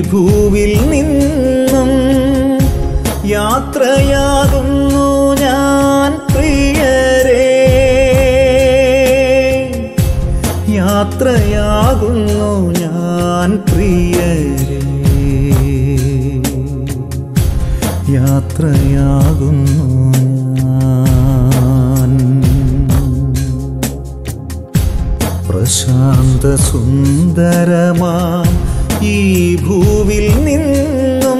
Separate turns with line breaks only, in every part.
ഭൂവിൽ നിന്നും യാത്രയാകുന്നു ഞാൻ പ്രിയരേ യാത്രയാകുന്നു ഞാൻ പ്രിയരേ യാത്രയാകുന്നു ഞാൻ പ്രശാന്ത സുന്ദരമാം ഈ ഭൂവിൽ നിന്നും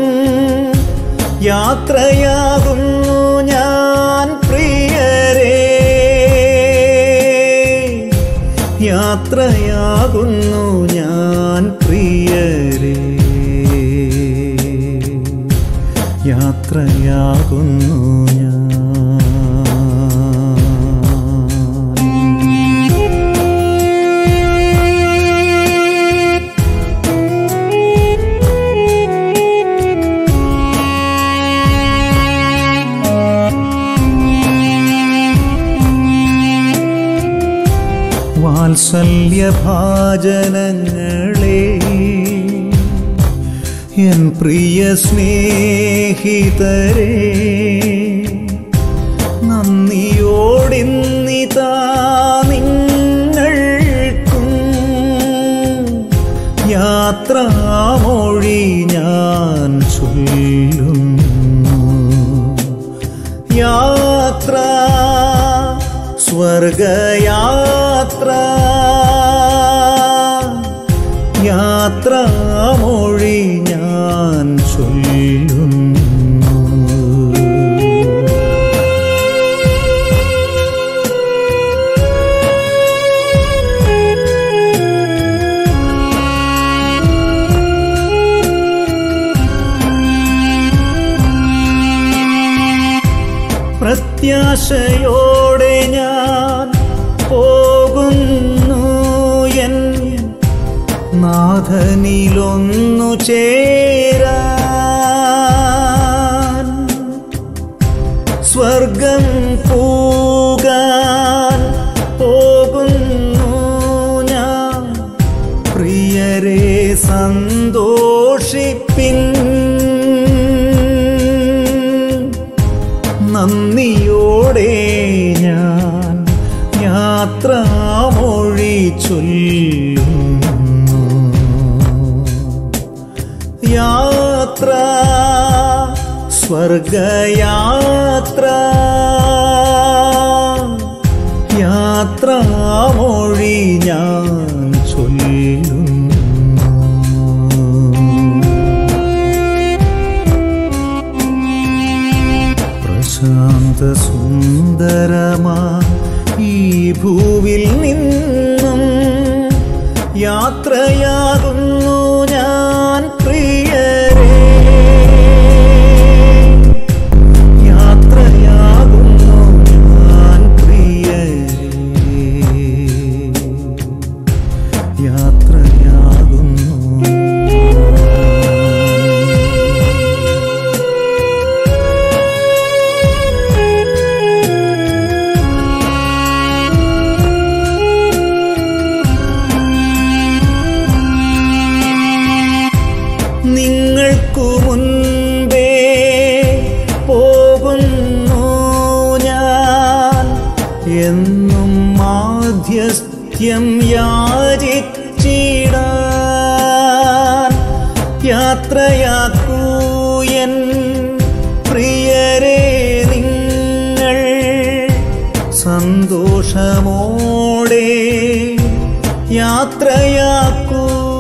യാത്രയാകുന്നു ഞാൻ പ്രിയരേ യാത്രയാകുന്നു ഞാൻ പ്രിയരേ യാത്രയാകുന്നു ഞാൻ വാത്സല്യഭാജനങ്ങളെ എൻ പ്രിയ സ്നേഹിതരെ നന്ദിയോടിന്നിതാ നിങ്ങൾക്കും യാത്രാമൊഴി ഞാൻ ചൊല്ലുന്നു യാത്ര സ്വർഗയാത്ര യാത്രാമൊഴി ഞാൻ ചൊല്ലുന്നു പ്രത്യാശയോടെ ഞാൻ പോകുന്നു എൻ നാഥനിലൊന്നു ചേരാൻ സ്വർഗം പോകാൻ പോകുന്നു ഞാൻ പ്രിയരെ സന്തോഷിപ്പിൻ നന്ദിയോടെ ഞാൻ യാത്രാമൊഴി ചൊല്ലുന്നു യാത്ര സ്വർഗയാത്ര യാത്രാമൊഴി ഞാൻ ചൊല്ലുന്നു പ്രശാന്ത സുന്ദരമാ ഈ ഭൂവിൽ നിന്നും യാത്രയാകുന്നു ഞാൻ പ്രിയരേ യാത്രയാകുന്നു ഞാൻ പ്രിയരേ യാത്രയാകുന്നു നിങ്ങൾക്കു മുൻപേ പോകുന്നു ഞാൻ എന്നും മാധ്യസ്ഥ്യം യാചിച്ചിടാൻ യാത്രയാക്കൂ എൻ പ്രിയരെ നിങ്ങൾ സന്തോഷമോടെ യാത്രയാക്കൂ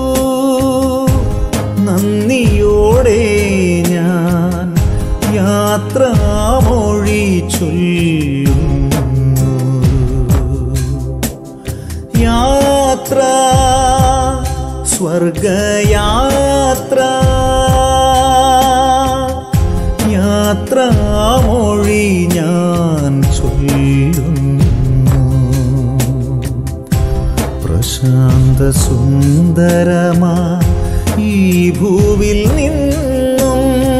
നന്ദിയോടെ ഞാൻ യാത്രാമൊഴി ചൊല്ലുന്നു യാത്ര സ്വർഗയാത്ര യാത്രാമൊഴി ഞാൻ ചൊല്ലുന്നു പ്രശാന്ത സുന്ദരമാ ഈ ഭൂവിൽ നിന്നും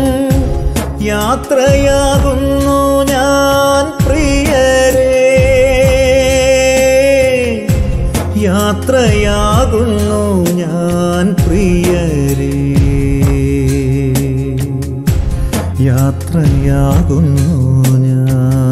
യാത്രയാകുന്നു ഞാൻ പ്രിയരേ യാത്രയാകുന്നു ഞാൻ പ്രിയരേ യാത്രയാകുന്നു ഞാൻ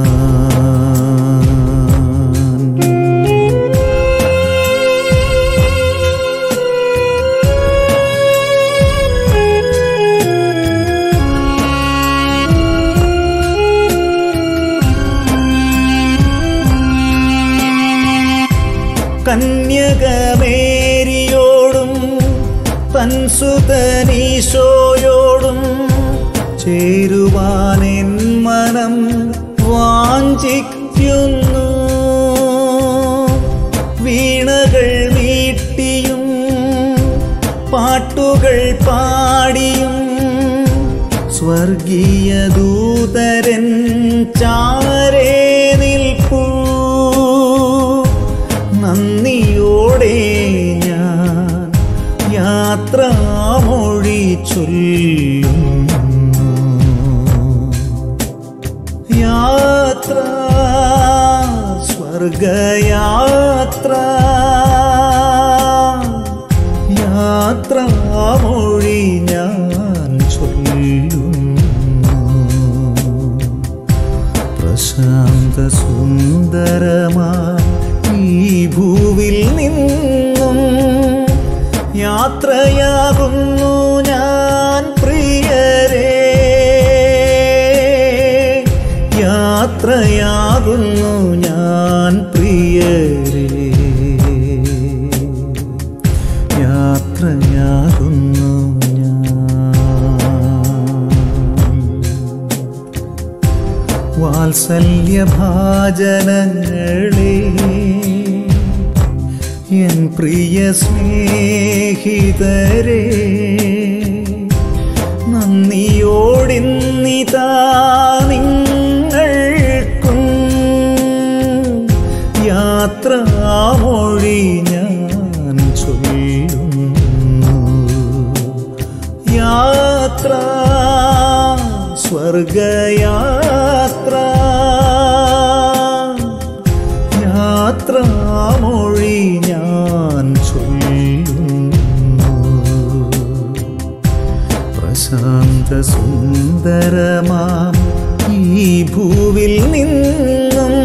കന്യകമേരിയോടും തൻസുതനീശോയോടും ചേരുവാനെൻ മനം വാഞ്ചിക്കുന്നു വീണകൾ മീട്ടിയും പാട്ടുകൾ പാടിയും സ്വർഗീയ ദൂതരൻ ചാരേ നിൽപ്പൂ നന്ദിയോടെ ഞാൻ യാത്രാമൊഴി ചൊല്ലുന്നു യാത്ര സ്വർഗയാത്ര യാത്രാമൊഴി ഞാൻ ചൊല്ലുന്നു പ്രശാന്ത സുന്ദരമാ ഈ ഭൂവിൽ നിന്നും യാത്രയാകുന്നു ഞാൻ പ്രിയരേ യാത്രയാകുന്നു ഞാൻ പ്രിയരേ യാത്രയാകുന്നു ഞാൻ വാത്സല്യഭാജനങ്ങളെ എൻ പ്രിയ സ്നേഹിതരെ നന്ദിയോടിന്നിതാ നിങ്ങൾക്കും യാത്രാമൊഴി ഞാൻ ചൊല്ലുന്നു യാത്ര സ്വർഗയാത്ര യാത്രാമൊഴി ഞാൻ ചൊല്ലുന്നു പ്രശാന്ത സുന്ദരമാം ഈ ഭൂവിൽ നിന്നും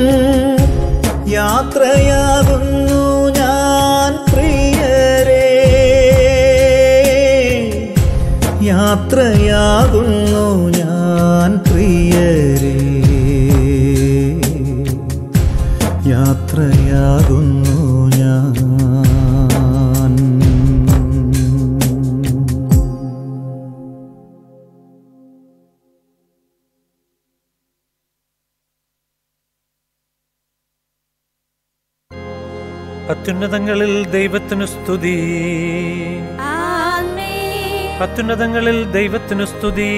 യാത്രയാകുന്നു ഞാൻ പ്രിയരേ യാത്രയാകുന്നു ഞാൻ പ്രിയരേ യാത്രയാകുന്നു ഞാൻ
അത്യുന്നതങ്ങളിൽ ദൈവത്തിനു സ്തുതി
ആമേൻ
അത്യുന്നതങ്ങളിൽ ദൈവത്തിനു സ്തുതി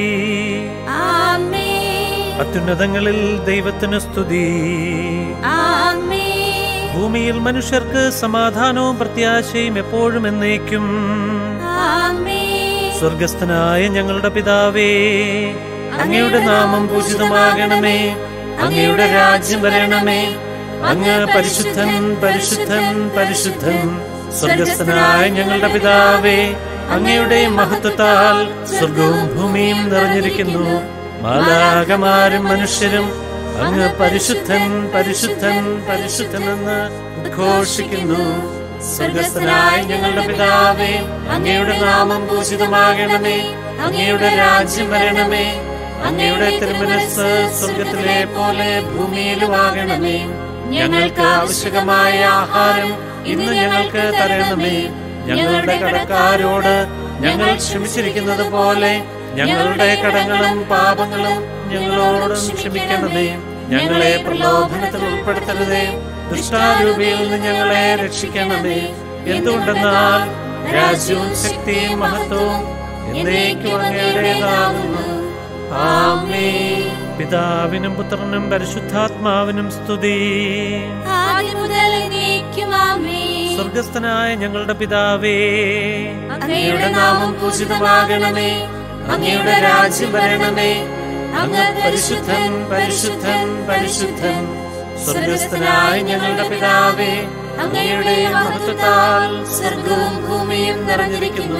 ആമേൻ
അത്യുന്നതങ്ങളിൽ ദൈവത്തിനു സ്തുതി
ആമേൻ
ഭൂമിയിൽ മനുഷ്യർക്ക് സമാധാനവും പ്രത്യാശയും എപ്പോഴും എന്നേക്കും
ആമേൻ
സ്വർഗസ്ഥനായ ഞങ്ങളുടെ പിതാവേ അങ്ങയുടെ നാമം പൂജിതമാകണമേ അങ്ങയുടെ രാജ്യം വരണമേ അങ്ങ് പരിശുദ്ധൻ പരിശുദ്ധൻ പരിശുദ്ധൻ സ്വർഗസ്ഥനായ ഞങ്ങളുടെ പിതാവേ അങ്ങയുടെ മഹത്വത്താൽ സ്വർഗവും ഭൂമിയും നിറഞ്ഞിരിക്കുന്നു മാലാകമാരും മനുഷ്യരും അങ്ങ് പരിശുദ്ധൻ പരിശുദ്ധൻ പരിശുദ്ധൻ എന്ന് ഉദ്ഘോഷിക്കുന്നു സ്വർഗസ്ഥനായ ഞങ്ങളുടെ പിതാവേ അങ്ങയുടെ നാമം പൂജിതമാകണമേ അങ്ങയുടെ രാജ്യം വരണമേ അങ്ങയുടെ തിരുമനസ് സ്വർഗത്തിലെ പോലെ ഭൂമിയിലും ആകണമേ ഞങ്ങൾക്ക് ആവശ്യകമായ ആഹാരം ഇന്ന് ഞങ്ങൾക്ക് തരണമേ ഞങ്ങളുടെ കടക്കാരോട് ഞങ്ങൾ ക്ഷമിച്ചിരിക്കുന്നത് പോലെ ഞങ്ങളുടെ കടങ്ങളും പാപങ്ങളും ഞങ്ങളോടും ക്ഷമിക്കണമേ ഞങ്ങളെ പ്രലോഭനത്തിൽ ഉൾപ്പെടുത്തരുതേ ദുഷ്ടാരൂപിയിൽ നിന്ന് ഞങ്ങളെ രക്ഷിക്കണമേ എന്തുകൊണ്ടെന്നാൽ രാജ്യവും ശക്തിയും മഹത്വവും എന്നേക്കും അങ്ങയുടേതാകുന്നു ആമേ പിതാവിനും പുത്രനും പരിശുദ്ധാത്മാവിനും സ്തുതി
ആദ്യം മുതൽ എന്നേക്കും ആമേൻ
സ്വർഗസ്ഥനായ ഞങ്ങളുടെ പിതാവേ
അങ്ങയുടെ നാമം പൂജിതമാകണമേ അങ്ങയുടെ രാജ്യം വരണമേ അങ്ങ് പരിശുദ്ധൻ പരിശുദ്ധൻ പരിശുദ്ധൻ
സ്വർഗസ്ഥനായ ഞങ്ങളുടെ പിതാവേ
അങ്ങയുടെ മഹത്വത്താൽ സ്വർഗവും ഭൂമിയും നിറഞ്ഞിരിക്കുന്നു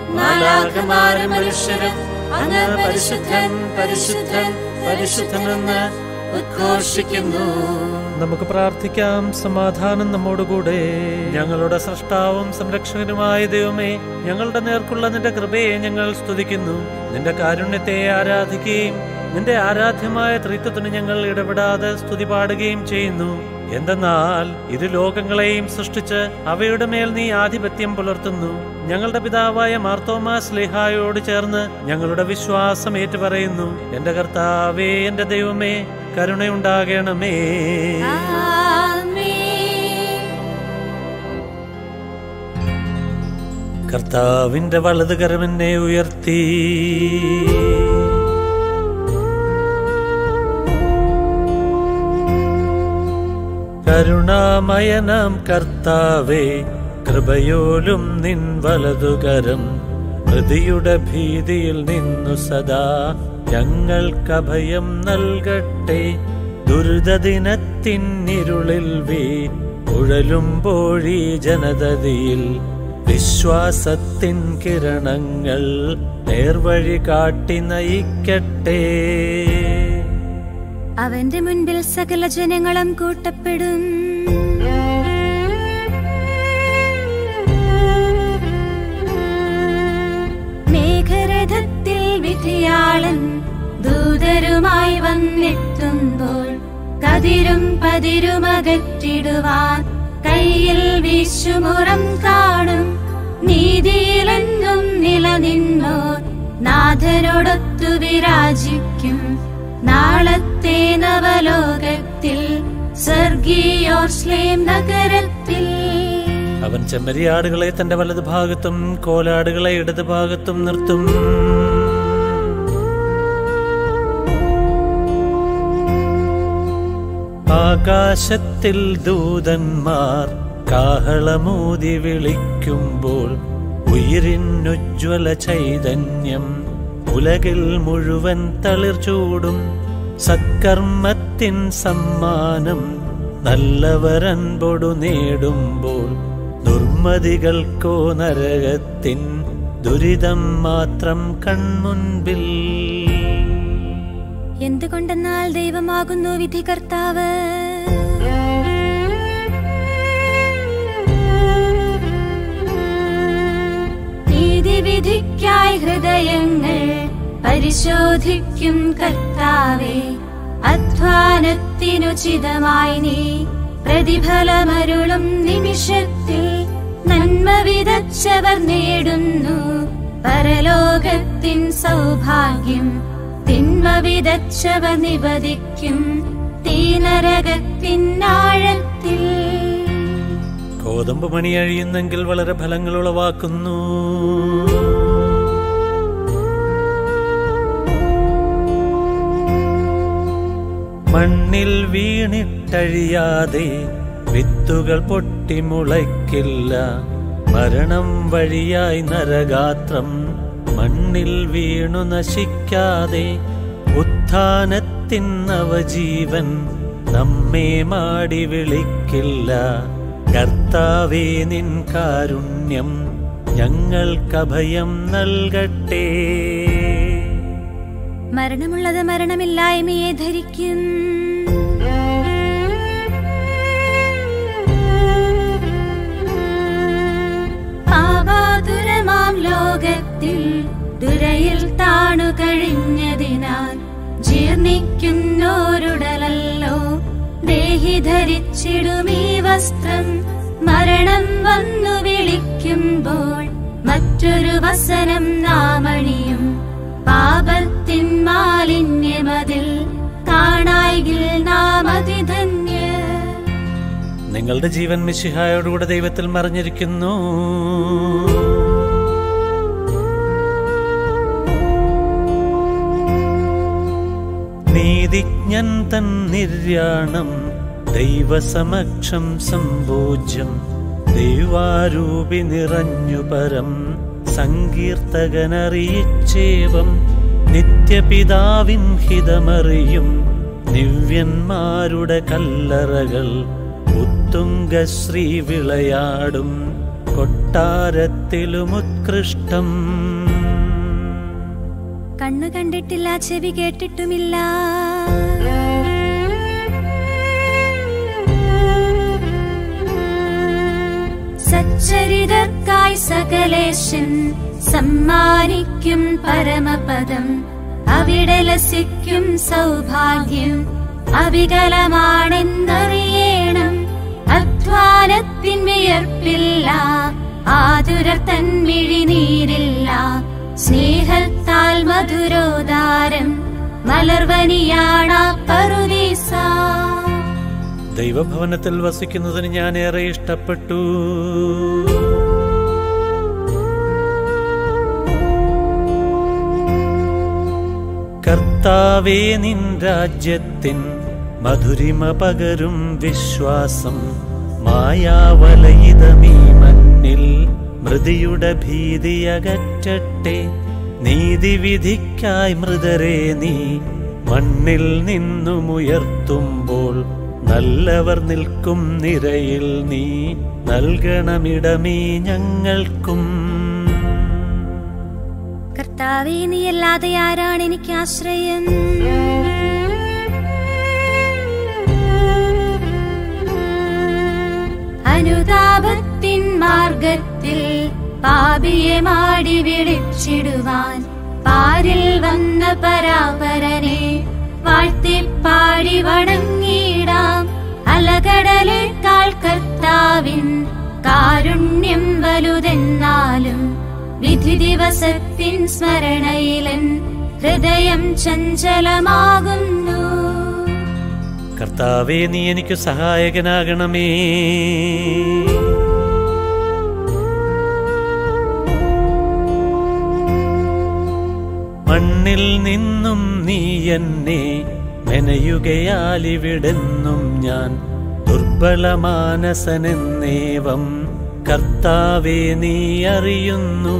മാലാകമാരും മനുഷ്യരും അങ്ങ് പരിശുദ്ധൻ പരിശുദ്ധൻ പരിശുദ്ധനെന്ന് ഉദ്ഘോഷിക്കുന്നു നമുക്ക് പ്രാർത്ഥിക്കാം സമാധാനം നമ്മോടുകൂടെ ഞങ്ങളുടെ സൃഷ്ടാവും സംരക്ഷകനുമായ ദൈവമേ ഞങ്ങളുടെ നേർക്കുള്ള നിന്റെ കൃപയെ ഞങ്ങൾ സ്തുതിക്കുന്നു നിന്റെ കാരുണ്യത്തെ ആരാധിക്കുകയും നിന്റെ ആരാധ്യമായ ത്രിത്വത്തിന് ഞങ്ങൾ ഇടപെടാതെ സ്തുതി പാടുകയും ചെയ്യുന്നു എന്തെന്നാൽ ഇരു ലോകങ്ങളെയും സൃഷ്ടിച്ച് അവയുടെ മേൽ നീ ആധിപത്യം പുലർത്തുന്നു ഞങ്ങളുടെ പിതാവായ മാർത്തോമാ സ്ലേഹായോട് ചേർന്ന് ഞങ്ങളുടെ വിശ്വാസം ഏറ്റുപറയുന്നു എന്റെ കർത്താവേ എന്റെ ദൈവമേ കരുണയുണ്ടാകണമേ
ആമേൻ
കർത്താവിന്റെ വലതുകരം എന്നെ ഉയർത്തി കരുണാമയനാം കർത്താവേ കൃപയോലും നിൻ വലതുകരം പ്രതിയുടെ ഭീതിയിൽ നിന്നു സദാ ഞങ്ങൾക്കഭയം നൽകട്ടെ ദുരിതദിനത്തിനിരുളിൽ വീ ഉഴലുമ്പോഴീ ജനതതിയിൽ വിശ്വാസത്തിൻ കിരണങ്ങൾ നേർവഴി കാട്ടി നയിക്കട്ടെ
അവന്റെ മുൻപിൽ സകല ജനങ്ങളും കൂട്ടപ്പെടും മേഘരഥത്തിൽ വിധിയാളൻ ദൂതരുമായി വന്നെത്തുമ്പോൾ കതിരും പതിരുമകറ്റിടുവാൻ കയ്യിൽ വീശുമുറം കാണും നീതിയിലെന്നും നിലനിന്നോർ നാഥനോടൊത്തു വിരാജിക്കും നാളത്തെ നവലോകത്തിൽ സ്വർഗീയോർസ്ലേം നഗരത്തിൽ
അവൻ ചെമ്മരിയാടുകളെ തന്റെ വലതു ഭാഗത്തും കോലാടുകളെ ഇടതു ഭാഗത്തും നിർത്തും ആകാശത്തിൽ ദൂതന്മാർ കാഹളമൂതി വിളിക്കുമ്പോൾ ഉയിരിനുജ്വല ചൈതന്യം ഉലകിൽ മുഴുവൻ തളിർ ചൂടും സത്കർമ്മത്തിൻ സമ്മാനം നല്ലവരൻപൊടു നേടുമ്പോൾ ദുർമതികൾക്കോ നരകത്തിൻ ദുരിതം മാത്രം കൺമുൻപിൽ
എന്തുകൊണ്ടെന്നാൽ ദൈവമാകുന്നു വിധികർത്താവ് നീതിവിധിക്കായി ഹൃദയങ്ങൾ പരിശോധിക്കും കർത്താവേ അധ്വാനത്തിനുചിതമായി നീ പ്രതിഫലമരുളും നിമിഷത്തിൽ നന്മ വിതച്ചവർ നേടുന്നു പരലോകത്തിൻ സൗഭാഗ്യം തിന്മ വിതച്ചവർ നിപതിക്കും തീനരകത്തിൻ ആഴത്തിൽ
കോതമ്പ് മണി അഴിയുന്നെങ്കിൽ വളരെ ഫലങ്ങൾ ഉളവാക്കുന്നു മണ്ണിൽ വീണിട്ടഴിയാതെ വിത്തുകൾ പൊട്ടിമുളയ്ക്കില്ല മരണം വഴിയായി നരഗാത്രം മണ്ണിൽ വീണു നശിക്കാതെ ഉത്ഥാനത്തിൻ നവജീവൻ നമ്മെ മാടി വിളിക്കില്ല കർത്താവേ നിൻ കാരുണ്യം ഞങ്ങൾക്കഭയം നൽകട്ടെ
മരണമുള്ളത് മരണമില്ലായ്മയെ ധരിക്കും പാപാതുരമാം ലോകത്തിൽ ദുരയിൽ താണു കഴിഞ്ഞതിനാൽ ജീർണിക്കുന്നോരുടലല്ലോ ദേഹി ധരിച്ചിടുമീ വസ്ത്രം മരണം വന്നു വിളിക്കുമ്പോൾ മറ്റൊരു വസനം നാമണിയും പാപത്തിൻ മാലിന്യമതിൽ കാണായിൽ നാം അതിധന്യ
നിങ്ങളുടെ ജീവൻ മിശിഹായോടുകൂടെ ദൈവത്തിൽ മറിഞ്ഞിരിക്കുന്നു നീതിജ്ഞൻ തൻ നിര്യാണം ദൈവസമക്ഷം സംഭോജ്യം ദൈവാരൂപി നിറഞ്ഞു പരം സങ്കീർത്തകനറിയിച്ചേവം നിത്യപിതാവിൻ ഹിതമറിയും ദിവ്യന്മാരുടെ കല്ലറകൾ ഉത്തുംഗശ്രീ വിളയാടും കൊട്ടാരത്തിലും ഉത്കൃഷ്ടം
കണ്ണു കണ്ടിട്ടില്ല ചെവി കേട്ടിട്ടുമില്ല സച്ചരിതർക്കായി സകലേശൻ സമ്മാനിക്കും പരമപദം അവിടെ ലസിക്കും സൗഭാഗ്യം അവികലമാണെന്നറിയണം അധ്വാനത്തിൻ വിയർപ്പില്ല ആതുരർ തൻമിഴി നീരില്ല സ്നേഹത്താൽ മധുരോദാരം മലർവനിയാണ പറുദീസ
ദൈവഭവനത്തിൽ വസിക്കുന്നതിന് ഞാൻ ഏറെ ഇഷ്ടപ്പെട്ടു കർത്താവേ നിൻ രാജ്യത്തിൻ മധുരിമ പകരും വിശ്വാസം മായാവലയിതമീ മണ്ണിൽ മൃതിയുടെ ഭീതിയകറ്റട്ടെ നീതിവിധിക്കായി മൃതരെ നീ മണ്ണിൽ നിന്നുമുയർത്തുമ്പോൾ നല്ലവർ നിൽക്കും നിരയിൽ നീ നൽകണമിടമീ ഞങ്ങൾക്കും
കർത്താവേ നീയല്ലാതെ ആരാണ് എനിക്ക് ആശ്രയം അനുതാപത്തിൻ മാർഗത്തിൽ പാപിയെ മാടി വിളിച്ചിടുവാൻ പാരിൽ വന്ന പരാപരനെ വാഴ്ത്തിപ്പാടി വണങ്ങിടാം അലകടലേക്കാൾ കർത്താവിൻ കാരുണ്യം വലുതെന്നാലും വിധി ദിവസത്തിൻ സ്മരണയിലൻ ഹൃദയം ചഞ്ചലമാകുന്നു
കർത്താവേ നീ എനിക്ക് സഹായകനാകണമേ മണ്ണിൽ നിന്നും നീ എന്നെ മെനയുകയാലിവിടെന്നും ഞാൻ ദുർബലമാനസനെന്നേവം കർത്താവേ നീ അറിയുന്നു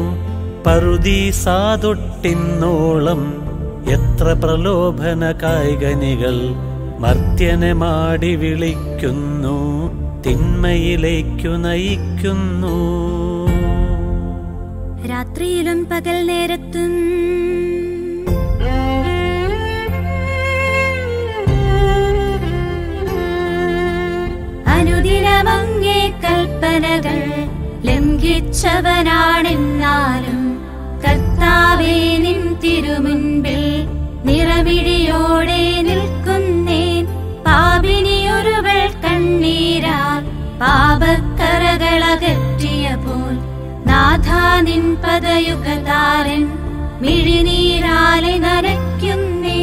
പറുദീസാതൊട്ടിന്നോളം എത്ര പ്രലോഭന കായികനികൾ മർത്യനെ മാടി വിളിക്കുന്നു തിന്മയിലേക്കു നയിക്കുന്നു
രാത്രിയിലും പകൽ നേരത്തും അനുദിനമങ്ങേ കൽപ്പനകൾ ലംഘിച്ചവനാണെന്നാലും കർത്താവേ നിൻ തിരുമുൻപിൽ നിറമിഴിയോടെ നിൽക്കുന്നേൻ പാപിനിയൊരുവൾ കണ്ണീരാൽ പാപക്കറകളകറ്റിയപ്പോൾ നാഥാ നിൻ പദയുഗതാരൻ മിഴിനീരാലെ നനയ്ക്കുന്നേ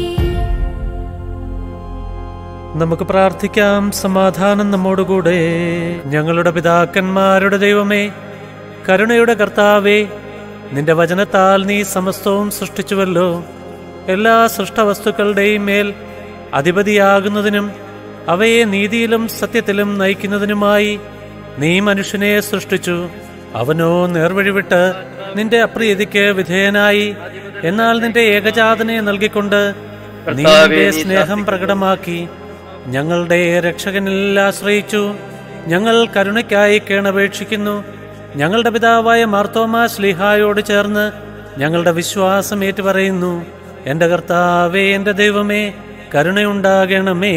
നമുക്ക് പ്രാർത്ഥിക്കാം സമാധാനം നമ്മോടുകൂടെ ഞങ്ങളുടെ പിതാക്കന്മാരുടെ ദൈവമേ കരുണയുടെ കർത്താവേ നിന്റെ വചനത്താൽ നീ സമസ്തവും സൃഷ്ടിച്ചുവല്ലോ എല്ലാ സൃഷ്ടവസ്തുക്കളുടെയും മേൽ അധിപതിയാകുന്നതിനും അവയെ നീതിയിലും സത്യത്തിലും നയിക്കുന്നതിനുമായി നീ മനുഷ്യനെ സൃഷ്ടിച്ചു അവനോ നേർവഴി വിട്ട് നിന്റെ അപ്രീതിക്ക് വിധേയനായി എന്നാൽ നിന്റെ ഏകജാതനെ നൽകിക്കൊണ്ട് നീ നിന്റെ സ്നേഹം പ്രകടമാക്കി ഞങ്ങളുടെ രക്ഷകനിൽ ആശ്രയിച്ചു ഞങ്ങൾ കരുണയ്ക്കായി കേണപേക്ഷിക്കുന്നു ഞങ്ങളുടെ പിതാവായ മാർത്തോമാ ശ്ലീഹായോട് ചേർന്ന് ഞങ്ങളുടെ വിശ്വാസം ഏറ്റുപറയുന്നു എന്റെ കർത്താവേ എന്റെ ദൈവമേ കരുണയുണ്ടാകണമേ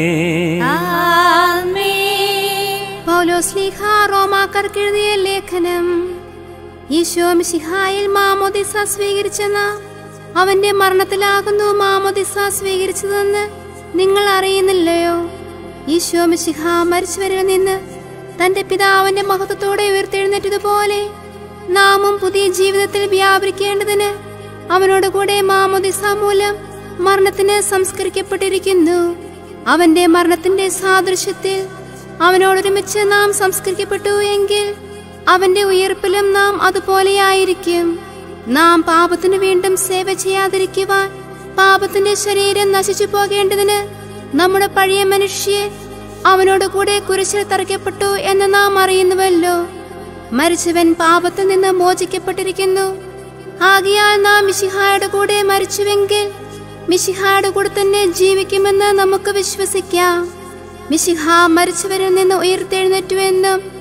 പൗലോസ്ലിഹ റോമാക്കാർക്ക് എഴുതിയ ലേഖനം ഈശോ മിശിഹായിൽ മാമോദിസ സ്വീകരിച്ചെന്ന അവന്റെ മരണത്തിലാകുന്നു മാമോദിസ സ്വീകരിച്ചതെന്ന് നിങ്ങൾ അറിയുന്നില്ലയോ ഈശോ മിശിഹ മരിച്ചവരിൽ നിന്ന് തന്റെ പിതാവിന്റെ മഹത്വത്തോടെ ഉയർത്തെഴുന്നേറ്റതുപോലെ നാമും പുതിയ ജീവിതത്തിൽ വ്യാപരിക്കേണ്ടതിന് അവനോട് കൂടെ മാമോദിസ മൂലം മരണത്തിന് സംസ്കരിക്കപ്പെട്ടിരിക്കുന്നു അവന്റെ മരണത്തിന്റെ സാദൃശ്യത്തിൽ അവനോടൊരുമിച്ച് നാം സംസ്കരിക്കപ്പെട്ടു എങ്കിൽ അവന്റെ ഉയർപ്പിലും നാം അതുപോലെയായിരിക്കും നാം പാപത്തിന് വീണ്ടും സേവ ചെയ്യാതിരിക്കുവാൻ പാപത്തിന്റെ ശരീരം നശിച്ചു പോകേണ്ടതിന് നമ്മുടെ പഴയ മനുഷ്യൻ അവനോട് കൂടെ കുരിശിൽ തറയ്ക്കപ്പെട്ടു എന്ന് നാം അറിയുന്നുവല്ലോ മരിച്ചവൻ പാപത്തിൽ നിന്ന് മോചിക്കപ്പെട്ടിരിക്കുന്നു ആകിയാൽ നാം മിശിഹായുടെ കൂടെ മരിച്ചുവെങ്കിൽ മിശിഹായുടെ കൂടെ തന്നെ ജീവിക്കുമെന്ന് നമുക്ക് വിശ്വസിക്കാം മിശിഹ മരിച്ചവരിൽ നിന്ന് ഉയർത്തെഴുന്നേറ്റുവെന്നും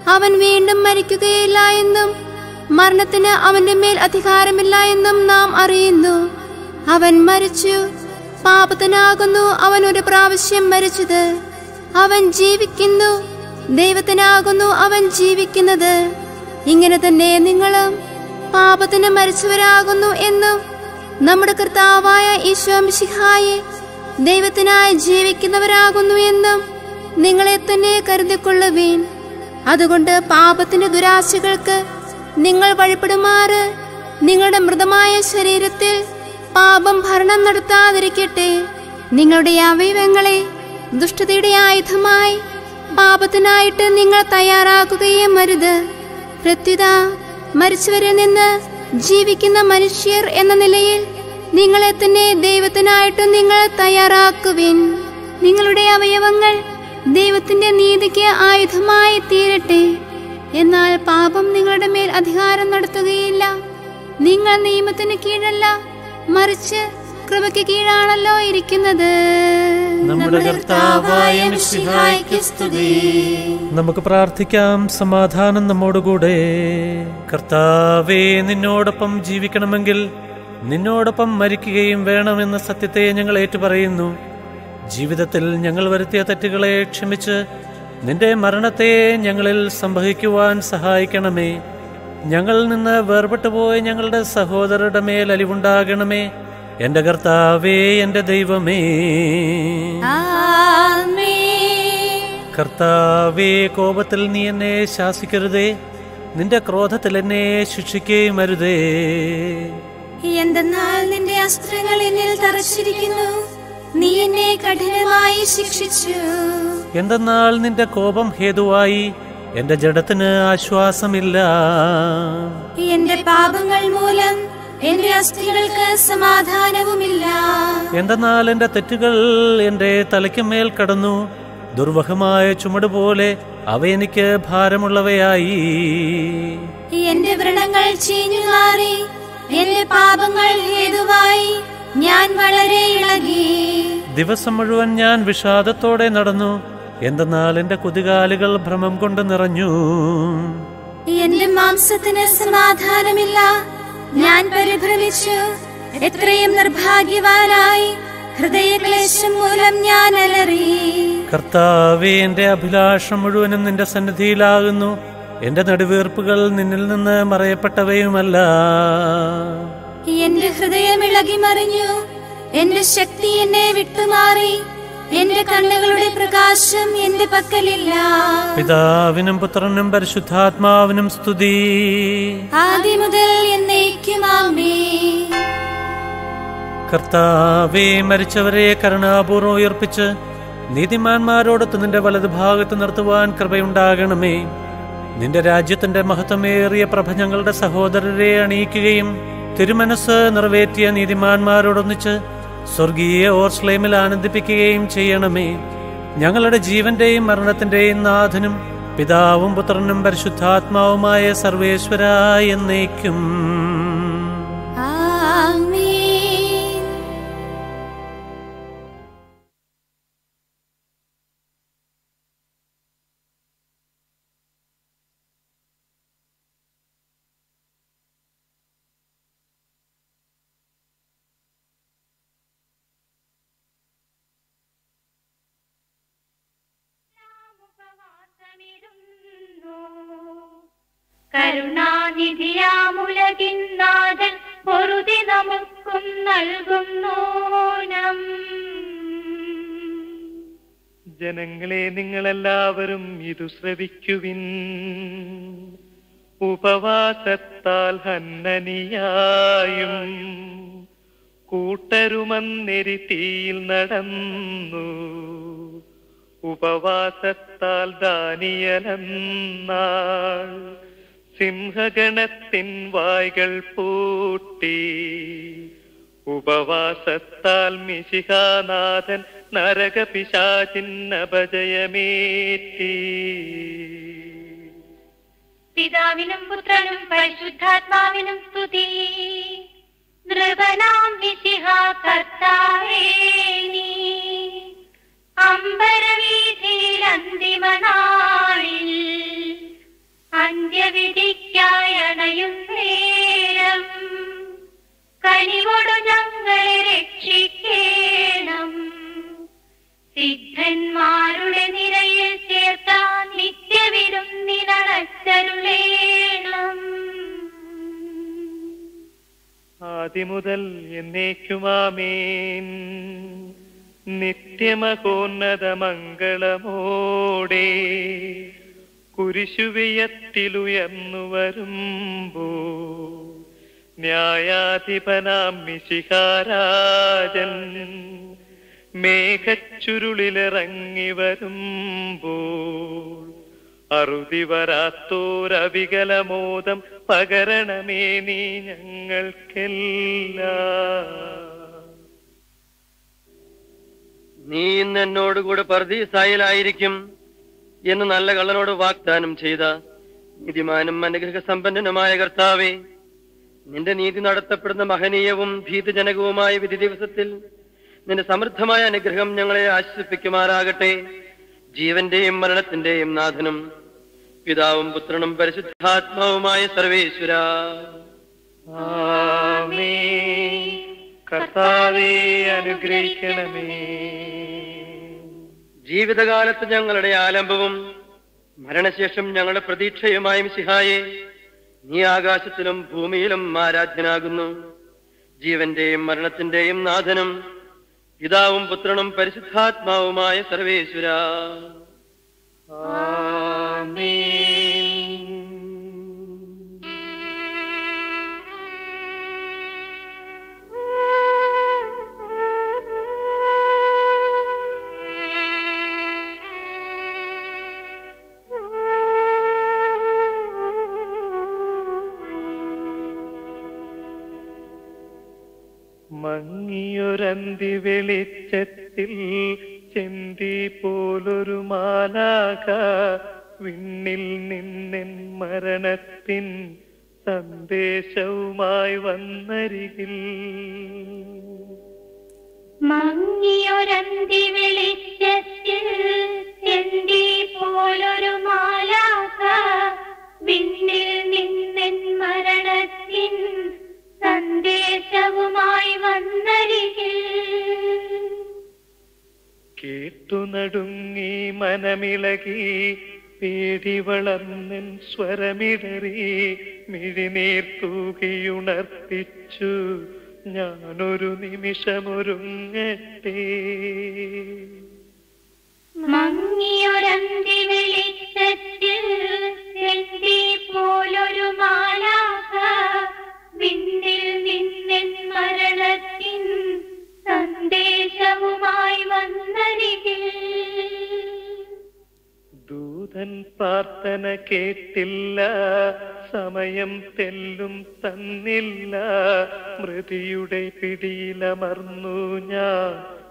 അവൻ വീണ്ടും മരിക്കുകയില്ല എന്നും മരണത്തിന് അവന്റെ മേൽ അധികാരമില്ല എന്നും നാം അറിയുന്നു അവൻ മരിച്ചു പാപത്തിനാകുന്നു അവൻ ഒരു പ്രാവശ്യം മരിച്ചത് അവൻ ജീവിക്കുന്നു ദൈവത്തിനാകുന്നു അവൻ ജീവിക്കുന്നത് ഇങ്ങനെ തന്നെ നിങ്ങളും പാപത്തിന് മരിച്ചവരാകുന്നു എന്നും നമ്മുടെ കർത്താവായ ഈശോ മിശിഹായെ ദൈവത്തിനായി ജീവിക്കുന്നവരാകുന്നു എന്നും നിങ്ങളെ തന്നെ കരുതിക്കൊള്ളുവീൻ അതുകൊണ്ട് പാപത്തിന്റെ ദുരാശകൾക്ക് നിങ്ങൾ വഴിപ്പെടുമാറ് നിങ്ങളുടെ മൃതമായ ശരീരത്തിൽ പാപം ഭരണം നടത്താതിരിക്കട്ടെ നിങ്ങളുടെ അവയവങ്ങളെ ദുഷ്ടതയുടെ ആയുധമായി പാപത്തിനായിട്ട് നിങ്ങൾ തയ്യാറാക്കുകയും അരുത് പ്രത്യുത മരിച്ചവരിൽ നിന്ന് ജീവിക്കുന്ന മനുഷ്യർ എന്ന നിലയിൽ നിങ്ങളെ തന്നെ ദൈവത്തിനായിട്ട് നിങ്ങൾ തയ്യാറാക്കുവിൻ നിങ്ങളുടെ അവയവങ്ങൾ ദൈവത്തിന്റെ നീതിക്ക് ആയുധമായി തീരട്ടെ എന്നാൽ പാപം നിങ്ങളുടെ മേൽ അധികാരം നടത്തുകയില്ല നിങ്ങൾ നിയമത്തിന് കീഴല്ല മറിച്ച് കൃപയ്ക്ക് കീഴാണല്ലോ ഇരിക്കുന്നത്
നമ്മുടെ കർത്താവായ മിശിഹായ്ക്ക് സ്തുതി നമുക്ക് പ്രാർത്ഥിക്കാം സമാധാനം നമ്മോടുകൂടെ കർത്താവേ നിന്നോടൊപ്പം ജീവിക്കണമെങ്കിൽ നിന്നോടൊപ്പം മരിക്കുകയും വേണമെന്ന സത്യത്തെ ഞങ്ങൾ ഏറ്റുപറയുന്നു ജീവിതത്തിൽ ഞങ്ങൾ വരുത്തിയ തെറ്റുകളെ ക്ഷമിച്ച് നിന്റെ മരണത്തെ ഞങ്ങളിൽ സംഭവിക്കുവാൻ സഹായിക്കണമേ ഞങ്ങളിൽ നിന്ന് വേർപെട്ടു പോയ ഞങ്ങളുടെ സഹോദരരുടെ മേൽ അലിവുണ്ടാകണമേ എന്റെ കർത്താവേ എന്റെ ദൈവമേ കർത്താവേ കോപത്തിൽ നീ എന്നെ ശാസിക്കരുതേ നിന്റെ ക്രോധത്തിൽ എന്നെ ശിക്ഷിക്കുകയും അരുതേ
എന്തെന്നാൽ നിന്റെ അസ്ത്രങ്ങൾ എന്നിൽ തറച്ചിരിക്കുന്നു നീ എന്നെ കഠിനമായി ശിക്ഷിച്ചു
എന്തെന്നാൽ നിന്റെ കോപം ഹേതുവായി എന്റെ ജഡത്തിന് ആശ്വാസമില്ല
എന്റെ പാപങ്ങൾ മൂലം എന്റെ അസ്ഥികൾക്ക് സമാധാനവുമില്ല
എന്തെന്നാൽ എന്റെ തെറ്റുകൾ എന്റെ തലയ്ക്കുമേൽ കടന്നു ദുർവഹമായ ചുമട് പോലെ അവ എനിക്ക് ഭാരമുള്ളവയായി
എന്റെ വ്രണങ്ങൾ ചീഞ്ഞു മാറി എന്റെ പാപങ്ങൾ ഹേതുവായി ഞാൻ വളരെ ഇളകി
ദിവസം മുഴുവൻ ഞാൻ വിഷാദത്തോടെ നടന്നു എന്തെന്നാൽ എന്റെ കുതികാലുകൾ ഭ്രമം കൊണ്ട് നിറഞ്ഞു
എന്റെ മാംസത്തിന് സമാധാനമില്ല ഞാൻ പരിഭ്രമിച്ചു എത്രയും നിർഭാഗ്യവാനായി ഹൃദയക്ലേശം മൂലം ഞാൻ അലറി
കർത്താവേ എന്റെ അഭിലാഷം മുഴുവനും നിന്റെ സന്നിധിയിലാകുന്നു എന്റെ നെടുവീർപ്പുകൾ നിന്നിൽ നിന്ന് മറയപ്പെട്ടവയുമല്ല
എന്റെ ഹൃദയം ഇളകി മറിഞ്ഞു എന്റെ ശക്തി എന്നെ വിട്ടുമാറി എന്റെ കണ്ണുകളുടെ പ്രകാശം എന്റെ പക്കലില്ല
പിതാവിനും പുത്രനും പരിശുദ്ധാത്മാവിനും സ്തുതി
ആദ്യം മുതൽ എന്നേക്കുമാമേ
കർത്താവേ മരിച്ചവരെ കരുണാപൂർവ്വം ഉയർപ്പിച്ച് നീതിമാന്മാരോടൊത്ത് നിന്റെ വലത് ഭാഗത്ത് നിർത്തുവാൻ കൃപയുണ്ടാകണമേ നിന്റെ രാജ്യത്തിന്റെ മഹത്വമേറിയ പ്രഭ ഞങ്ങളുടെ സഹോദരരെ അണിയിക്കുകയും തിരുമനസ് നിറവേറ്റിയ നീതിമാന്മാരോടൊന്നിച്ച് സ്വർഗീയ ഓർസ്ലേമിൽ ആനന്ദിപ്പിക്കുകയും ചെയ്യണമേ ഞങ്ങളുടെ ജീവന്റെയും മരണത്തിന്റെയും നാഥനും പിതാവും പുത്രനും പരിശുദ്ധാത്മാവുമായ സർവേശ്വര എന്നേക്കും
ആമേൻ
കരുണാനിധിയാമുലകിന്നാഥൻ പൊറുതി നമുക്കും നൽകുന്നോനം
ജനങ്ങളെ നിങ്ങളെല്ലാവരും ഇതു ശ്രവിക്കുവിൻ ഉപവാസത്താൽ ഹന്നനിയായും കൂട്ടരുമന്നെരി തീയിൽ നടന്നു ഉപവാസത്താൽ ദാനിയലെന്നാൾ സിംഹഗണത്തിൻ വായ്കൾ പൂട്ടി ഉപവാസത്താൽ മിശിഹാനാഥൻ നരകപിശാചിന്നപജയമേറ്റി
പിതാവിനും പുത്രനും പരിശുദ്ധാത്മാവിനും സ്തുതി നൃപനാം വിശിഹ കർത്താവേ നീ അമ്പരവീതിയിൽ അന്തിമനാളിൽ അന്ത്യവിധിക്കായി അണയുന്നേരം കനിവോടു ഞങ്ങളെ രക്ഷിക്കേണം സിദ്ധന്മാരുടെ നിരയിൽ ചേർത്ത നിത്യവിരുന്നിനടച്ചരുളേണം
ആദിമുതൽ എന്നേക്കുമാമേൻ നിത്യമകോന്നത മംഗളമോടെ കുരിശുവിയത്തിലുയർന്നു വരുമ്പോ ന്യായാധിപനാം മിശിഹാരാജൻ മേഘച്ചുരുളിലിറങ്ങി വരുമ്പോൾ അറുതി വരാത്തോരവികലമോദം പകരണമേ നീ ഞങ്ങൾക്കെല്ലാം
നീ ഇന്ന് എന്നോടുകൂടെ പർദീസായിലായിരിക്കും എന്ന് നല്ല കള്ളനോട് വാഗ്ദാനം ചെയ്ത നീതിമാനും അനുഗ്രഹ സമ്പന്നനുമായ കർത്താവേ നിന്റെ നീതി നടത്തപ്പെടുന്ന മഹനീയവും ഭീതജനകവുമായ വിധി ദിവസത്തിൽ നിന്റെ സമൃദ്ധമായ അനുഗ്രഹം ഞങ്ങളെ ആശ്വസിപ്പിക്കുമാറാകട്ടെ ജീവന്റെയും മരണത്തിന്റെയും നാഥനും പിതാവും പുത്രനും പരിശുദ്ധാത്മാവുമായ സർവേശ്വര
ആമേൻ. കർത്താവേ അനുഗ്രഹിക്കണമേ
ജീവിതകാലത്ത് ഞങ്ങളുടെ ആലംബവും മരണശേഷം ഞങ്ങളുടെ പ്രതീക്ഷയുമായ മിശിഹായെ നീ ആകാശത്തിലും ഭൂമിയിലും ആരാധ്യനാകുന്നു ജീവന്റെയും മരണത്തിന്റെയും നാഥനും പിതാവും പുത്രനും പരിശുദ്ധാത്മാവുമായ സർവേശ്വര
മങ്ങിയൊരന്തി വെളിച്ചത്തിൽ ചെന്തി പോലൊരു മാലാക വിണ്ണിൽ നിന്നെൻ മരണത്തിൻ സന്ദേശവുമായി വന്നരികിൽ
മങ്ങിയൊരന്തി വെളിച്ചത്തിൽ ചെന്തി പോലൊരു മാലാക വിണ്ണിൽ നിന്നെൻ മരണത്തിൻ സന്ദേശവുമായി വന്നരികിൽ
കേട്ടു നടുങ്ങി മനമിളകി പേടി വളർന്നൻ സ്വരമിടറി മിഴിനീർ തൂകിയുണർത്തിച്ചു ഞാനൊരു നിമിഷമൊരുങ്ങട്ടെ
മങ്ങിയൊരന്തി വെളിച്ചത്തിൽ ചെന്തി പോലൊരു മാലാക വിണ്ണിൽ നിന്നെൻ മരണത്തിൻ സന്ദേശവുമായി വന്നരികിൽ
ദൂതൻ പ്രാർത്ഥന കേട്ടില്ല സമയം തെല്ലും തന്നില്ല മൃതിയുടെ പിടിയിലമർന്നു ഞാൻ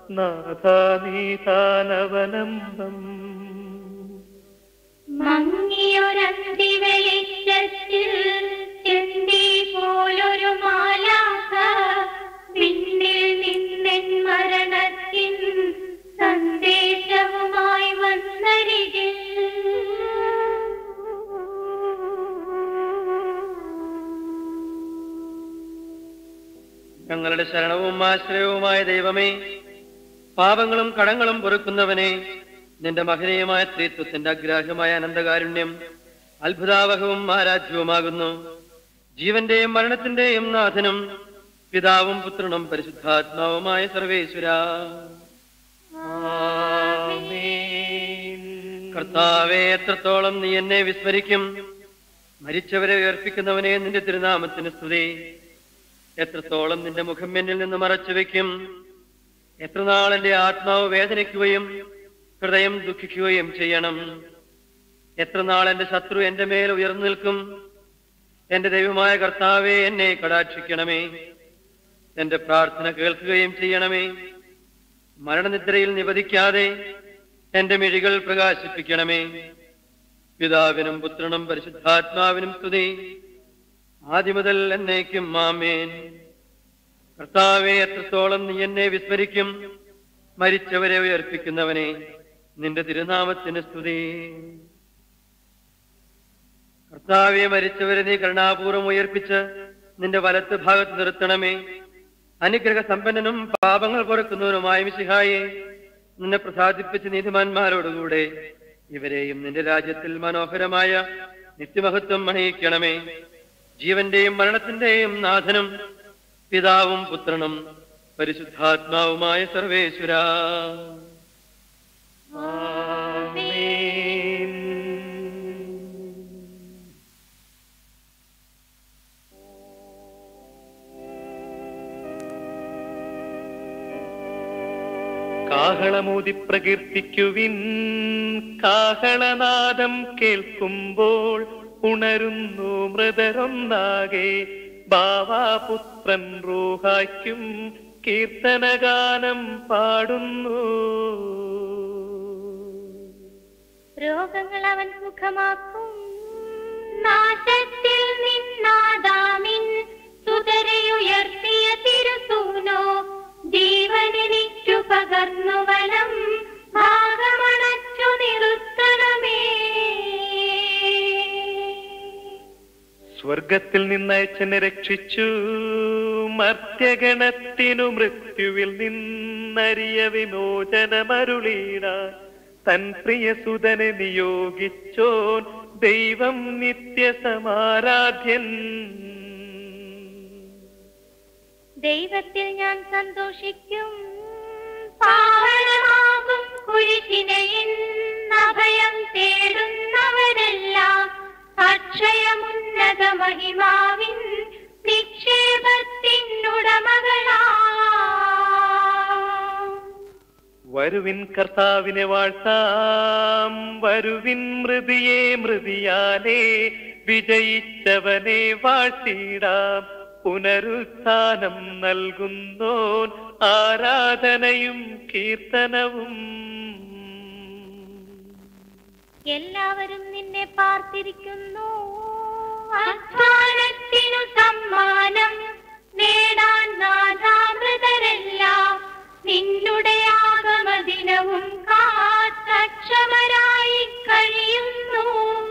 നാഥാനീതാനവലംബം
മങ്ങിയൊരന്തി വെളിച്ചത്തിൽ ചെന്തി പോലൊരു മാലാക വിണ്ണിൽ നിന്നെൻ മരണത്തിൻ സന്ദേശവുമായി വന്നരികിൽ
ഞങ്ങളുടെ ശരണവും ആശ്രയവുമായ ദൈവമേ പാപങ്ങളും കടങ്ങളും പൊറുക്കുന്നവനെ നിന്റെ മഹനീയമായ സ്ത്രീത്വത്തിന്റെ അഗ്രാഹ്യമായ അനന്തകാരുണ്യം അത്ഭുതാവഹവും ആരാധ്യവുമാകുന്നു ജീവന്റെയും മരണത്തിന്റെയും നാഥനും പിതാവും പുത്രനും പരിശുദ്ധാത്മാവുമായ സർവേശ്വര കർത്താവെ എത്രത്തോളം നീ എന്നെ വിസ്മരിക്കും മരിച്ചവരെ ഉയർപ്പിക്കുന്നവനെ നിന്റെ തിരുനാമത്തിന് സ്തുതി എത്രത്തോളം നിന്റെ മുഖം എന്നിൽ നിന്ന് മറച്ചു വെക്കും എത്ര നാൾ എന്റെ ആത്മാവ് വേദനിക്കുകയും ഹൃദയം ദുഃഖിക്കുകയും ചെയ്യണം എത്ര നാൾ എന്റെ ശത്രു എന്റെ മേൽ ഉയർന്നു നിൽക്കും എന്റെ ദൈവമായ കർത്താവെ എന്നെ കടാക്ഷിക്കണമേ എന്റെ പ്രാർത്ഥന കേൾക്കുകയും ചെയ്യണമേ മരണനിദ്രയിൽ നിവധിക്കാതെ എന്റെ മിഴികൾ പ്രകാശിപ്പിക്കണമേ പിതാവിനും പുത്രനും പരിശുദ്ധാത്മാവിനും സ്തുതി ആദ്യം മുതൽ എന്നേക്കും മാമേൻ കർത്താവെ എത്രത്തോളം നീ എന്നെ വിസ്മരിക്കും മരിച്ചവരെ ഉയർപ്പിക്കുന്നവനെ നിന്റെ തിരുനാമത്തിന് സ്തുതി കർത്താവെ മരിച്ചവരെ നീ കരുണാപൂർവം ഉയർപ്പിച്ച് നിന്റെ വലത്ത് ഭാഗത്ത് നിർത്തണമേ അനുഗ്രഹ സമ്പന്നനും പാപങ്ങൾ പൊറുക്കുന്നവനുമായ മിശിഹായെ നിന്നെ പ്രസാദിപ്പിച്ച നീതിമാന്മാരോടുകൂടെ ഇവരെയും നിന്റെ രാജ്യത്തിൽ മനോഹരമായ നിത്യമഹത്വം അണിയിക്കണമേ ജീവന്റെയും മരണത്തിന്റെയും നാഥനും പിതാവും പുത്രനും പരിശുദ്ധാത്മാവുമായ സർവേശ്വര
കാഹളമൂതി പ്രകീർത്തിക്കുവിൻ കാഹളനാദം കേൾക്കുമ്പോൾ ഉണരുന്നു മൃതരൊന്നാകെ ബാവാപുത്രൻ റൂഹായ്ക്കും കീർത്തനഗാനം പാടുന്നു
രോഗങ്ങൾ അവൻ സുഖമാക്കും നാശത്തിൽ നിന്നാദാമിൻ സുതരയുയർത്തിയ തിരുസൂനോ ജീവനെനിക്കു പകർന്നു വലം ഭാഗമണച്ചു നിർത്തണമേ
സ്വർഗത്തിൽ നിന്നയച്ചനെ രക്ഷിച്ചു മർത്യഗണത്തിനു മൃത്യുവിൽ നിന്നറിയ വിമോചനമരുളീടാൻ തൻ പ്രിയസുതനെ നിയോഗിച്ചോൻ ദൈവം നിത്യസമാരാധ്യൻ
ദൈവത്തിൽ ഞാൻ സന്തോഷിക്കും പാവനമാകും കുരിശിനയിൻ അഭയം തേടുന്നവരെല്ലാം അക്ഷയമുന്നത മഹിമാവിൻ നിക്ഷേപത്തിനുടമകളാ
വരുവിൻ കർത്താവിനെ വാഴ്ത്താം വരുവിൻ മൃതിയെ മൃതിയാലേ വിജയിച്ചവനെ വാഴ്ത്തിടാം പുനരുത്ഥാനം നൽകുന്നോൻ ആരാധനയും കീർത്തനവും
എല്ലാവരും നിന്നെ പാർത്തിരിക്കുന്നു അധ്വാനത്തിനു സമ്മാനം നേടാൻ നാഥാമൃതരെല്ലാം നിന്നുടെ ആഗമദിനവും കാത്തക്ഷമരായി കഴിയുന്നു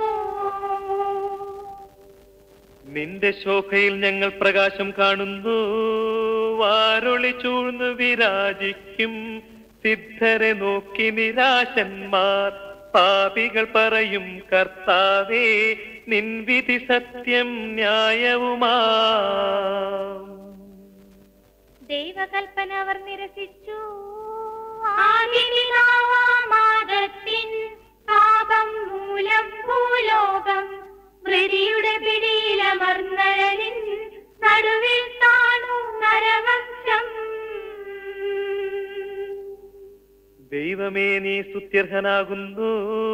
നിന്റെ ശോഭയിൽ ഞങ്ങൾ പ്രകാശം കാണുന്നു വാരൊളി ചൂഴ്ന്നു വിരാജിക്കും സിദ്ധരെ നോക്കി നിരാശന്മാർ പാപികൾ പറയും കർത്താവേ നിൻ വിധി സത്യം ന്യായവുമാ
ദൈവകൽപ്പന അവർ നിരസിച്ചു ആദിപിതാവാമാദത്തിൻ പാപം മൂലം ഭൂലോകം മൃതിയുടെ പിടിയിലമർന്നഴലിൻ നടുവിൽ താണു നരവംശം
ദൈവമേ നീ സ്തുത്യർഹനാകുന്നു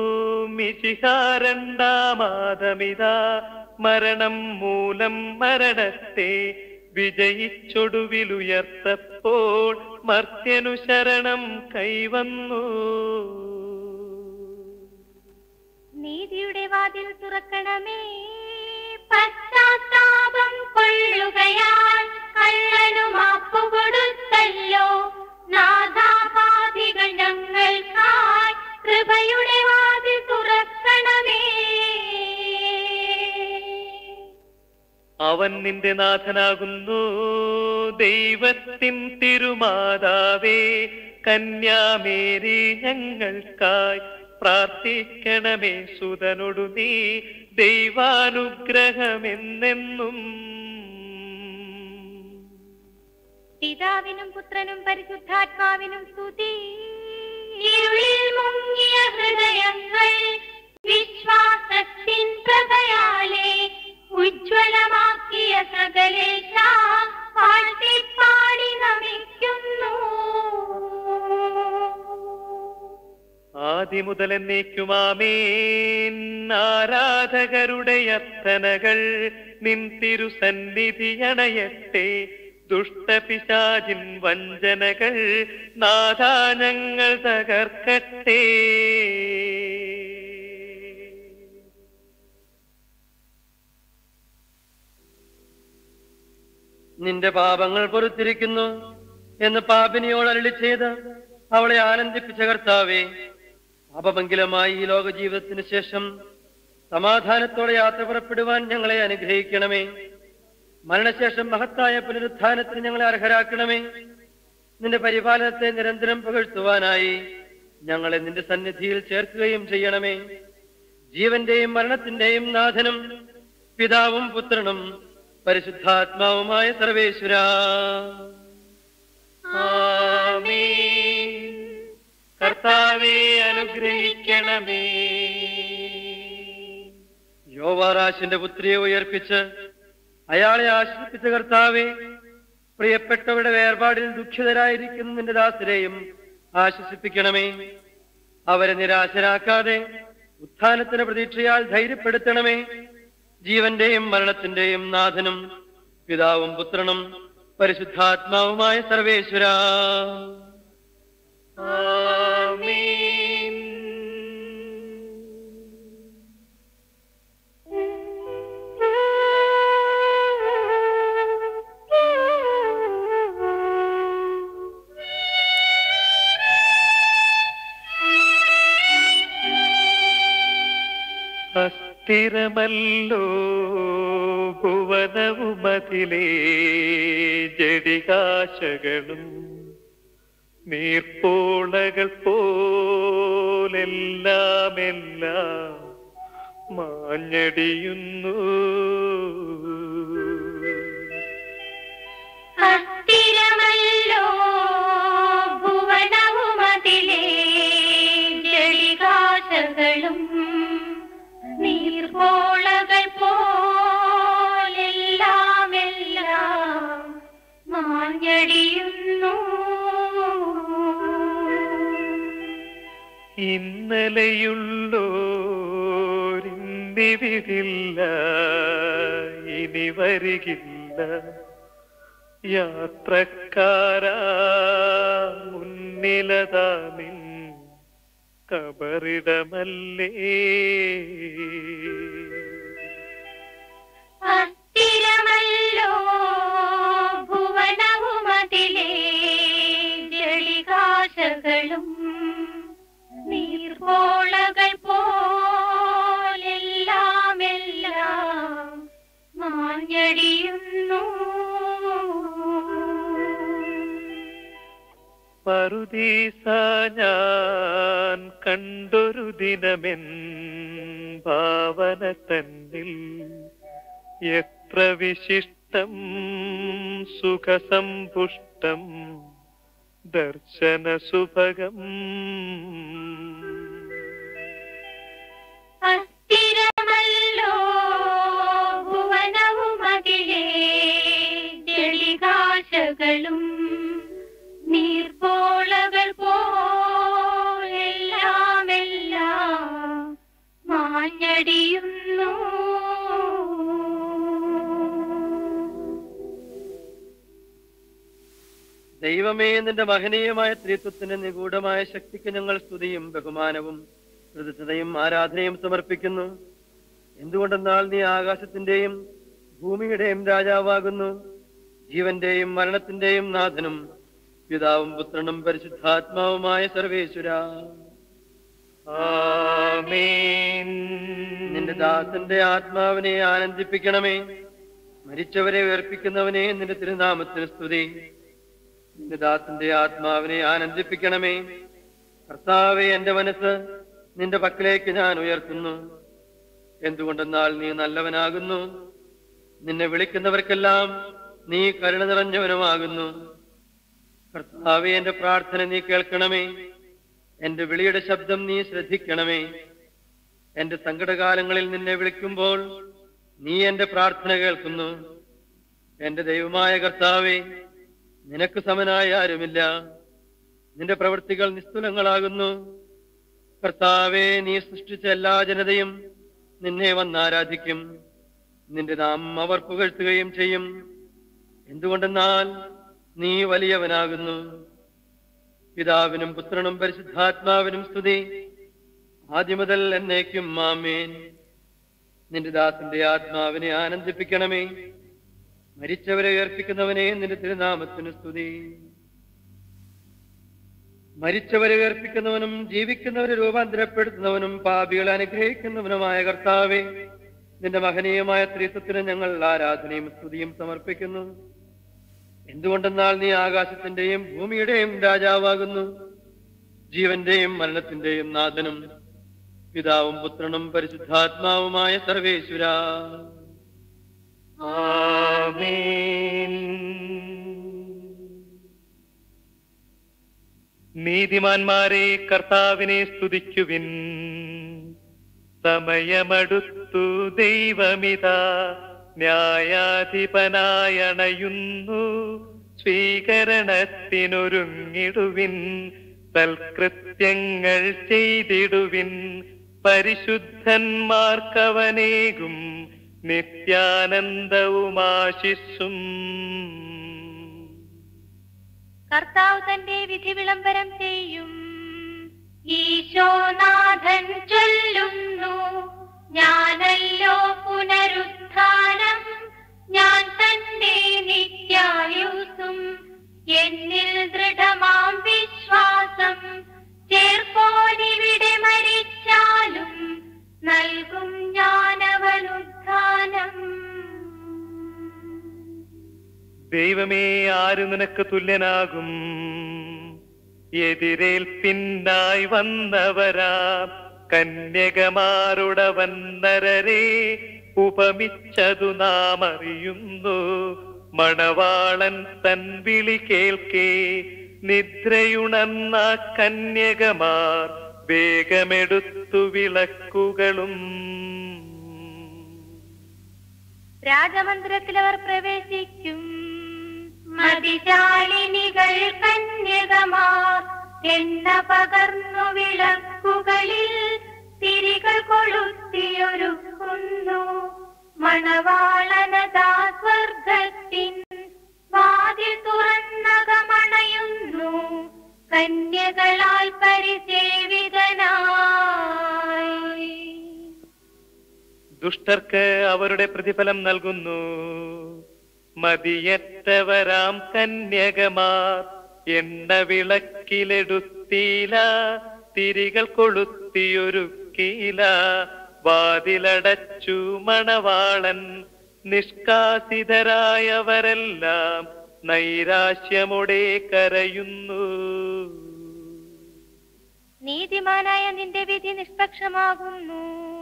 മിശിഹാരണ്ടാമാതമിതാ മരണം മൂലം മരണത്തെ വിജയിച്ചൊടുവിലുയർത്തപ്പോൾ മർത്യനു ശരണം കൈവന്നു
നീതിയുടെ വാതിൽ തുറക്കണമേ പശ്ചാത്താപം കൊള്ളുകയാൽ കള്ളനു മാപ്പു കൊടുത്തല്ലോ നാഥാപാതികൾ ഞങ്ങൾക്കായി കൃപയുടെ വാതിൽ തുറക്കണമേ
അവൻ നിന്റെ നാഥനാകുന്നു ദൈവത്തിൻ തിരുമാതാവേ കന്യാമേരി ഞങ്ങൾക്കായി പ്രാർത്ഥിക്കണമേ സുതനൊടു നീ ദൈവാനുഗ്രഹമെന്നെന്നും
പിതാവിനും പുത്രനും പരിശുദ്ധാത്മാവിനും സ്തുതി ഇരുളിൽ മുങ്ങിയ ഹൃദയങ്ങൾ വിശ്വാസത്തിൻ പ്രഭയാലെ ഉജ്ജ്വലമാക്കിയ സകലേശ പാടി നമിക്കുന്നു
ആദിമുതൽ എന്നേക്കുമാമേൻ ആരാധകരുടെ അർത്ഥനകൾ നിൻ തിരുസന്നിധി അണയട്ടെ ദുഷ്ടപിശാചിൻ വഞ്ചനകൾ നാഥാനങ്ങൾ തകർക്കട്ടെ
നിന്റെ പാപങ്ങൾ പൊറുത്തിരിക്കുന്നു എന്ന് പാപിനിയോട് അരളി ചെയ്ത് അവളെ ആനന്ദിപ്പിച്ച കർത്താവേ പാപമംഗലമായി ഈ ലോക ജീവിതത്തിന് ശേഷം സമാധാനത്തോടെ യാത്ര പുറപ്പെടുവാൻ ഞങ്ങളെ അനുഗ്രഹിക്കണമേ മരണശേഷം മഹത്തായ പുനരുത്ഥാനത്തിന് ഞങ്ങളെ അർഹരാക്കണമേ നിന്റെ പരിപാലനത്തെ നിരന്തരം പുകഴ്ത്തുവാനായി ഞങ്ങളെ നിന്റെ സന്നിധിയിൽ ചേർക്കുകയും ചെയ്യണമേ ജീവന്റെയും മരണത്തിന്റെയും നാഥനും പിതാവും പുത്രനും പരിശുദ്ധാത്മാവുമായ സർവേശ്വര
കർത്താവെ അനുഗ്രഹിക്കണമേ
യോവാറാശിന്റെ പുത്രിയെ ഉയർപ്പിച്ച് അയാളെ ആശ്രയിപ്പിച്ച കർത്താവെ പ്രിയപ്പെട്ടവരുടെ വേർപാടിൽ ദുഃഖിതരായിരിക്കുന്ന നിന്റെ ദാസരെയും ആശ്വസിപ്പിക്കണമേ അവരെ നിരാശരാക്കാതെ ഉത്ഥാനത്തിന് പ്രതീക്ഷയാൽ ധൈര്യപ്പെടുത്തണമേ ജീവന്റെയും മരണത്തിന്റെയും നാഥനും പിതാവും പുത്രനും പരിശുദ്ധാത്മാവുമായ സർവേശ്വര
അസ്ഥിരമല്ലോ ഭുവനവുമതിലേ ജടികാശകളും നീർപ്പോളകൾ പോലെല്ലാം എല്ലാം മാഞ്ഞടിയുന്നു
അസ്ഥിരമല്ലോ ഭുവനവുമതിലേ ജളികാശകളും നീർപോളകൾ പോലെല്ലാം എല്ലാം മാഞ്ഞടിയുന്നു
ഇന്നലെയുള്ളോരിന്നിവിടില്ല ഇനി വരികില്ല യാത്രക്കാരാ മുന്നിലതാ നിൻ കബറിടമല്ലേ
അസ്ഥിരമല്ലോ ഭുവനവുമതിലേ ജളികാശകളും നീർപോളകൾ പോലെല്ലാം എല്ലാം മാഞ്ഞടിയുന്നു
പറുദീസ ഞാൻ കണ്ടൊരു ദിനമെൻ ഭാവന തന്നിൽ എത്ര വിശിഷ്ടം സുഖസമ്പുഷ്ടം ദർശന സുഭഗം
അസ്ഥിരമല്ലോ ഭുവനവുമതിലേ ജളികാശകളും നീർപ്പോളകൾ പോലെല്ലാം എല്ലാം മാഞ്ഞടിയുന്നു
ദൈവമേ നിന്റെ മഹനീയമായ ത്രിത്വത്തിന്റെ നിഗൂഢമായ ശക്തിക്ക് ഞങ്ങൾ സ്തുതിയും ബഹുമാനവും കൃതജ്ഞതയും ആരാധനയും സമർപ്പിക്കുന്നു എന്തുകൊണ്ടെന്നാൽ നീ ആകാശത്തിന്റെയും ഭൂമിയുടെയും രാജാവാകുന്നു ജീവന്റെയും മരണത്തിന്റെയും നാഥനും പിതാവും പുത്രനും പരിശുദ്ധാത്മാവുമായ സർവേശ്വര
ആമേൻ
നിന്റെ ദാസന്റെ ആത്മാവിനെ ആനന്ദിപ്പിക്കണമേ മരിച്ചവരെ ഉയർപ്പിക്കുന്നവനെ നിന്റെ തിരുനാമത്തിന് സ്തുതി നിന്റെ ദാസന്റെ ആത്മാവിനെ ആനന്ദിപ്പിക്കണമേ കർത്താവെ എന്റെ മനസ്സ് നിന്റെ പക്കലേക്ക് ഞാൻ ഉയർത്തുന്നു എന്തുകൊണ്ടെന്നാൽ നീ നല്ലവനാകുന്നു നിന്നെ വിളിക്കുന്നവർക്കെല്ലാം നീ കരുണ നിറഞ്ഞവനുമാകുന്നു കർത്താവെ എന്റെ പ്രാർത്ഥന നീ കേൾക്കണമേ എന്റെ വിളിയുടെ ശബ്ദം നീ ശ്രദ്ധിക്കണമേ എന്റെ സങ്കടകാലങ്ങളിൽ നിന്നെ വിളിക്കുമ്പോൾ നീ എന്റെ പ്രാർത്ഥന കേൾക്കുന്നു എന്റെ ദൈവമായ കർത്താവെ നിനക്ക് സമനായ ആരുമില്ല നിന്റെ പ്രവൃത്തികൾ നിസ്തുലങ്ങളാകുന്നു കർത്താവെ നീ സൃഷ്ടിച്ച എല്ലാ ജനതയും നിന്നെ വന്നാരാധിക്കും നിന്റെ നാമം അവർ പുകഴ്ത്തുകയും ചെയ്യും എന്തുകൊണ്ടെന്നാൽ നീ വലിയവനാകുന്നു പിതാവിനും പുത്രനും പരിശുദ്ധാത്മാവിനും സ്തുതി ആദ്യം മുതൽ എന്നേക്കും മാമേൻ നിന്റെ ദാസന്റെ ആത്മാവിനെ ആനന്ദിപ്പിക്കണമേ മരിച്ചവരെ ഉയർപ്പിക്കുന്നവനെ നിന്റെ തിരുനാമത്തിന് സ്തുതി മരിച്ചവരെ ഉയർപ്പിക്കുന്നവനും ജീവിക്കുന്നവരെ രൂപാന്തരപ്പെടുത്തുന്നവനും പാപികളെ അനുഗ്രഹിക്കുന്നവനുമായ കർത്താവെ നിന്റെ മഹനീയമായ ത്രിത്വത്തിന് ഞങ്ങൾ ആരാധനയും സ്തുതിയും സമർപ്പിക്കുന്നു എന്തുകൊണ്ടെന്നാൽ നീ ആകാശത്തിന്റെയും ഭൂമിയുടെയും രാജാവാകുന്നു ജീവന്റെയും മരണത്തിന്റെയും നാഥനും പിതാവും പുത്രനും പരിശുദ്ധാത്മാവുമായ സർവേശ്വര
ആമേൻ നീതിമാന്മാരെ കർത്താവിനെ സ്തുതിക്കുവിൻ സമയമടുത്തു ദൈവമിതാ ന്യായാധിപനായണയുന്നു സ്വീകരണത്തിനൊരുങ്ങിടുവിൻ സൽകൃത്യങ്ങൾ ചെയ്തിടുവിൻ പരിശുദ്ധന്മാർക്കവനേകും നിത്യാനന്ദവുമാശിസ്സും
കർത്താവ് തന്റെ വിധി വിളംബരം ചെയ്യും ഈശോനാഥൻ ചൊല്ലുന്നു ഞാനല്ലോ പുനരുത്ഥാനം ഞാൻ തന്നെ നിത്യായുസും എന്നിൽ ദൃഢമാം വിശ്വാസം ചേർപ്പോനിവിടെ മരിച്ചാലും നൽകും ഞാനവനുത്ഥാനം
ദൈവമേ ആര് നിനക്ക് തുല്യനാകും എതിരേൽപ്പിന്നായി വന്നവരാ കന്യകമാരുടവൻ നരരെ ഉപമിച്ചതു നാം അറിയുന്നു മണവാളൻ തൻ വിളി കേൾക്കേ നിദ്രയുണർന്ന കന്യകമാർ വേഗമെടുത്തു വിളക്കുകളും
രാജമന്ദിരത്തിൽ അവർ പ്രവേശിക്കും മതിശാലിനികൾ കന്യകമാർ എണ്ണ പകർന്നു വിളക്കുകളിൽ തിരികൾ കൊളുത്തിയൊരുക്കുന്നു മണവാളനതാ സ്വർഗത്തിൻ വാതിൽ തുറന്നകമണയുന്നു കന്യകളാൽ പരിസേവിതനായി
ദുഷ്ടർക്ക് അവരുടെ പ്രതിഫലം നൽകുന്നു മതിയറ്റവരാം കന്യകമാർ എണ്ണ വിളക്കിലെടുത്തീല തിരികൾ കൊളുത്തിയൊരുക്കീല വാതിലടച്ചു മണവാളൻ നിഷ്കാസിതരായവരെല്ലാം നൈരാശ്യമുടെ കരയുന്നു
നീതിമാനായ നിന്റെ വിധി നിഷ്പക്ഷമാകുന്നു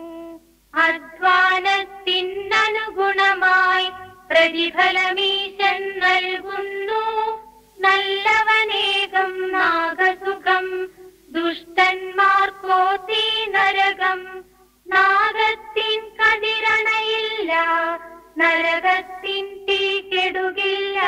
അധ്വാനത്തിനനുഗുണമായി പ്രതിഫലമീശൻ നൽകുന്നു നല്ലവനേകം നാഗസുഖം ദുഷ്ടന്മാർക്കോ തീ നരകം നാഗത്തിൻ കതിരണയില്ല നരകത്തിൻ തീ കെടുകില്ല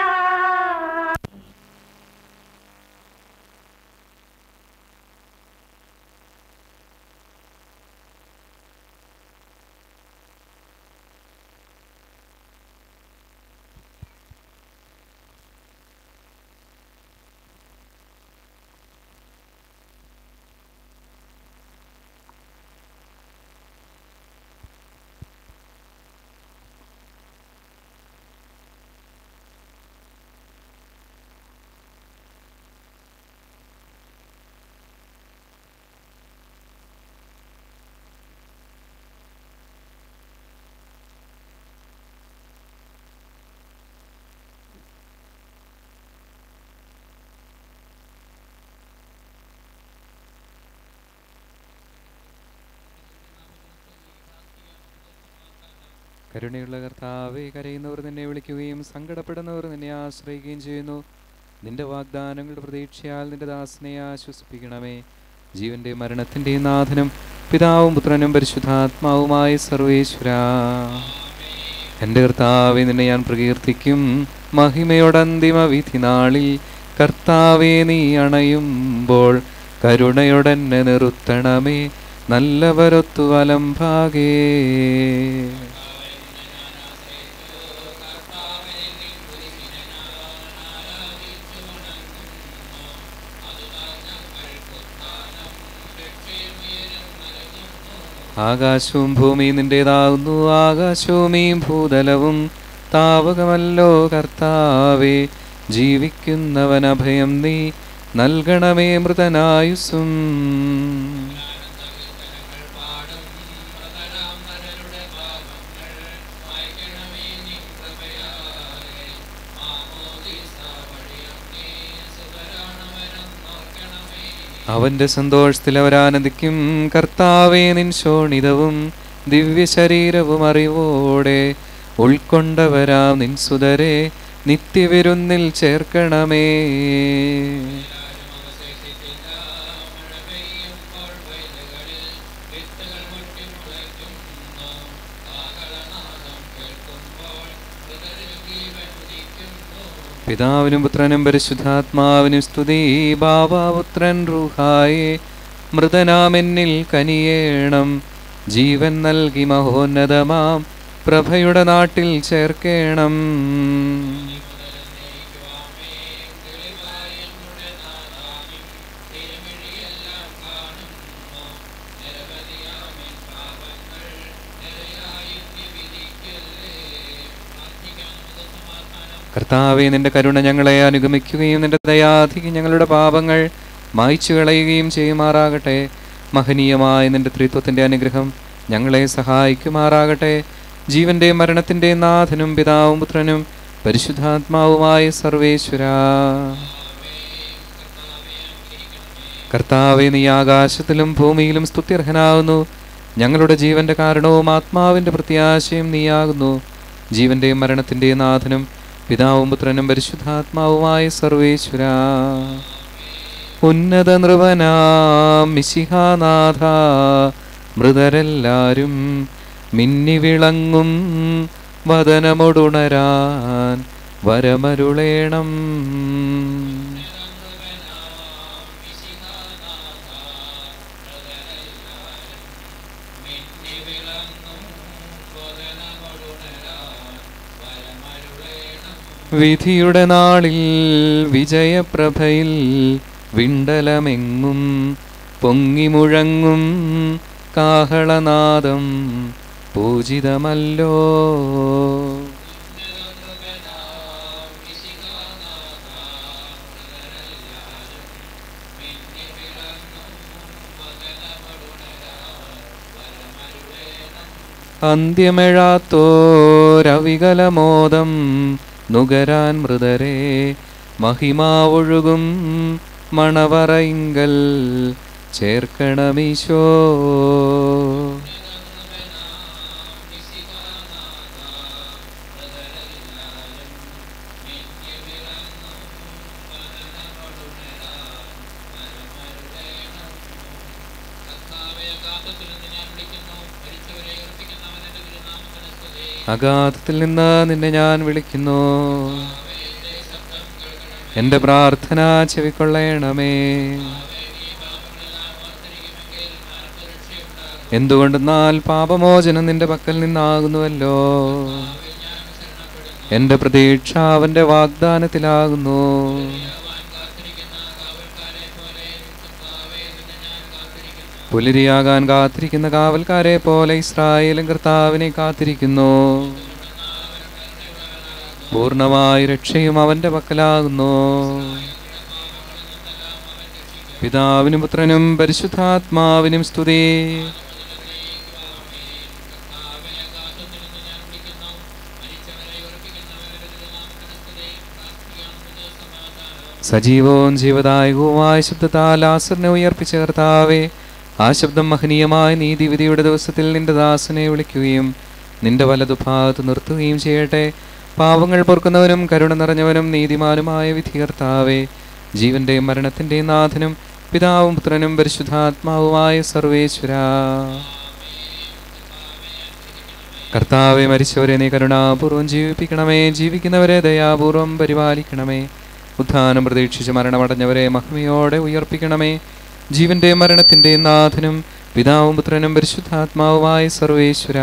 കരുണയുള്ള കർത്താവെ കരയുന്നവർ നിന്നെ വിളിക്കുകയും സങ്കടപ്പെടുന്നവർ നിന്നെ ആശ്രയിക്കുകയും ചെയ്യുന്നു നിന്റെ വാഗ്ദാനങ്ങളുടെ പ്രതീക്ഷയാൽ നിന്റെ ദാസനെ ആശ്വസിപ്പിക്കണമേ ജീവന്റെ മരണത്തിന്റെയും നാഥനും പിതാവും പുത്രനും പരിശുദ്ധാത്മാവുമായ സർവേശ്വര എൻ്റെ കർത്താവെ നിന്നെ ഞാൻ പ്രകീർത്തിക്കും മഹിമയോടന്തിമ വിധി നാളിൽ കർത്താവെ നീ അണയുമ്പോൾ കരുണയോടെന്നെ നിർത്തണമേ നല്ലവരൊത്തു വലം ഭാഗേ ആകാശവും ഭൂമിയും നിന്റേതാകുന്നു ആകാശവും ഈ ഭൂതലവും താവകമല്ലോ കർത്താവേ ജീവിക്കുന്നവൻ അഭയം നീ നൽകണമേ മൃതനായുസും അവന്റെ സന്തോഷത്തിൽ അവരാനന്ദിക്കും കർത്താവേ നിൻ ശോണിതവും ദിവ്യ ശരീരവും അറിവോടെ ഉൾക്കൊണ്ടവരാം നിൻ സുതരെ നിത്യവിരുന്നിൽ ചേർക്കണമേ പിതാവിനും പുത്രനും പരിശുദ്ധാത്മാവിനും സ്തുതി ബാബാപുത്രൻ റൂഹായെ മൃതനാമെന്നിൽ കനിയേണം ജീവൻ നൽകി മഹോന്നതമാം പ്രഭയുടെ നാട്ടിൽ ചേർക്കേണം കർത്താവെ നിന്റെ കരുണ ഞങ്ങളെ അനുഗമിക്കുകയും നിന്റെ ദയാധികം ഞങ്ങളുടെ പാപങ്ങൾ മായ്ച്ചു കളയുകയും ചെയ്യുമാറാകട്ടെ മഹനീയമായ നിന്റെ ത്രിത്വത്തിന്റെ അനുഗ്രഹം ഞങ്ങളെ സഹായിക്കുമാറാകട്ടെ ജീവന്റെ മരണത്തിന്റെ നാഥനും പിതാവും പുത്രനും പരിശുദ്ധാത്മാവുമായ സർവേശ്വര കർത്താവെ നീ ആകാശത്തിലും ഭൂമിയിലും സ്തുത്യർഹനാവുന്നു ഞങ്ങളുടെ ജീവന്റെ കാരണവും ആത്മാവിന്റെ പ്രത്യാശയും നീയാകുന്നു ജീവന്റെയും മരണത്തിന്റെയും നാഥനും പിതാവും പുത്രനും പരിശുദ്ധാത്മാവുമായ സർവേശ്വര ഉന്നത നൃപനാം മിശിഹാനാഥ മൃതരെല്ലാരും മിന്നി വിളങ്ങും വദനമൊടുണരാൻ വരമരുളേണം വിധിയുടെ നാളിൽ വിജയപ്രഭയിൽ വിണ്ടലമെങ്ങും പൊങ്ങിമുഴങ്ങും കാഹളനാദം പൂജിതമല്ലോ അന്ത്യമെഴാത്തോരവികലമോദം നുകരാൻ മൃതരെ മഹിമാവൊഴുകും മണവറയിങ്കൽ ചേർക്കണമീശോ അഗാധത്തിൽ നിന്ന് നിന്നെ ഞാൻ വിളിക്കുന്നു എന്റെ പ്രാർത്ഥന ചെവിക്കൊള്ളണമേ എന്തുകൊണ്ടെന്നാൽ പാപമോചനം നിന്റെ പക്കൽ നിന്നാകുന്നുവല്ലോ എന്റെ പ്രതീക്ഷ അവന്റെ വാഗ്ദാനത്തിലാകുന്നു പുലരിയാകാൻ കാത്തിരിക്കുന്ന കാവൽക്കാരെ പോലെ ഇസ്രായേലും കർത്താവിനെ കാത്തിരിക്കുന്നു പൂർണ്ണമായ രക്ഷയും അവന്റെ പക്കലാകുന്നു പിതാവിനും പുത്രനും പരിശുദ്ധാത്മാവിനും സ്തുതി സജീവവും ജീവദായകവുമായ ശബ്ദത്താൽ ആസറിനെ ഉയർപ്പിച്ച കർത്താവേ ആ ശബ്ദം മഹനീയമായ നീതിവിധിയുടെ ദിവസത്തിൽ നിന്റെ ദാസനെ വിളിക്കുകയും നിന്റെ വലതുഭാഗത്ത് നിർത്തുകയും ചെയ്യട്ടെ പാവങ്ങൾ പൊറുക്കുന്നവനും കരുണ നിറഞ്ഞവനും നീതിമാനുമായ വിധികർത്താവേ ജീവന്റെയും മരണത്തിന്റെയും നാഥനും പിതാവും പുത്രനും പരിശുദ്ധാത്മാവുമായ സർവേശ്വര കർത്താവെ മരിച്ചവരെ നീ കരുണാപൂർവം ജീവിപ്പിക്കണമേ ജീവിക്കുന്നവരെ ദയാപൂർവം പരിപാലിക്കണമേ ഉത്ഥാനം പ്രതീക്ഷിച്ച് മരണമടഞ്ഞവരെ മഹിമയോടെ ഉയർപ്പിക്കണമേ ജീവന്റെ മരണത്തിന്റെ നാഥനും പിതാവും പുത്രനും പരിശുദ്ധാത്മാവുമായ സർവേശ്വര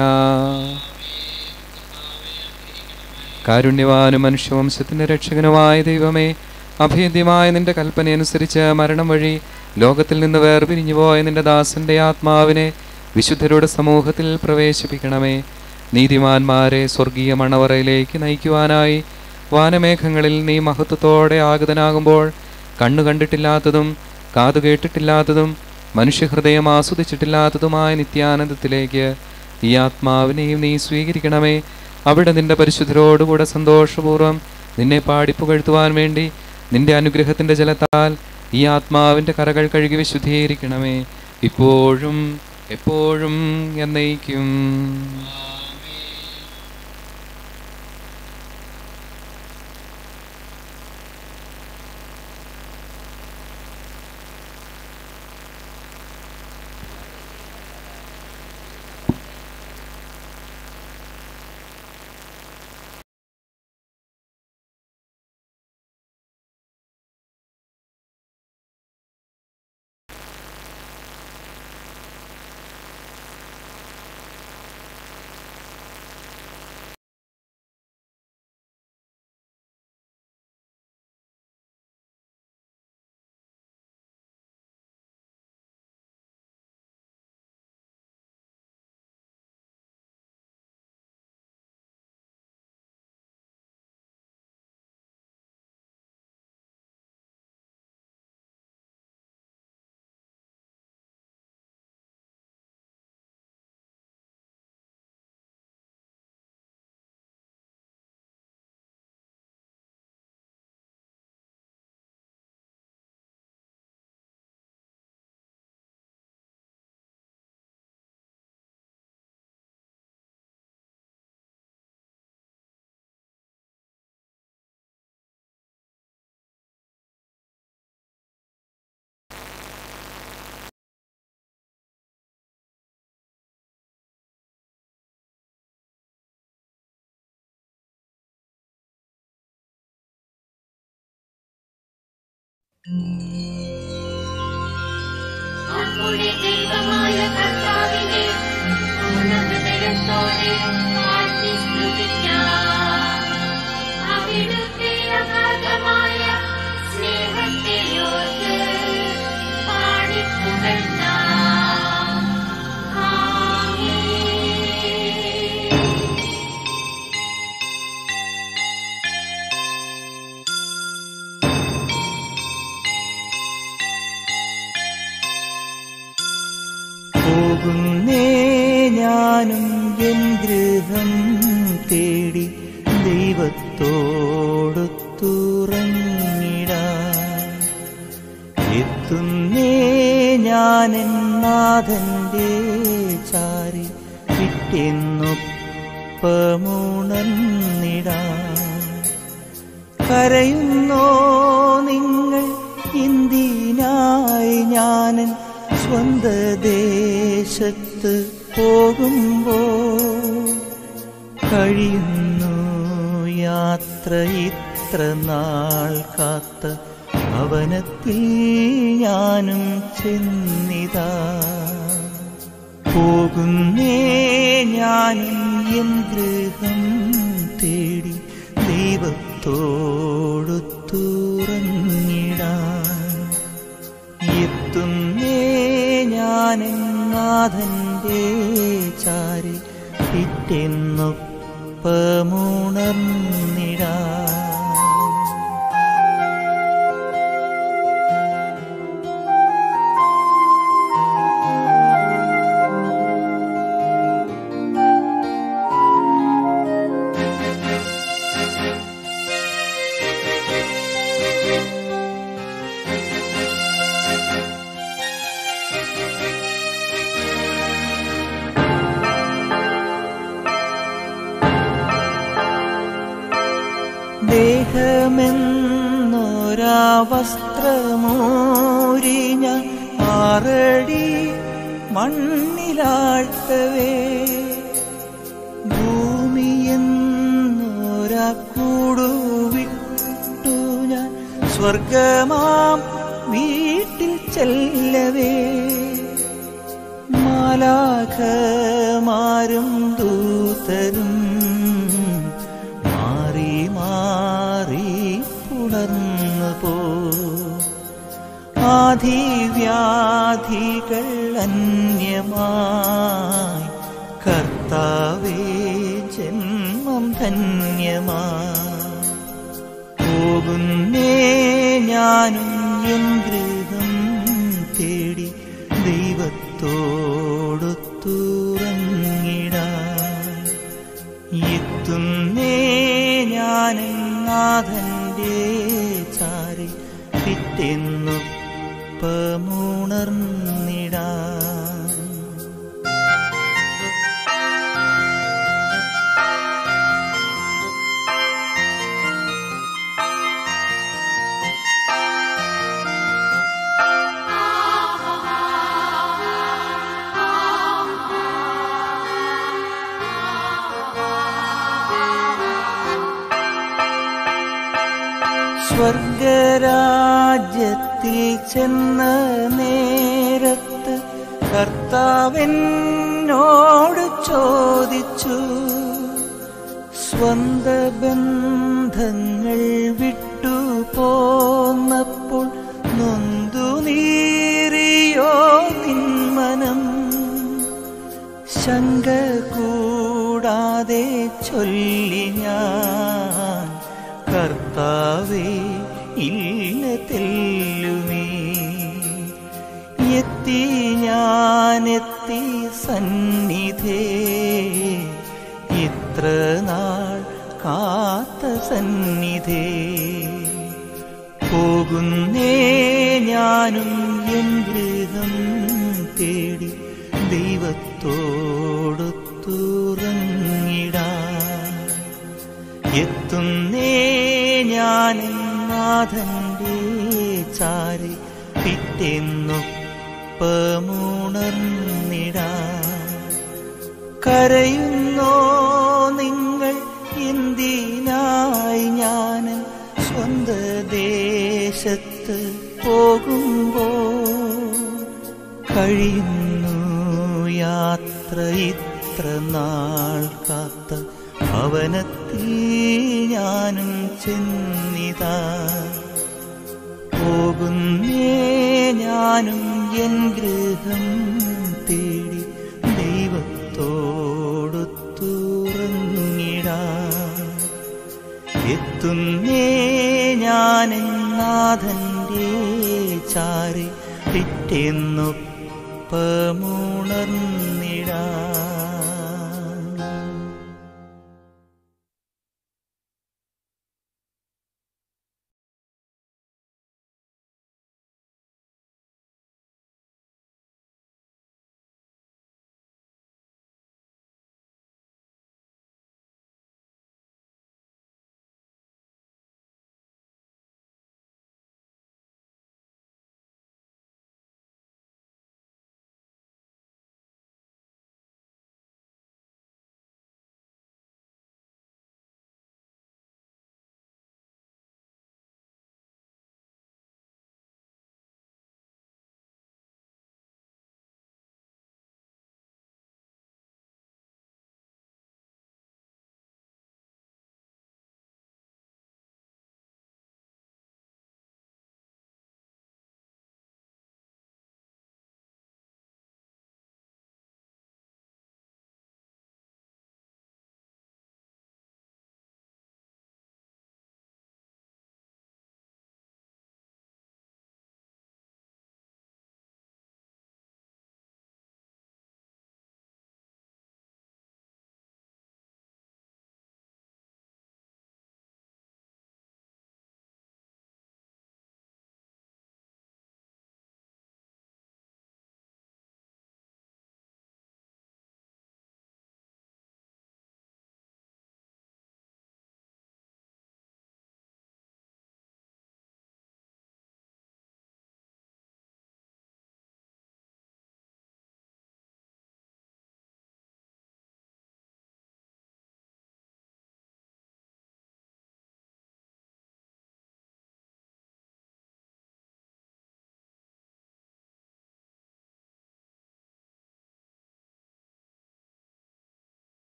കാരുണ്യവാനും മനുഷ്യവംശത്തിന്റെ രക്ഷകനുമായ ദൈവമേ അഭേദ്യമായ നിന്റെ കൽപ്പനയനുസരിച്ച് മരണം വഴി ലോകത്തിൽ നിന്ന് വേർപിരിഞ്ഞുപോയ നിന്റെ ദാസന്റെ ആത്മാവിനെ വിശുദ്ധരുടെ സമൂഹത്തിൽ പ്രവേശിപ്പിക്കണമേ നീതിമാന്മാരെ സ്വർഗീയ മണവറയിലേക്ക് നയിക്കുവാനായി വാനമേഘങ്ങളിൽ നീ മഹത്വത്തോടെ ആഗതനാകുമ്പോൾ കണ്ണു കണ്ടിട്ടില്ലാത്തതും കാതു കേട്ടിട്ടില്ലാത്തതും മനുഷ്യഹൃദയം ആസ്വദിച്ചിട്ടില്ലാത്തതുമായ നിത്യാനന്ദത്തിലേക്ക് ഈ ആത്മാവിനെയും നീ സ്വീകരിക്കണമേ അവിടെ നിന്റെ പരിശുദ്ധരോടുകൂടെ സന്തോഷപൂർവ്വം നിന്നെ പാടിപ്പുകഴ്ത്തുവാൻ വേണ്ടി നിന്റെ അനുഗ്രഹത്തിന്റെ ജലത്താൽ ഈ ആത്മാവിന്റെ കരകൾ കഴുകി വിശുദ്ധീകരിക്കണമേ ഇപ്പോഴും എപ്പോഴും എന്നയിക്കും
നമ്മുടെ ദൈവമായ കർത്താവിനെ പൂർണ്ണ ഹൃദയത്തോടെ വാഴ്ത്തി സ്തുതിക്കാം. അവിടുത്തെ അഗാധമായ സ്നേഹത്തെ ഓർത്ത് പാടിപ്പുകഴ്ത്താം. ആമേൻ.
പോകുന്നേ ഞാനും എൻ ഗൃഹം തേടി ദൈവത്തോടൊത്തുറങ്ങിടാൻ എത്തുന്നേ ഞാൻ എൻ നാഥന്റെ ചാരി വിട്ടെന്നൊപ്പമുണർന്നിടാൻ കരയുന്നോ നിങ്ങൾ ഇന്ത്യനായി ഞാനൻ സ്വന്ത ദേശത്ത് പോകുമ്പോ കഴിയുന്നു യാത്ര ഇത്ര നാൾ കാത്ത ഭവനത്തിൽ ഞാനും ചെന്നിതാ പോകുന്നേ ഞാനും എൻ ഗൃഹം തേടി ദൈവത്തോടൊത്തുറങ്ങിടാൻ എത്തുന്നേ ഞാൻ നാഥന്റെ ചാരി പിറ്റെന്നൊപ്പമുണർന്നിടാൻ ദേഹമെന്നൊരാ വസ്ത്രമോരി ഞാൻ ആറടി മണ്ണിലാഴ്ത്തവേ ഭൂമിയെന്നൊരാ കൂടുവിട്ടു ഞാൻ സ്വർഗമാം വീട്ടിൽ ചെല്ലവേ മാലാഖമാരും ദൂതരും മാറി മാറി പുണർന്നു പോ ആധിവ്യാധികൾ അന്യമായി കർത്താവേ ജന്മം ധന്യമായി പോകുന്നേ ഞാനും എൻ ഗൃഹം തേടി ദൈവത്തോടൊത്തുറങ്ങിടാൻ എത്തുന്നേ ഞാൻ നാഥന്റെ ചാരി പിറ്റെന്നൊപ്പമുണർന്നിടാൻ സ്വർഗരാജ്യത്തിൽ ചെന്ന നേരത്ത് കർത്താവെന്നോട് ചോദിച്ചു സ്വന്ത ബന്ധങ്ങൾ വിട്ടു പോന്നപ്പോൾ നൊന്തു നീറിയോ നിന്മനം ശങ്ക കൂടാതെ ചൊല്ലി ഞാൻ കർത്താവേ ഇല്ല തെല്ലുമേ എത്തി ഞാനെത്തി സന്നിധേ ഇത്ര നാൾ കാത്ത സന്നിധേ പോകുന്നേ ഞാനും എൻ ഗൃഹം തേടി ദൈവത്തോടൊത്തുറങ്ങിടാൻ എത്തുന്നേ ഞാൻ നാഥന്റെ ചാരി പിറ്റെന്നൊപ്പമുണർന്നിടാൻ കരയുന്നോ നിങ്ങൾ എന്തിനായി ഞാൻ സ്വന്ത ദേശത്ത് പോകുമ്പോ കഴിയുന്നു യാത്ര ഇത്ര നാൾ കാത്ത ഭവനത്തിൽ ഞാനും ചെന്നിതാ പോകുന്നേ ഞാനും എൻ ഗൃഹം തേടി ദൈവത്തോടൊത്തുറങ്ങിടാൻ എത്തുന്നേ ഞാൻ നാഥന്റെ ചാരി പിറ്റെന്നൊപ്പമുണർന്നിടാൻ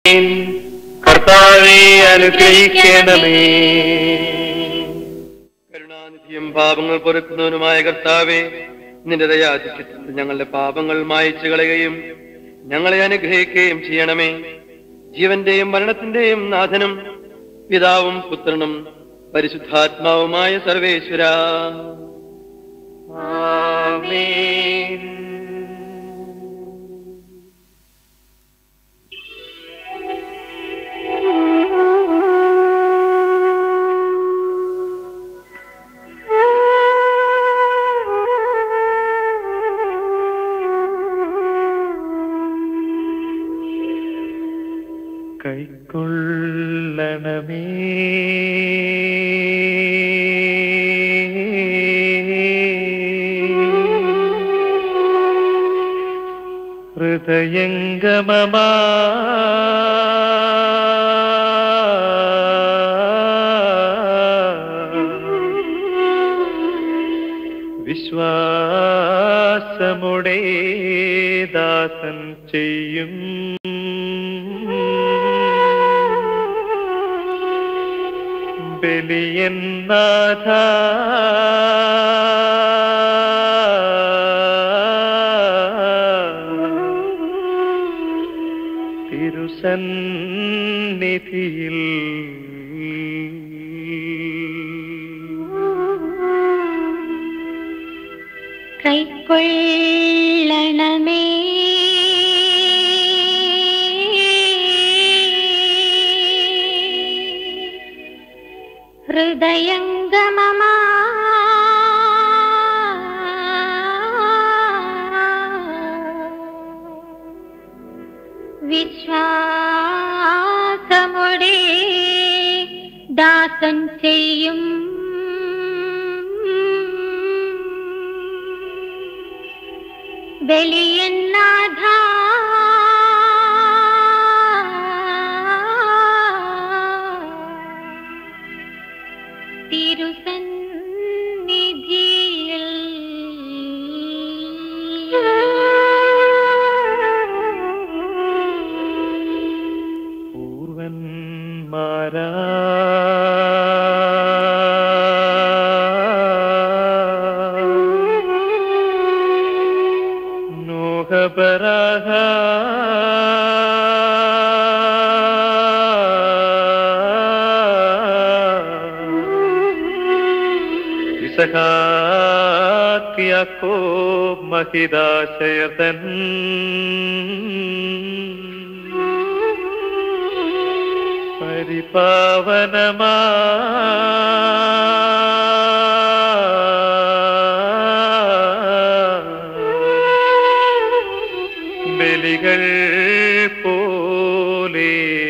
കർത്താവെ അനുഗ്രഹിക്കണമേ
കരുണാനിധിയും പാപങ്ങൾ പൊറുക്കുന്നവനുമായ കർത്താവെ നിന്റെ ദയാധിക്യത്തിൽ ഞങ്ങളുടെ പാപങ്ങൾ മായച്ചു കളയുകയും ഞങ്ങളെ അനുഗ്രഹിക്കുകയും ചെയ്യണമേ ജീവന്റെയും മരണത്തിന്റെയും നാഥനും പിതാവും പുത്രനും പരിശുദ്ധാത്മാവുമായ സർവേശ്വര
ആമേൻ കൈക്കൊള്ളണമേ ഹൃദയംഗമമാ വിശ്വാസമുടേ ദാസൻ ചെയ്യും ബലിയന്നാഥ തിരുസന്നിധിയിൽ
കൈക്കൊള്ളണമേ ഹൃദയംഗമമാ വിശ്വാസമുടെ ദാസൻ ചെയ്യും ബലിയന്നാഥ തിരുസന്നിധിയിൽ
പൂർവന്മാരാ നോഹപരാഹ ഇസഹാക്കിയാക്കോ മഹിതാശയതൻ പരിപാവനമാ ബലികൾ പോലെ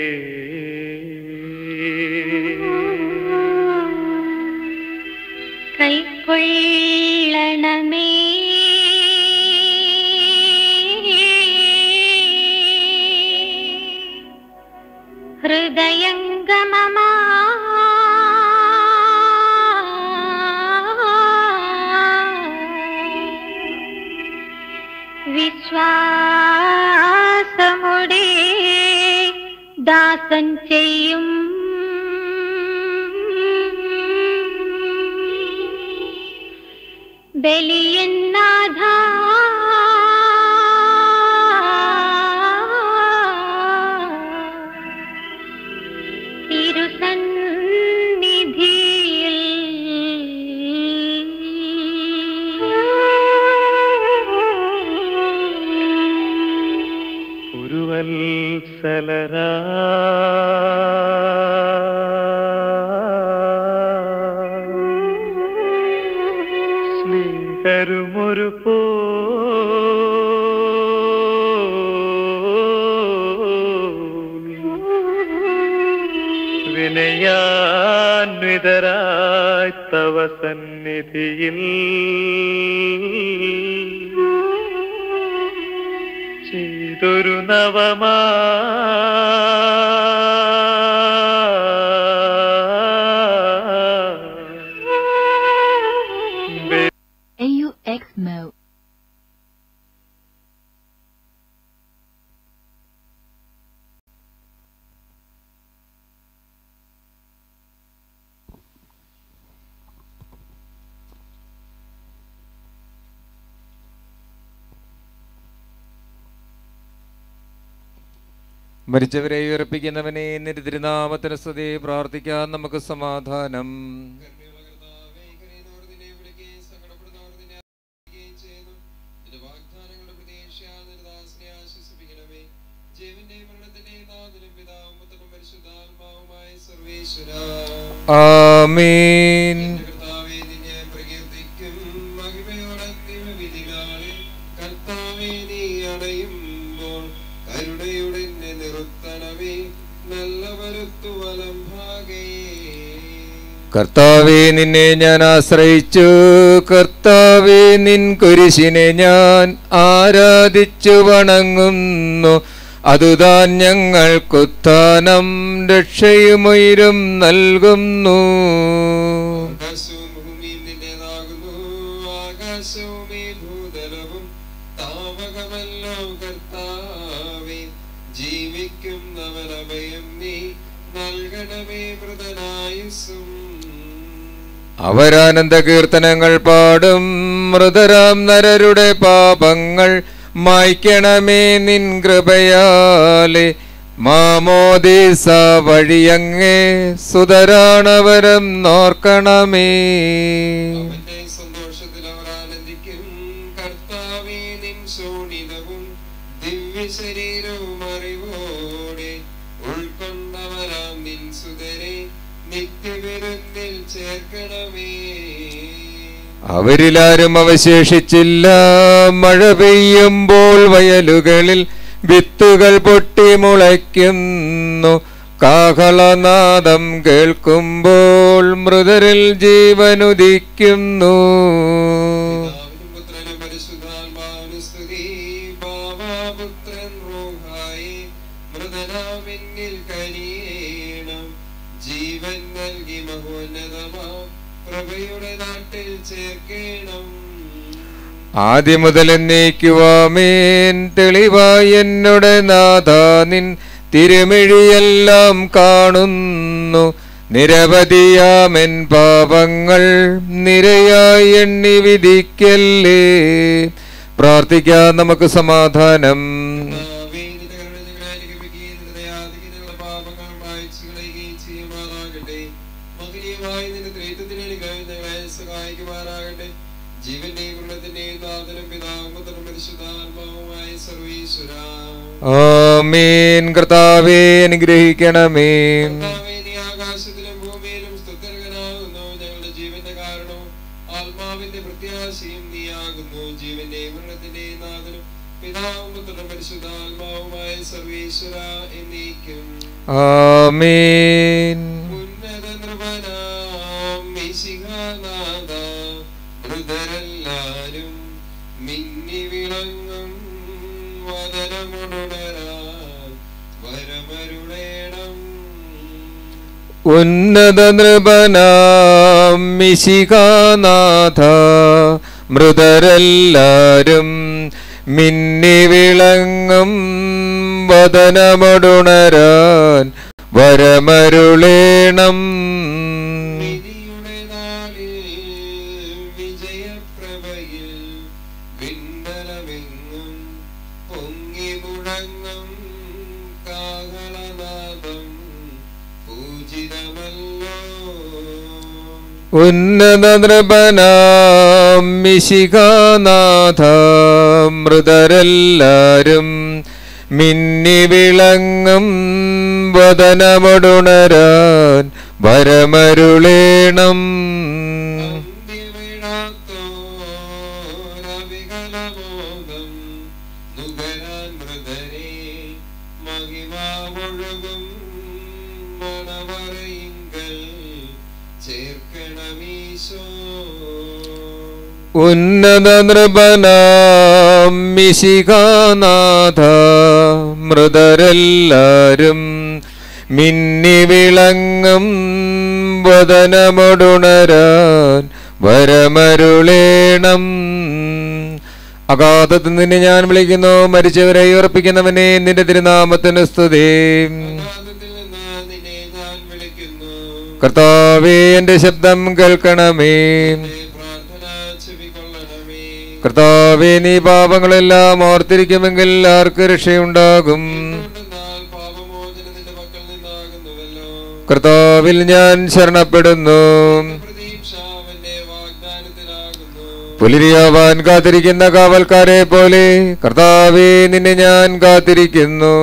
കൈക്കൊള്ളണമേ ഹൃദയംഗമമാ വിശ്വാസമുടെ ദാസൻ ചെയ്യും ബലിയന്നാഥ തിരുസന്നിധിയിൽ
ഉരുവത്സലരാ സ്നേഹരുമൊരു പോ വിനയാന്വിതരായി തവ സന്നിധിയിൽ ചെയ്തൊരു നവമാ
AUX mode.
മരിച്ചവരെ ഉയർപ്പിക്കുന്നവനെ നിന്റെ തിരുനാമത്തിന് സ്തുതി പ്രാർത്ഥിക്കാൻ നമുക്ക് സമാധാനം ആമീൻ
കരുണയുടെ നിറുത്തണമേ നല്ല വരുത്തു വലം ഭാഗേ
കർത്താവെ നിന്നെ ഞാൻ ആശ്രയിച്ചു കർത്താവെ നിൻ കുരിശിനെ ഞാൻ ആരാധിച്ചു വണങ്ങുന്നു അതുതാൻ ഞങ്ങൾക്കുത്ഥാനം രക്ഷയുമുയരും നൽകുന്നു
ആകാശവും ഭൂമിയും നിന്റേതാകുന്നു ആകാശവും ഈ ഭൂതലവും താവകമല്ലോ കർത്താവേ ജീവിക്കുന്നവനഭയം നീ നൽകണമേ മൃതനായുസും
അവരാനന്ദ കീർത്തനങ്ങൾ പാടും മൃതരാം നരരുടെ പാപങ്ങൾ മായ്ക്കണമേ നിൻ കൃപയാലെ മാമോദീസ വഴിയങ്ങേ സുതരാണവരം നോർക്കണമേ
അവന്റെ സന്തോഷത്തിൽ അവർ ആനന്ദിക്കും കർത്താവേ നിൻ ശോണിതവും ദിവ്യ ശരീരവും അറിവോടെ ഉൾക്കൊണ്ടവരാം നിൻ സുതരെ നിത്യവിരുന്നിൽ ചേർക്കണമേ
അവരിലാരും അവശേഷിച്ചില്ല മഴ പെയ്യുമ്പോൾ വയലുകളിൽ വിത്തുകൾ പൊട്ടി മുളയ്ക്കുന്നു കാഹളനാദം കേൾക്കുമ്പോൾ മൃതരിൽ ജീവനുദിക്കുന്നു
പുത്രനും പരിശുദ്ധാത്മാവിനും സ്തുതി ബാവാപുത്രൻ റോഹായി മൃതനാമിന്നിൽ കനിയേണം ജീവൻ നൽകി മഹോന്നതമാ പ്രഭയുടെ നാട്ടിൽ ചേർക്കേണം
ആദ്യം മുതൽ എന്നേക്കുവാമേൻ തെളിവായി എന്നോട് നാഥ നിൻ തിരുമിഴിയെല്ലാം കാണുന്നു നിരവധിയാമെൻ പാപങ്ങൾ നിരയായി എണ്ണി വിധിക്കല്ലേ പ്രാർത്ഥിക്കാൻ നമുക്ക് സമാധാനം
മകനീയമായി നിന്റെ ത്രേത്വത്തിനേക്കായി ഞങ്ങളെ സഹായിക്കുമാറാകട്ടെ ജീവന്റെയും മൃഗത്തിന്റെയും നാഥനും പിതാവും പുത്രനും പരിശുദ്ധാത്മാവുമായ സർവീശ്വര
ആമേൻ കർത്താവേ അനുഗ്രഹിക്കണമേ
കർത്താവേ, നീ ആകാശത്തിലും ഭൂമിയിലും സ്തുത്യർഹനാകുന്നു ഞങ്ങളുടെ ജീവന്റെ കാരണവും ആത്മാവിന്റെ പ്രത്യാശയും നീയാകുന്നു ജീവന്റെയും മരണത്തിന്റെയും നാഥനും പിതാവും പുത്രനും പരിശുദ്ധാത്മാവുമായ സർവീശ്വര എന്നേക്കും
ആമേൻ
ഉന്നത നൃപനാം മിശിഹാനാഥ മൃതരെല്ലാരും മിന്നി വിളങ്ങും വദനമുണരാൻ വരമരുളേണം
ഉന്നത നൃപനാം മിശികാനാഥ മൃതരെല്ലാരും മിന്നി വിളങ്ങും വദനമൊടുണരാൻ വരമരുളേണം
വിജയപ്രഭയിൽ വിണ്ടലമെങ്ങും പൊങ്ങി മുഴങ്ങും കാഹളനാദം പൂജിതമല്ലോ
ഉന്നത നൃപനാം മിശികാനാഥ മൃതരെല്ലാരും മിന്നി വിളങ്ങും വദനമൊടുണരാൻ വരമരുളേണം
വികലബോധം നുകരാൻ മൃതരെ മഹിമാവൊഴുകും മണവറയിങ്കൽ ചേർക്കണമീശോ
ഉന്നത നൃപനാം മിശികാനാഥ മൃതരെല്ലാരും മിന്നി വിളങ്ങും വദനമൊടുണരാൻ വരമരുളേണം അഗാധത്തിൽ നിന്നെ ഞാൻ വിളിക്കുന്നു മരിച്ചവരെ ഉറപ്പിക്കുന്നവനെ നിന്റെ തിരുനാമത്തിന് സ്തുതി കർത്താവേ എന്റെ ശബ്ദം കേൾക്കണമേ കർത്താവേ നീ പാപങ്ങളെല്ലാം ഓർത്തിരിക്കുമെങ്കിൽ ആർക്ക് രക്ഷയുണ്ടാകും കർത്താവിൽ ഞാൻ ശരണപ്പെടുന്നു പുലരിയാവാൻ കാത്തിരിക്കുന്ന കാവൽക്കാരെ പോലെ കർത്താവെ നിന്നെ ഞാൻ കാത്തിരിക്കുന്നു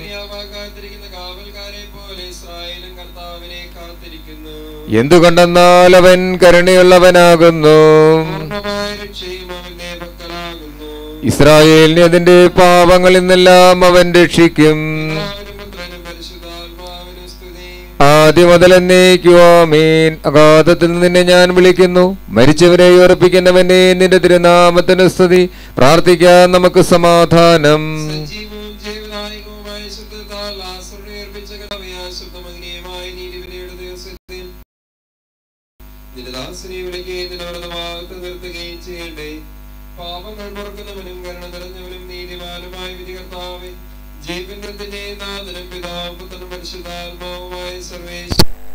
എന്തുകൊണ്ടെന്നാൽ അവൻ കരുണയുള്ളവനാകുന്നു ഇസ്രായേലിനെ അതിന്റെ പാപങ്ങളിൽ നിന്നെല്ലാം അവൻ രക്ഷിക്കും ആദ്യം മുതൽ എന്നേക്കുവാമേൻ അഗാധത്തിൽ നിന്നെ ഞാൻ വിളിക്കുന്നു മരിച്ചവരെ ഉറപ്പിക്കുന്നവനെ നിന്റെ തിരുനാമത്തിന് സ്തുതി പ്രാർത്ഥിക്കാൻ നമുക്ക് സമാധാനം
നിന്റെ ദാസനെ വിളിക്കുകയും നിന്റെ വ്രതഭാഗത്ത് നിർത്തുകയും ചെയ്യണ്ടേ പാപങ്ങൾ പൊറുക്കുന്നവനും കരുണ നിറഞ്ഞവനും നീതിമാനുമായ വിധികർത്താവേ ജീവന്റെ നാഥനും പിതാവും പുത്രനും പരിശുദ്ധാത്മാവുമായ സർവേശ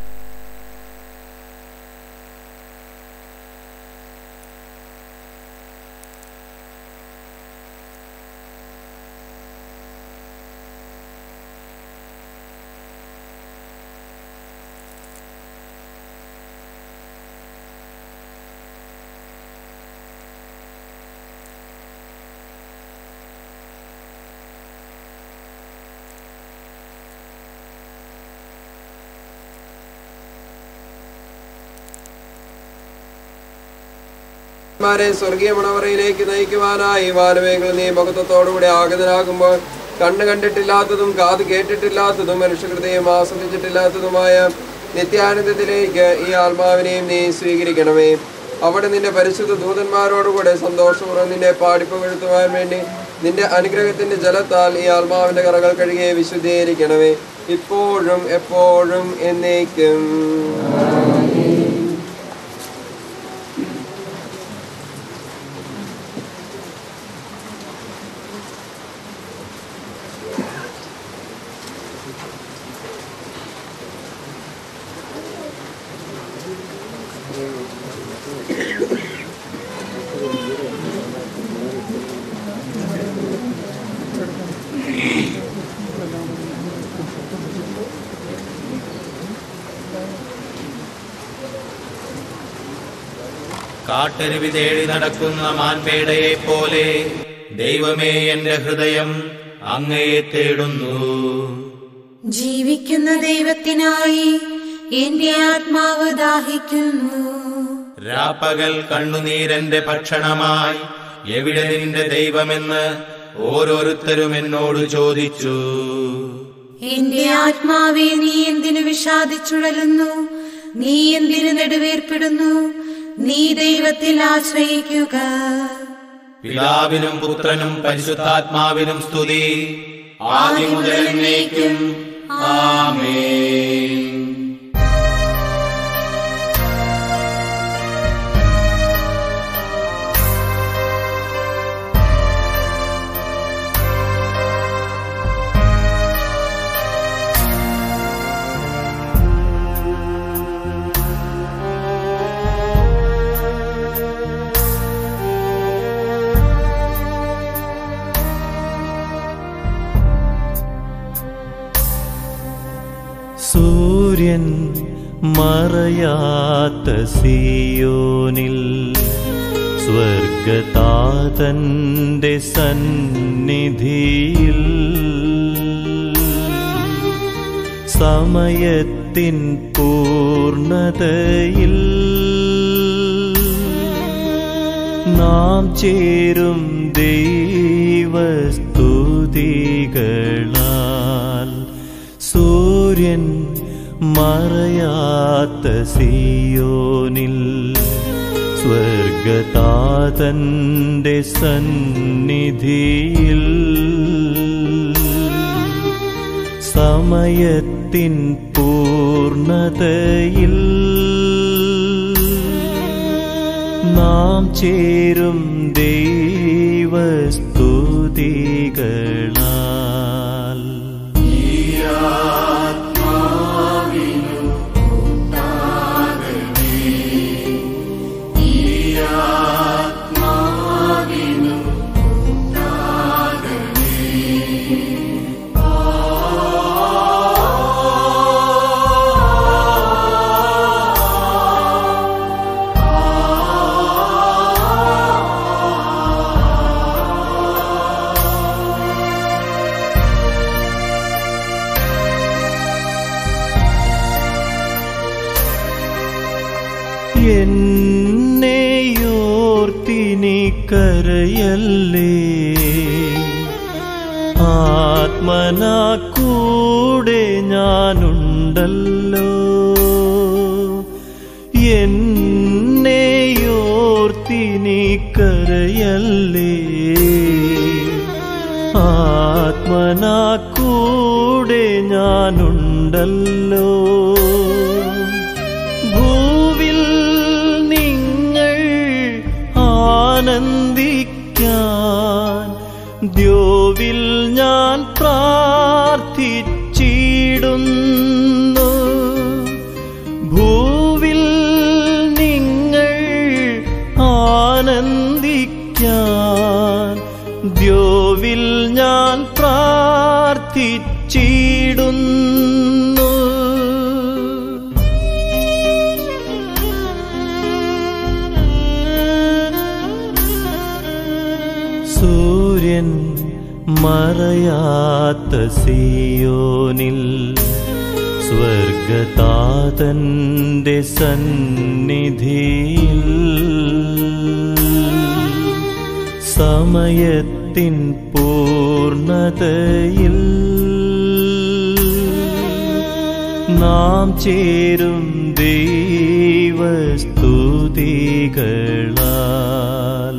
മാരെ സ്വർഗീയ മണവറയിലേക്ക് നയിക്കുവാനായി മാനവേങ്ങൾ നീ മഹത്വത്തോടുകൂടി ആഗതനാകുമ്പോൾ കണ്ണ് കണ്ടിട്ടില്ലാത്തതും കാത് കേട്ടിട്ടില്ലാത്തതും മനുഷ്യഹൃദയം ആസ്വദിച്ചിട്ടില്ലാത്തതുമായ നിത്യാനന്ദത്തിലേക്ക് ഈ ആത്മാവിനെയും നീ സ്വീകരിക്കണമേ അവിടെ നിന്റെ പരിശുദ്ധ ദൂതന്മാരോടുകൂടെ സന്തോഷപൂർവ്വം നിന്നെ പാടിപ്പുകഴ്ത്തുവാൻ വേണ്ടി നിന്റെ അനുഗ്രഹത്തിന്റെ ജലത്താൽ ഈ ആത്മാവിന്റെ കറകൾ കഴുകിയെ വിശുദ്ധീകരിക്കണമേ ഇപ്പോഴും എപ്പോഴും എന്നേക്കും
കാട്ടരുവി തേടി നടക്കുന്ന മാൻപേടയെ പോലെ ദൈവമേ എന്റെ ഹൃദയം അങ്ങയെ തേടുന്നു
ജീവിക്കുന്ന ദൈവത്തിനായി എന്റെ ആത്മാവ് ദാഹിക്കുന്നു
രാപ്പകൽ കണ്ണുനീരന്റെ ഭക്ഷണമായി എവിടെ നിന്റെ ദൈവമെന്ന് ഓരോരുത്തരും എന്നോട് ചോദിച്ചു
എന്റെ ആത്മാവെ നീ എന്തിനു വിഷാദിച്ചുഴലുന്നു നീ എന്തിനു നെടുവേർപ്പെടുന്നു നീ ദൈവത്തിൽ ആശ്രയിക്കുക
പിതാവിനും പുത്രനും പരിശുദ്ധാത്മാവിനും സ്തുതി ആദ്യം മുതൽ എന്നേക്കും ആമേൻ
സൂര്യൻ മറയാത്ത സിയോനിൽ സ്വർഗതാതന്റെ സന്നിധിയിൽ സമയത്തിൻ പൂർണതയിൽ നാം ചേരും ദൈവസ്തുതികളാൽ സൂര്യൻ മറയാത്ത സിയോനിൽ സ്വർഗതാതന്റെ സന്നിധിയിൽ സമയത്തിൻ പൂർണതയിൽ നാം ചേരും ദൈവസ്തുതികളാൽ
ആ
ആത്മനാ കൂടെ ഞാനുണ്ടല്ലോ എന്നെയോർത്തിനി കരയല്ലേ ആത്മനാ കൂടെ ഞാനുണ്ടല്ലോ ഭൂവിൽ നിങ്ങൾ ആനന്ദിക്കാൻ ദ്യോവിൽ ഞാൻ പ്രാർത്ഥിച്ചിടുന്നു ഭൂവിൽ നിങ്ങൾ ആനന്ദിക്കാൻ ദ്യോവിൽ ഞാൻ പ്രാർത്ഥിച്ചിടുന്നു സൂര്യൻ മറയാത്ത സിയോനിൽ സ്വർഗതാതന്റെ സന്നിധിയിൽ സമയത്തിൻ പൂർണതയിൽ നാം ചേരും ദൈവസ്തുതികളാൽ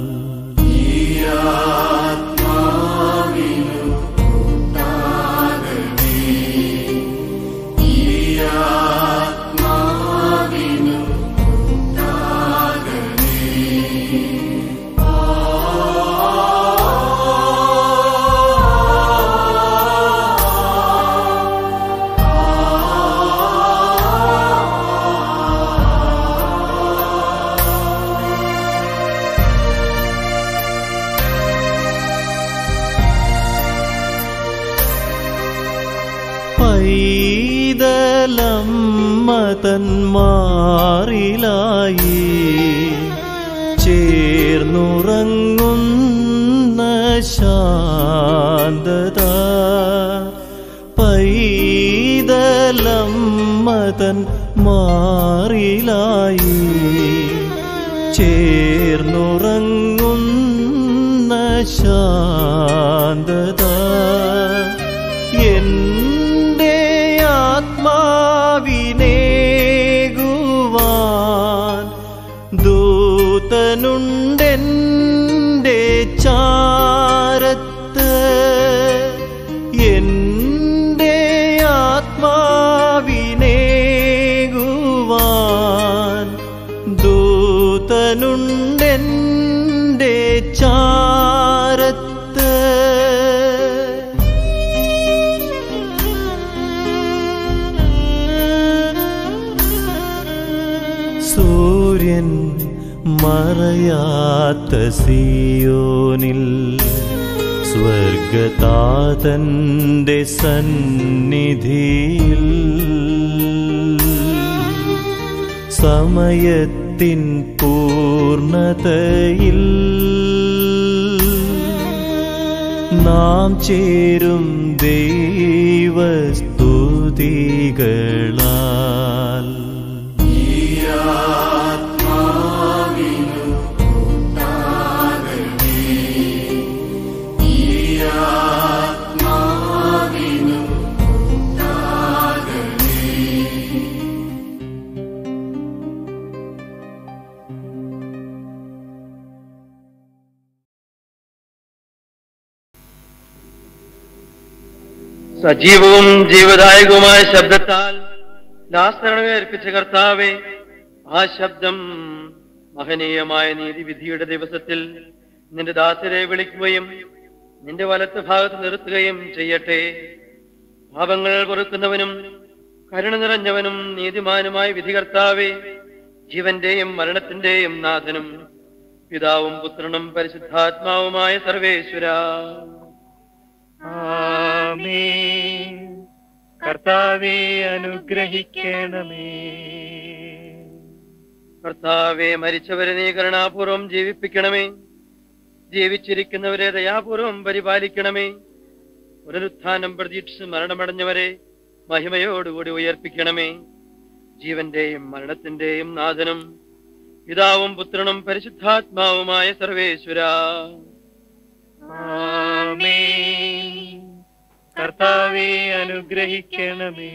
പൈതലമ്മതന്മാറിലായി ചേർന്നുറങ്ങുന്ന ശാന്തത പൈതലമ്മതൻ മാറിലായി ചേർന്നുറങ്ങുന്ന ശാന്തത എന്റെ ആത്മാവിനേകുവാൻ ദൂതനുണ്ടെന്റെ ചാരത്ത് എന്റെ ആത്മാവിനേകുവാൻ ദൂതനുണ്ടെന്റെ ചാരത്ത് സൂര്യൻ മറയാത്ത സിയോനിൽ സ്വർഗതാതന്റെ സന്നിധിയിൽ സമയത്തിൻ പൂർണതയിൽ നാം ചേരും ദൈവസ്തുതികളാൽ
സജീവവും ജീവദായകവുമായ ശബ്ദത്താൽ ലാസരണമേ അർപ്പിച്ച കർത്താവെ ആ ശബ്ദം മഹനീയമായ നീതിവിധിയുടെ ദിവസത്തിൽ നിന്റെ ദാസരെ വിളിക്കുകയും നിന്റെ വലത്ത് ഭാഗത്ത് നിർത്തുകയും ചെയ്യട്ടെ പാപങ്ങൾ പൊറുക്കുന്നവനും കരുണ നിറഞ്ഞവനും നീതിമാനുമായ വിധികർത്താവെ ജീവന്റെയും മരണത്തിന്റെയും നാഥനും പിതാവും പുത്രനും പരിശുദ്ധാത്മാവുമായ സർവേശ്വര
ആമേൻ കർത്താവെ അനുഗ്രഹിക്കണമേ
കർത്താവെ മരിച്ചവരെ നീ കരുണാപൂർവം ജീവിപ്പിക്കണമേ ജീവിച്ചിരിക്കുന്നവരെ ദയാപൂർവം പരിപാലിക്കണമേ പുനരുത്ഥാനം പ്രതീക്ഷിച്ച് മരണമടഞ്ഞവരെ മഹിമയോടുകൂടി ഉയർപ്പിക്കണമേ ജീവന്റെയും മരണത്തിന്റെയും നാഥനും പിതാവും പുത്രനും പരിശുദ്ധാത്മാവുമായ സർവേശ്വര
ആമേൻ കർത്താവെ അനുഗ്രഹിക്കണമേ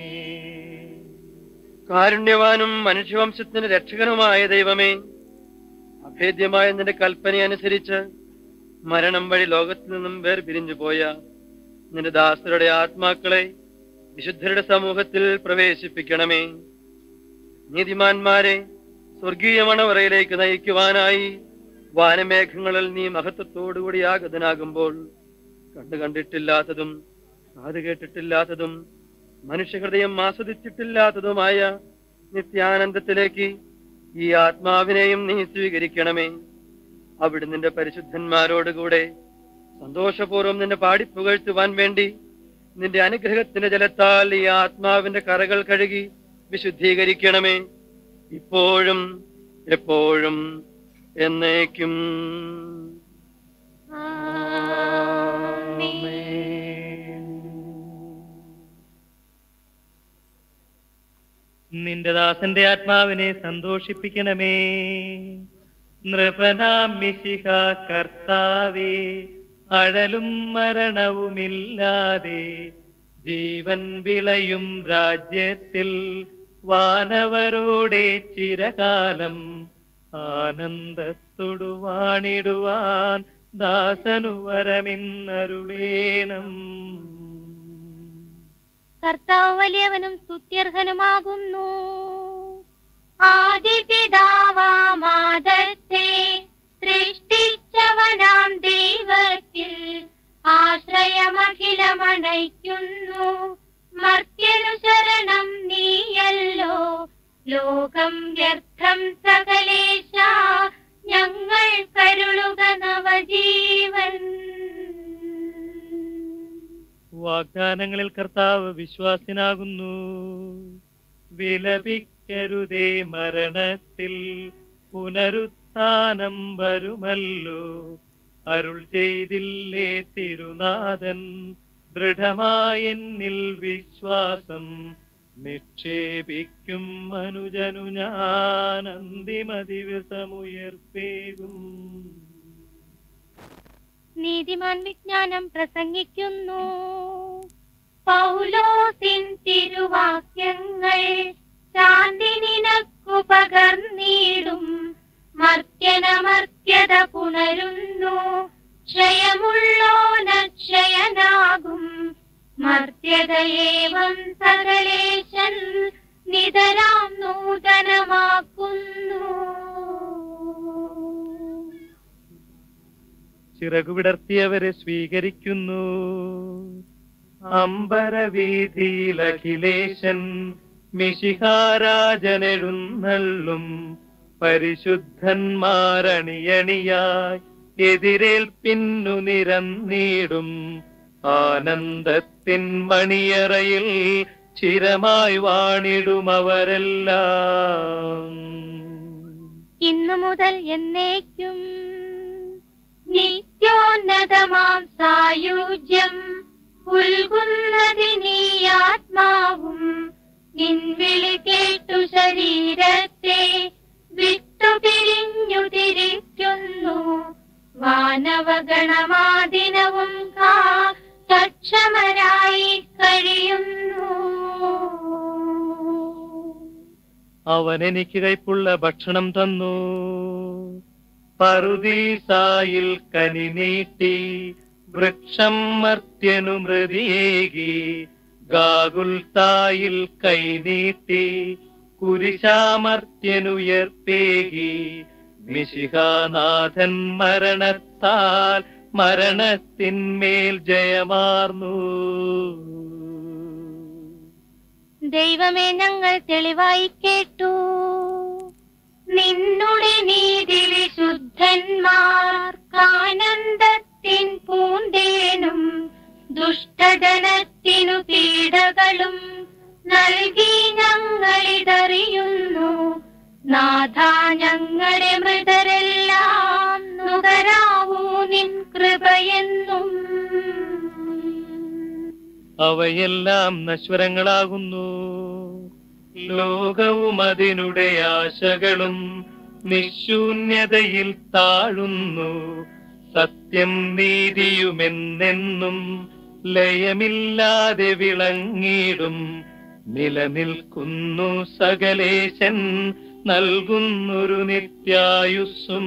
കാരുണ്യവാനും മനുഷ്യവംശത്തിന് രക്ഷകനുമായ ദൈവമേ അഭേദ്യമായ നിന്റെ കൽപ്പന അനുസരിച്ച് മരണം വഴി ലോകത്തിൽ നിന്നും വേർപിരിഞ്ഞു പോയ നിന്റെ ദാസരുടെ ആത്മാക്കളെ വിശുദ്ധരുടെ സമൂഹത്തിൽ പ്രവേശിപ്പിക്കണമേ നീതിമാന്മാരെ സ്വർഗീയ മണവറയിലേക്ക് നയിക്കുവാനായി വാനമേഘങ്ങളിൽ നീ മഹത്വത്തോടുകൂടി ആഗതനാകുമ്പോൾ കണ്ടു കണ്ടിട്ടില്ലാത്തതും കാത് കേട്ടിട്ടില്ലാത്തതും മനുഷ്യഹൃദയം ആസ്വദിച്ചിട്ടില്ലാത്തതുമായ നിത്യാനന്ദത്തിലേക്ക് ഈ ആത്മാവിനെയും നീ സ്വീകരിക്കണമേ അവിടെ നിന്റെ പരിശുദ്ധന്മാരോടുകൂടെ സന്തോഷപൂർവ്വം നിന്നെ പാടിപ്പുകഴ്ത്തുവാൻ വേണ്ടി നിന്റെ അനുഗ്രഹത്തിന്റെ ജലത്താൽ ഈ ആത്മാവിന്റെ കറകൾ കഴുകി വിശുദ്ധീകരിക്കണമേ ഇപ്പോഴും എപ്പോഴും എന്നേക്കും
നിന്റെ ദാസന്റെ ആത്മാവിനെ സന്തോഷിപ്പിക്കണമേ നൃപനാം മിശിഹ കർത്താവേ അഴലും മരണവുമില്ലാതെ ജീവൻ വിളയും രാജ്യത്തിൽ വാനവരോടെ ചിരകാലം ആനന്ദത്തോടു വാണിടുവാൻ ദാസനു വരമിന്നരുളേണം
കർത്താവ് വലിയവനും സ്തുത്യർഹനുമാകുന്നു ആദിപിതാവാമാദത്തെ സൃഷ്ടിച്ചവനാം ദൈവത്തിൽ ആശ്രയമഖിലമണയ്ക്കുന്നു മർത്യനു ശരണം നീയല്ലോ ലോകം വ്യർത്ഥം സകലേശ ഞങ്ങൾ കരുളുക നവജീവൻ
വാഗ്ദാനങ്ങളിൽ കർത്താവ് വിശ്വാസിനാകുന്നു വിലപിക്കരുതേ മരണത്തിൽ പുനരുത്ഥാനം വരുമല്ലോ അരുൾ ചെയ്തില്ലേ തിരുനാഥൻ ദൃഢമായെന്നിൽ വിശ്വാസം നിക്ഷേപിക്കും മനുജനു ഞാൻ അന്തിമ ദിവസമുയർപ്പേകും
നീതിമാൻ വിജ്ഞാനം പ്രസംഗിക്കുന്നു പൗലോസിൻ തിരുവാക്യങ്ങൾ ശാന്തി നിനക്കു പകർന്നിടും മർത്യനമർത്യത പുണരുന്നു ക്ഷയമുള്ളോനക്ഷയനാകും മർത്യതയേവം സകലേശൻ നിതരാം നൂതനമാക്കുന്നു
ചിറകുവിടർത്തിയവരെ സ്വീകരിക്കുന്നു അമ്പരവീതിയിൽ അഖിലേശൻ മിശിഹാരാജനെഴുന്നള്ളും പരിശുദ്ധന്മാരണിയണിയായി എതിരേൽപ്പിന്നു നിരന്നീടും ആനന്ദത്തിൻ മണിയറയിൽ ചിരമായി വാണിടും അവരെല്ലാം
ഇന്നു മുതൽ എന്നേക്കും നിത്യോന്നതമാം സായുജ്യം ഉൽകുന്നതിനീ ആത്മാവും നിൻവിളി കേട്ടു ശരീരത്തെ വിട്ടുപിരിഞ്ഞു തിരിക്കുന്നു വാനവഗണമാദിനവും കാ സക്ഷമരായി കഴിയുന്നു
അവൻ എനിക്ക് കൈപ്പുള്ള ഭക്ഷണം തന്നു പറുദീസായിൽ കനി നീട്ടി വൃക്ഷം മർത്യനു മൃതിയേകി ഗാകുൽത്തായിൽ കൈനീട്ടി കുരിശാമർത്യനുയർപ്പേകി മിശിഹാനാഥൻ മരണത്താൽ മരണത്തിന്മേൽ ജയമാർന്നു
ദൈവമേ ഞങ്ങൾ തെളിവായി കേട്ടു നിന്നുടെ നീതി വിശുദ്ധന്മാർക്കാനന്ദത്തിൻ പൂന്തേനും ദുഷ്ടജനത്തിനു പീഡകളും നൽകി ഞങ്ങളിതറിയുന്നു നാഥ ഞങ്ങളുടെ മൃതരെല്ലാം നുകരാവൂ നിൻ കൃപയെന്നും
അവയെല്ലാം നശ്വരങ്ങളാകുന്നു ലോകവും അതിനുടെ ആശകളും നിശൂന്യതയിൽ താഴുന്നു സത്യം നീതിയുമെന്നെന്നും ലയമില്ലാതെ വിളങ്ങിടും നിലനിൽക്കുന്നു സകലേശൻ നൽകുന്നൊരു നിത്യായുസ്സും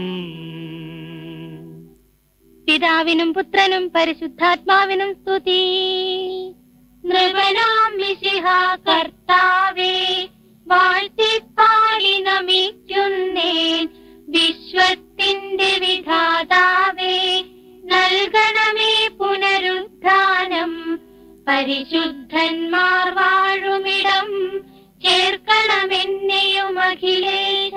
പിതാവിനും പുത്രനും പരിശുദ്ധാത്മാവിനും സ്തുതി നൃപനാം മിശിഹ കർത്താവേ വാഴ്ത്തിപ്പാടി നമിക്കുന്നേൻ വിശ്വത്തിന്റെ വിധാതാവേ നൽകണമേ പുനരുദ്ധാനം പരിശുദ്ധന്മാർ വാഴുമിടം ചേർക്കണമെന്നെയും അഖിലേശ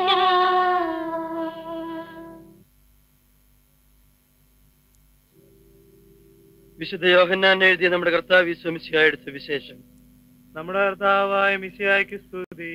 വിശുദ്ധ യോഹന്നാൻ എഴുതിയ നമ്മുടെ കർത്താവ് വിശ്വമിശിയായ സുവിശേഷം
നമ്മുടെ കർത്താവായ മിശിയായ്ക്ക് സ്തുതി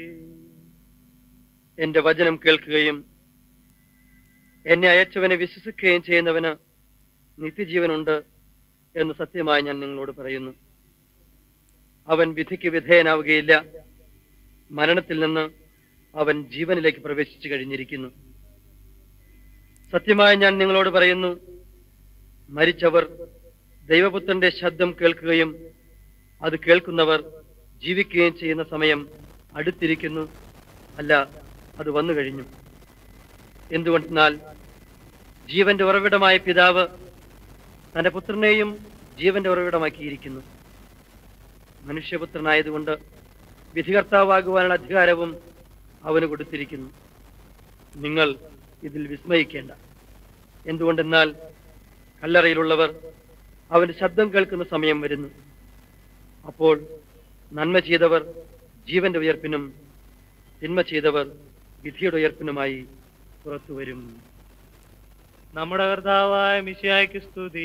എന്റെ വചനം കേൾക്കുകയും എന്നെ അയച്ചവനെ വിശ്വസിക്കുകയും ചെയ്യുന്നവന് നിത്യജീവനുണ്ട് എന്ന് സത്യമായി ഞാൻ നിങ്ങളോട് പറയുന്നു അവൻ വിധിക്ക് വിധേയനാവുകയില്ല മരണത്തിൽ നിന്ന് അവൻ ജീവനിലേക്ക് പ്രവേശിച്ചു കഴിഞ്ഞിരിക്കുന്നു സത്യമായി ഞാൻ നിങ്ങളോട് പറയുന്നു മരിച്ചവർ ദൈവപുത്രന്റെ ശബ്ദം കേൾക്കുകയും അത് കേൾക്കുന്നവർ ജീവിക്കുകയും ചെയ്യുന്ന സമയം അടുത്തിരിക്കുന്നു അല്ല അത് വന്നു കഴിഞ്ഞു എന്തുകൊണ്ടെന്നാൽ ജീവന്റെ ഉറവിടമായ പിതാവ് തന്റെ പുത്രനെയും ജീവന്റെ ഉറവിടമാക്കിയിരിക്കുന്നു മനുഷ്യപുത്രനായതുകൊണ്ട് വിധികർത്താവാകുവാനുള്ള അധികാരവും അവന് കൊടുത്തിരിക്കുന്നു നിങ്ങൾ ഇതിൽ വിസ്മയിക്കേണ്ട എന്തുകൊണ്ടെന്നാൽ കല്ലറയിലുള്ളവർ അവന്റെ ശബ്ദം കേൾക്കുന്ന സമയം വരുന്നു അപ്പോൾ നന്മ ചെയ്തവർ ജീവന്റെ ഉയർപ്പിനും തിന്മ ചെയ്തവർ വിധിയുടെ ഉയർപ്പിനുമായി പുറത്തു വരും
നമ്മുടെ കർത്താവായ മിശിയായ്ക്ക് സ്തുതി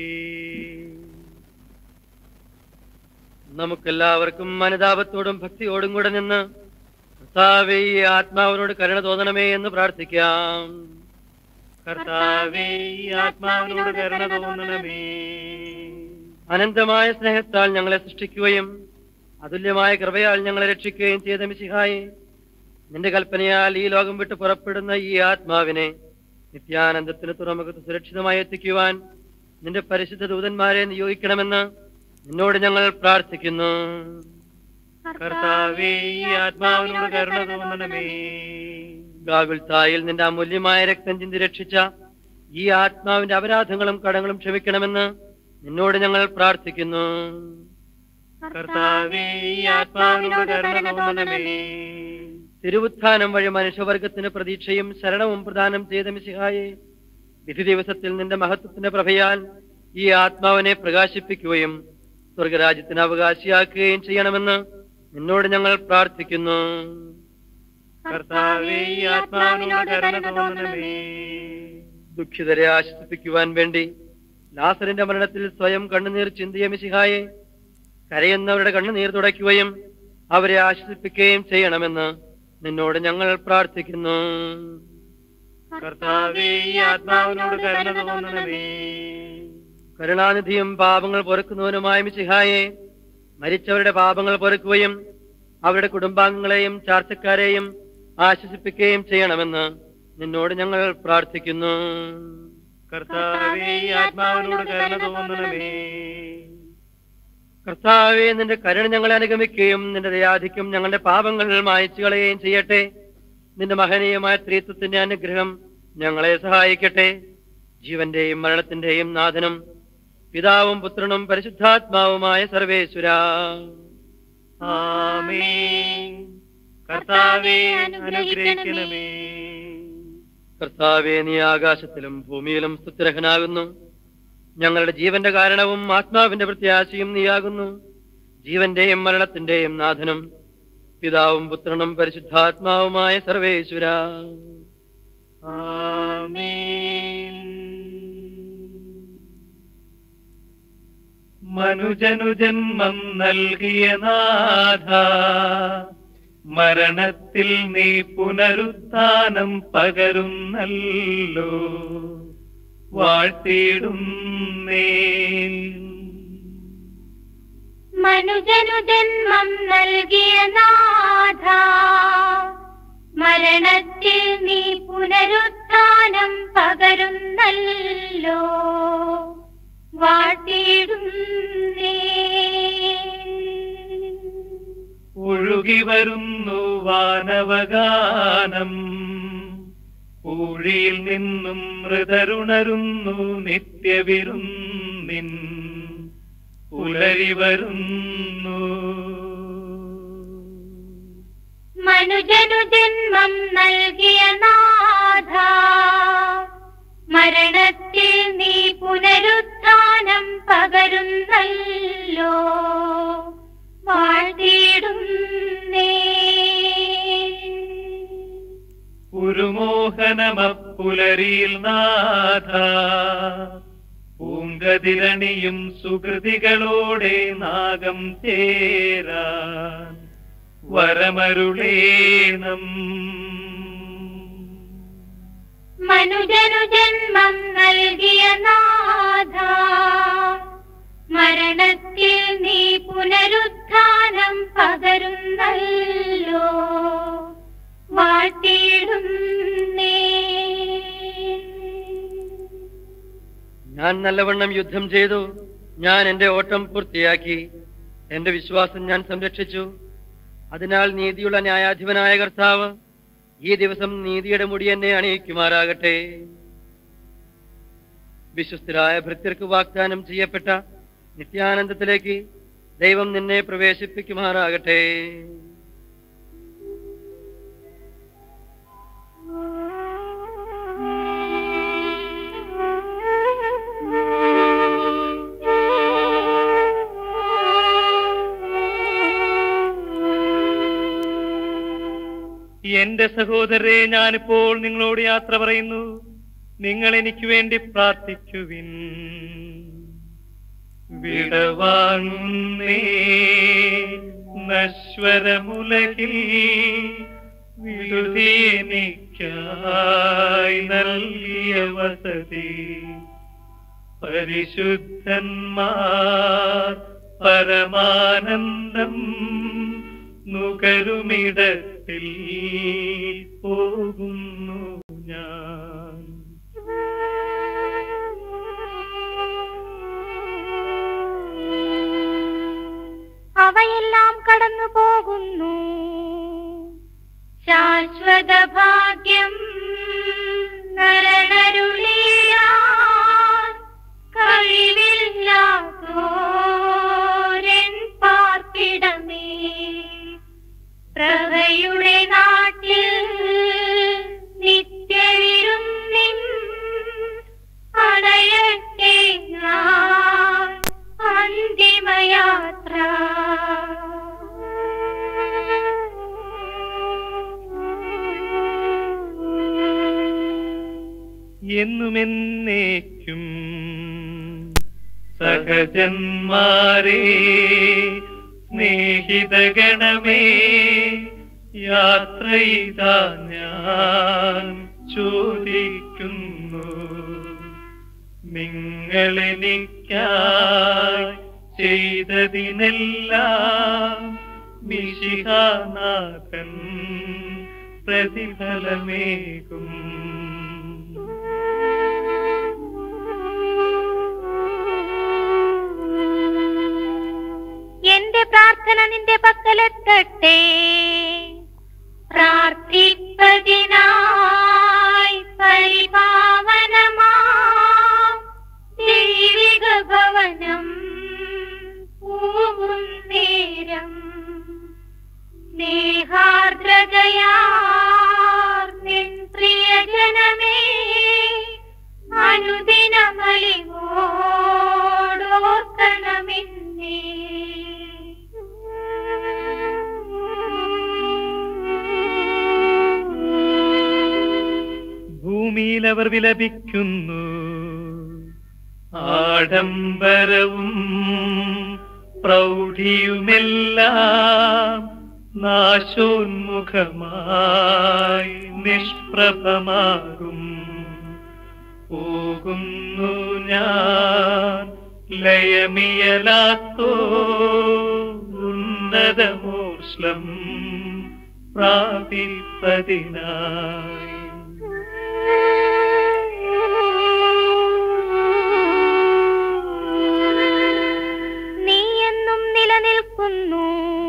നമുക്കെല്ലാവർക്കും അനുതാപത്തോടും ഭക്തിയോടും കൂടെ നിന്ന് കർത്താവേ ഈ ആത്മാവിനോട് കരുണ തോന്നണമേ എന്ന് പ്രാർത്ഥിക്കാം
കർത്താവേ ഈ ആത്മാവിനോട് കരുണ തോന്നണമേ
അനന്തമായ സ്നേഹത്താൽ ഞങ്ങളെ സൃഷ്ടിക്കുകയും അതുല്യമായ കൃപയാൽ ഞങ്ങളെ രക്ഷിക്കുകയും ചെയ്ത മിശിഹായി നിന്റെ കൽപ്പനയാൽ ഈ ലോകം വിട്ട് പുറപ്പെടുന്ന ഈ ആത്മാവിനെ നിത്യാനന്ദത്തിന് തുറമുഖത്ത് സുരക്ഷിതമായി എത്തിക്കുവാൻ നിന്റെ പരിശുദ്ധ ദൂതന്മാരെ നിയോഗിക്കണമെന്ന് നിന്നോട് ഞങ്ങൾ പ്രാർത്ഥിക്കുന്നു
കർത്താവേ ഈ ആത്മാവിനോട് കരുണ തോന്നണമേ
ഗാഗുൽത്തായിൽ നിന്റെ അമൂല്യമായ രക്തം ചിന്തി രക്ഷിച്ച ഈ ആത്മാവിന്റെ അപരാധങ്ങളും കടങ്ങളും ക്ഷമിക്കണമെന്ന് നിന്നോട് ഞങ്ങൾ പ്രാർത്ഥിക്കുന്നു
കർത്താവേ ഈ ആത്മാവിനോട് കരുണ തോന്നണമേ
തിരുവുത്ഥാനം വഴി മനുഷ്യവർഗത്തിന് പ്രതീക്ഷയും ശരണവും പ്രദാനം ചെയ്ത മിശിഹായെ വിധി ദിവസത്തിൽ നിന്റെ മഹത്വത്തിന്റെ പ്രഭയാൽ ഈ ആത്മാവിനെ പ്രകാശിപ്പിക്കുകയും സ്വർഗരാജ്യത്തിന് അവകാശിയാക്കുകയും ചെയ്യണമെന്ന് നിന്നോട് ഞങ്ങൾ പ്രാർത്ഥിക്കുന്നു
കർത്താവേ ഈ ആത്മാവിനോട് കരുണ തോന്നണമേ
ദുഃഖിതരെ ആശ്വസിപ്പിക്കുവാൻ വേണ്ടി ലാസറിന്റെ മരണത്തിൽ സ്വയം കണ്ണുനീർ ചിന്തിയ മിശിഹായെ കരയുന്നവരുടെ കണ്ണുനീർ തുടയ്ക്കുകയും അവരെ ആശ്വസിപ്പിക്കുകയും ചെയ്യണമെന്ന് നിന്നോട് ഞങ്ങൾ പ്രാർത്ഥിക്കുന്നു
കർത്താവേ ഈ ആത്മാവിനോട് കരുണ തോന്നണമേ
കരുണാനിധിയും പാപങ്ങൾ പൊറുക്കുന്നവനുമായ മിശിഹായെ മരിച്ചവരുടെ പാപങ്ങൾ പൊറുക്കുകയും അവരുടെ കുടുംബാംഗങ്ങളെയും ചാർച്ചക്കാരെയും ആശ്വസിപ്പിക്കുകയും ചെയ്യണമെന്ന് നിന്നോട് ഞങ്ങൾ പ്രാർത്ഥിക്കുന്നു
കർത്താവേ ഈ ആത്മാവിനോട് കരുണ തോന്നണമേ
കർത്താവെ നിന്റെ കരുണ ഞങ്ങളെ അനുഗമിക്കുകയും നിന്റെ ദയാധിക്യം ഞങ്ങളുടെ പാപങ്ങൾ മായച്ചു കളയുകയും ചെയ്യട്ടെ നിന്റെ മഹനീയമായ സ്ത്രീത്വത്തിന്റെ അനുഗ്രഹം ഞങ്ങളെ സഹായിക്കട്ടെ ജീവന്റെയും മരണത്തിന്റെയും നാഥനും പിതാവും പുത്രനും പരിശുദ്ധാത്മാവുമായ സർവേശ്വര
ആമേൻ കർത്താവേ അനുഗ്രഹിക്കണമേ
കർത്താവെ നീ ആകാശത്തിലും ഭൂമിയിലും സ്തുത്യർഹനാകുന്നു ഞങ്ങളുടെ ജീവന്റെ കാരണവും ആത്മാവിന്റെ പ്രത്യാശയും നീയാകുന്നു ജീവന്റെയും മരണത്തിന്റെയും നാഥനും പിതാവും പുത്രനും പരിശുദ്ധാത്മാവുമായ സർവേശ്വര
മനുജനു ജന്മം നൽകിയ നാഥ മരണത്തിൽ നീ പുനരുത്ഥാനം പകരുന്നല്ലോ വാഴ്ത്തിയിടുന്നേ
മനുജനു ജന്മം നൽകിയ നാഥ മരണത്തിൽ നീ പുനരുത്ഥാനം പകരുന്നല്ലോ വാഴ്ത്തിയിടുന്നേ
ഒഴുകി വരുന്നു വാനവഗാനം ഊഴിയിൽ നിന്നും മൃതരുണരുന്നു നിത്യവിരുന്നിൻ പുലരി വരുന്നു
മനുജനു ജന്മം നൽകിയ നാഥ മരണത്തിൽ നീ പുനരുത്ഥാനം പകരുന്നല്ലോ വാഴ്ത്തിയിടുന്നേ
പുരുമോഹനമപ്പുലരിയിൽ നാഥ പൂങ്കതിരണിയും സുഹൃതികളോടെ നാഗം ചേരാൻ വരമരുളേണം
മനുജനു ജന്മം നൽകിയ നാഥ മരണത്തിൽ നീ പുനരുത്ഥാനം പകരുന്നല്ലോ വാഴ്ത്തിയിടുന്നേ
ഞാൻ നല്ലവണ്ണം യുദ്ധം ചെയ്തു ഞാൻ എന്റെ ഓട്ടം പൂർത്തിയാക്കി എന്റെ വിശ്വാസം ഞാൻ സംരക്ഷിച്ചു അതിനാൽ നീതിയുള്ള ന്യായാധിപനായ കർത്താവ് ഈ ദിവസം നീതിയുടെ മുടി എന്നെ അണിയിക്കുമാറാകട്ടെ വിശ്വസ്തരായ ഭൃത്യർക്ക് വാഗ്ദാനം ചെയ്യപ്പെട്ട നിത്യാനന്ദത്തിലേക്ക് ദൈവം നിന്നെ പ്രവേശിപ്പിക്കുമാറാകട്ടെ
എന്റെ സഹോദരരെ ഞാനിപ്പോൾ നിങ്ങളോട് യാത്ര പറയുന്നു നിങ്ങൾ എനിക്ക് വേണ്ടി പ്രാർത്ഥിക്കുവിൻ വിടവാങ്ങുന്നേ നശ്വരമുലകിൽ വിടുതി എനിക്കായി നൽകിയ വസതി പരിശുദ്ധന്മാർ പരമാനന്ദം നുകരുമിടത്തിൽ പോകുന്നു ഞാൻ
അവയെല്ലാം കടന്നു പോകുന്നു ശാശ്വത ഭാഗ്യം നരനരുളിയാൻ കഴിവില്ലാത്തോരൻ പാർപ്പിടമേ പ്രഭയുടെ നാട്ടിൽ നിത്യവിരുന്നിൻ അണയട്ടെ ഞാൻ അന്തിമയാത്ര
എന്നുമെന്നേക്കും സഹജന്മാരെ സ്നേഹിതഗണമേ യാത്ര ഇതാ ഞാൻ ചോദിക്കുന്നു നിങ്ങളെനിക്കായി ചെയ്തതിനെല്ലാം മിശിഹാനാഥൻ പ്രതിഫലമേകും
എന്റെ പ്രാർത്ഥന നിന്റെ പക്കലെത്തട്ടെ പ്രാർത്ഥിപ്പതിനായി പരിപാവനമാ ദൈവിക ഭവനം പൂവും നേരം സ്നേഹാർദ്രതയാർ നിൻ പ്രിയജനമേ അനുദിനമലിവോടോർക്കണമെന്നേ
ഭൂമിയിൽ അവർ വിലപിക്കുന്നു ആഡംബരവും പ്രൗഢിയുമെല്ലാം നാശോന്മുഖമായി നിഷ്പ്രഭമാകും പോകുന്നു ഞാൻ ലയമിയലാത്തോ ഉന്നതമോഷ്ലം പ്രാപിപ്പതിനായി
നീ എന്നും നിലനിൽക്കുന്നു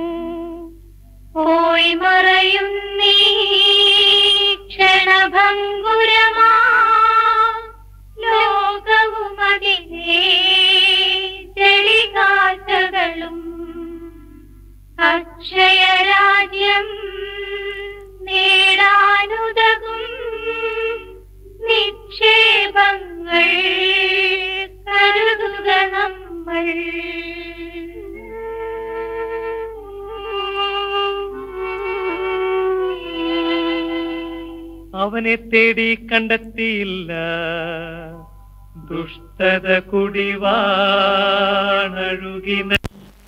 പോയി മറയും നീ ക്ഷണഭങ്കുരമാ ലോകവും അതിനെ ചെളികാറ്റകളും അക്ഷയരാജ്യം നേടാനുതകും നിക്ഷേപങ്ങൾ കരുതുക നമ്മൾ
അവനെ തേടി കണ്ടെത്തിയില്ല ദുഷ്ടത കുടിവാണഴുകി ന-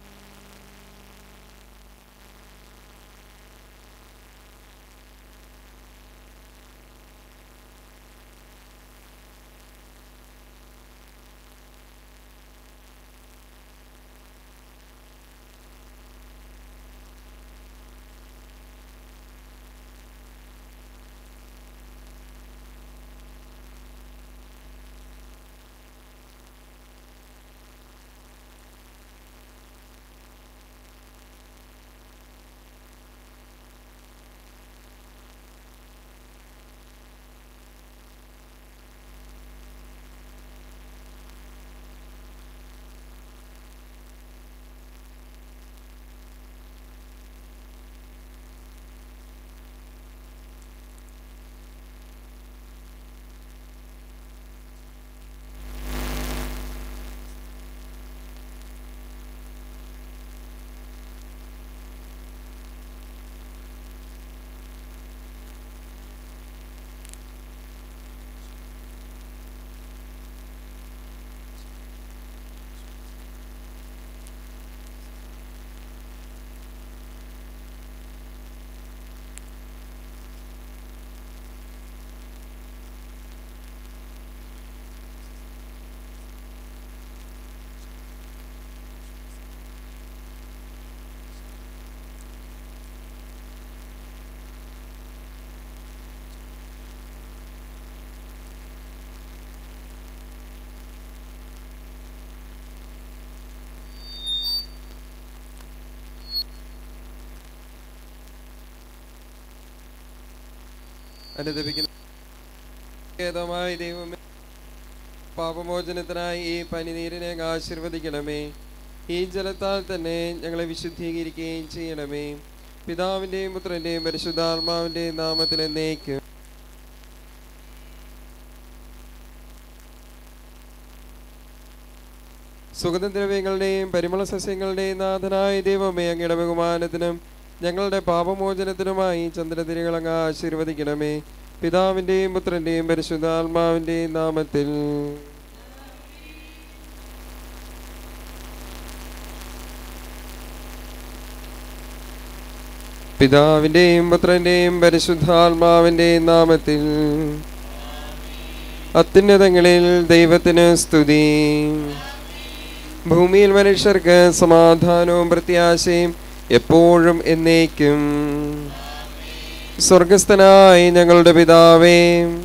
അനുദപിക്കുന്ന ഖേദമായ ദൈവമേ പാപമോചനത്തിനായി ഈ പനിനീരിനെ ആശീർവദിക്കണമേ ഈ ജലത്താൽ തന്നെ ഞങ്ങളെ വിശുദ്ധീകരിക്കുകയും ചെയ്യണമേ പിതാവിൻ്റെയും പുത്രൻ്റെയും പരിശുദ്ധാത്മാവിൻ്റെയും നാമത്തിൽ എന്നേക്കും സുഗന്ധദ്രവ്യങ്ങളുടെയും പരിമള സസ്യങ്ങളുടെയും നാഥനായ ദൈവമേ അങ്ങയുടെ ബഹുമാനത്തിനും ഞങ്ങളുടെ പാപമോചനത്തിനുമായി ചന്ദ്രതിരികൾ അങ്ങ് ആശീർവദിക്കണമേ പിതാവിൻ്റെയും പുത്രൻ്റെയും പരിശുദ്ധാത്മാവിൻ്റെയും നാമത്തിൽ പിതാവിൻ്റെയും പുത്രൻ്റെയും പരിശുദ്ധാത്മാവിൻ്റെയും നാമത്തിൽ അത്യുന്നതങ്ങളിൽ ദൈവത്തിന് സ്തുതി ഭൂമിയിൽ മനുഷ്യർക്ക് സമാധാനവും പ്രത്യാശയും എപ്പോഴും എന്നേക്കും സ്വർഗസ്ഥനായി ഞങ്ങളുടെ പിതാവേ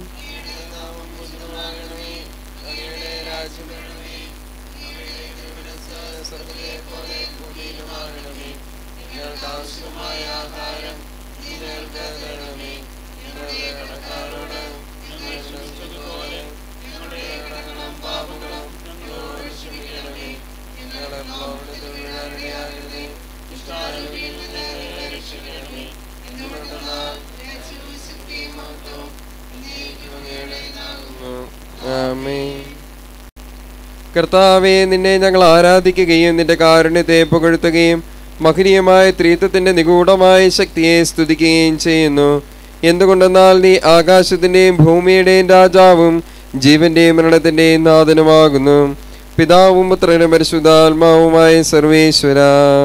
ആമേൻ കർത്താവെ നിന്നെ ഞങ്ങൾ ആരാധിക്കുകയും നിന്റെ കാരുണ്യത്തെ പുകഴ്ത്തുകയും മഹനീയമായ ത്രീത്വത്തിന്റെ നിഗൂഢമായ ശക്തിയെ സ്തുതിക്കുകയും ചെയ്യുന്നു എന്തുകൊണ്ടെന്നാൽ നീ ആകാശത്തിന്റെയും ഭൂമിയുടെയും രാജാവും ജീവന്റെയും മരണത്തിന്റെയും നാഥനുമാകുന്നു പിതാവും പുത്രനും പരിശുദ്ധാത്മാവുമായ സർവേശ്വര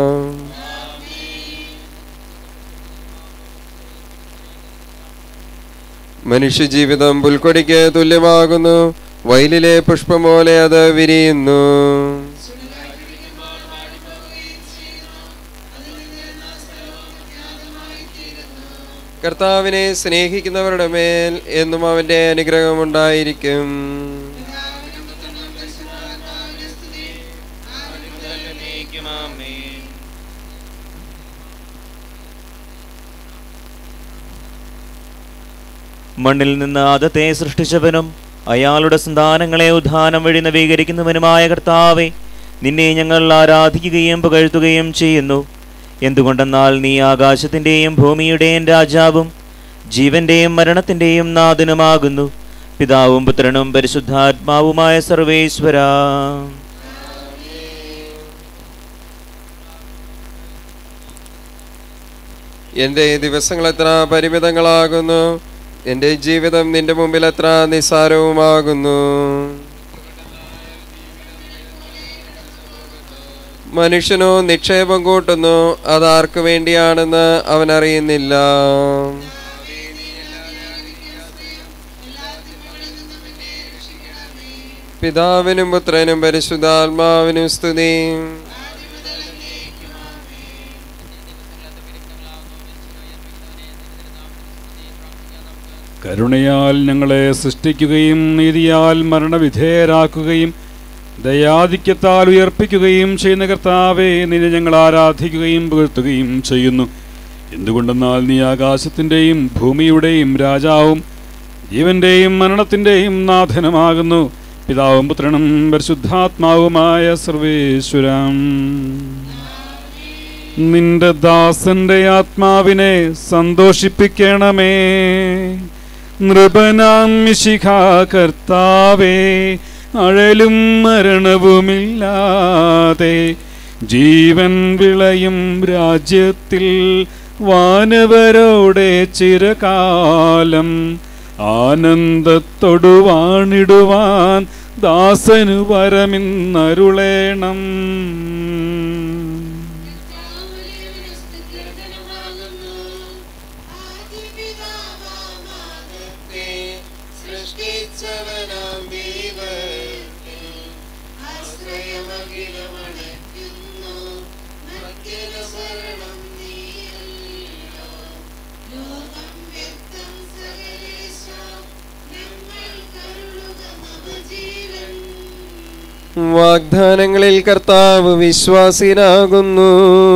മനുഷ്യജീവിതം പുൽക്കൊടിക്ക് തുല്യമാകുന്നു വയലിലെ പുഷ്പം പോലെ അത് വിരിയുന്നു
കർത്താവിനെ സ്നേഹിക്കുന്നവരുടെ മേൽ എന്നും അവന്റെ അനുഗ്രഹമുണ്ടായിരിക്കും
മണ്ണിൽ നിന്ന് ആദത്തെ സൃഷ്ടിച്ചവനും അയാളുടെ സന്താനങ്ങളെ ഉദ്ധാനം വഴി നവീകരിക്കുന്നവനുമായ കർത്താവെ നിന്നെ ഞങ്ങൾ ആരാധിക്കുകയും പുകഴ്ത്തുകയും ചെയ്യുന്നു എന്തുകൊണ്ടെന്നാൽ നീ ആകാശത്തിൻ്റെയും ഭൂമിയുടെയും രാജാവും ജീവന്റെയും മരണത്തിൻ്റെയും നാഥനുമാകുന്നു പിതാവും പുത്രനും പരിശുദ്ധാത്മാവുമായ സർവേശ്വര
എൻ്റെ ദിവസങ്ങൾ എത്ര പരിമിതങ്ങളാകുന്നു എൻ്റെ ജീവിതം നിന്റെ മുമ്പിൽ എത്ര നിസ്സാരവുമാകുന്നു മനുഷ്യനോ നിക്ഷേപം കൂട്ടുന്നു അതാർക്കു വേണ്ടിയാണെന്ന് അവൻ അറിയുന്നില്ല പിതാവിനും പുത്രനും പരിശുദ്ധാത്മാവിനും സ്തുതി
കരുണയാൽ ഞങ്ങളെ സൃഷ്ടിക്കുകയും നീതിയാൽ മരണവിധേയരാക്കുകയും ദയാധിക്യത്താൽ ഉയർപ്പിക്കുകയും ചെയ്യുന്ന കർത്താവെ നിന്നെ ഞങ്ങൾ ആരാധിക്കുകയും പുകഴ്ത്തുകയും ചെയ്യുന്നു എന്തുകൊണ്ടെന്നാൽ നീ ആകാശത്തിൻ്റെയും ഭൂമിയുടെയും രാജാവും ജീവന്റെയും മരണത്തിൻ്റെയും നാഥനുമാകുന്നു പിതാവും പുത്രനും പരിശുദ്ധാത്മാവുമായ സർവേശ്വരം നിന്റെ ദാസന്റെ ആത്മാവിനെ സന്തോഷിപ്പിക്കണമേ നൃപനാം മിശിഖാ കർത്താവേ അഴലും മരണവുമില്ലാതെ ജീവൻ വിളയും രാജ്യത്തിൽ വാനവരോടെ ചിരകാലം ആനന്ദത്തൊടു വാണിടുവാൻ ദാസനു വരമിന്നരുളേണം
വാഗ്ദാനങ്ങളിൽ കർത്താവ് വിശ്വാസിനാകുന്നു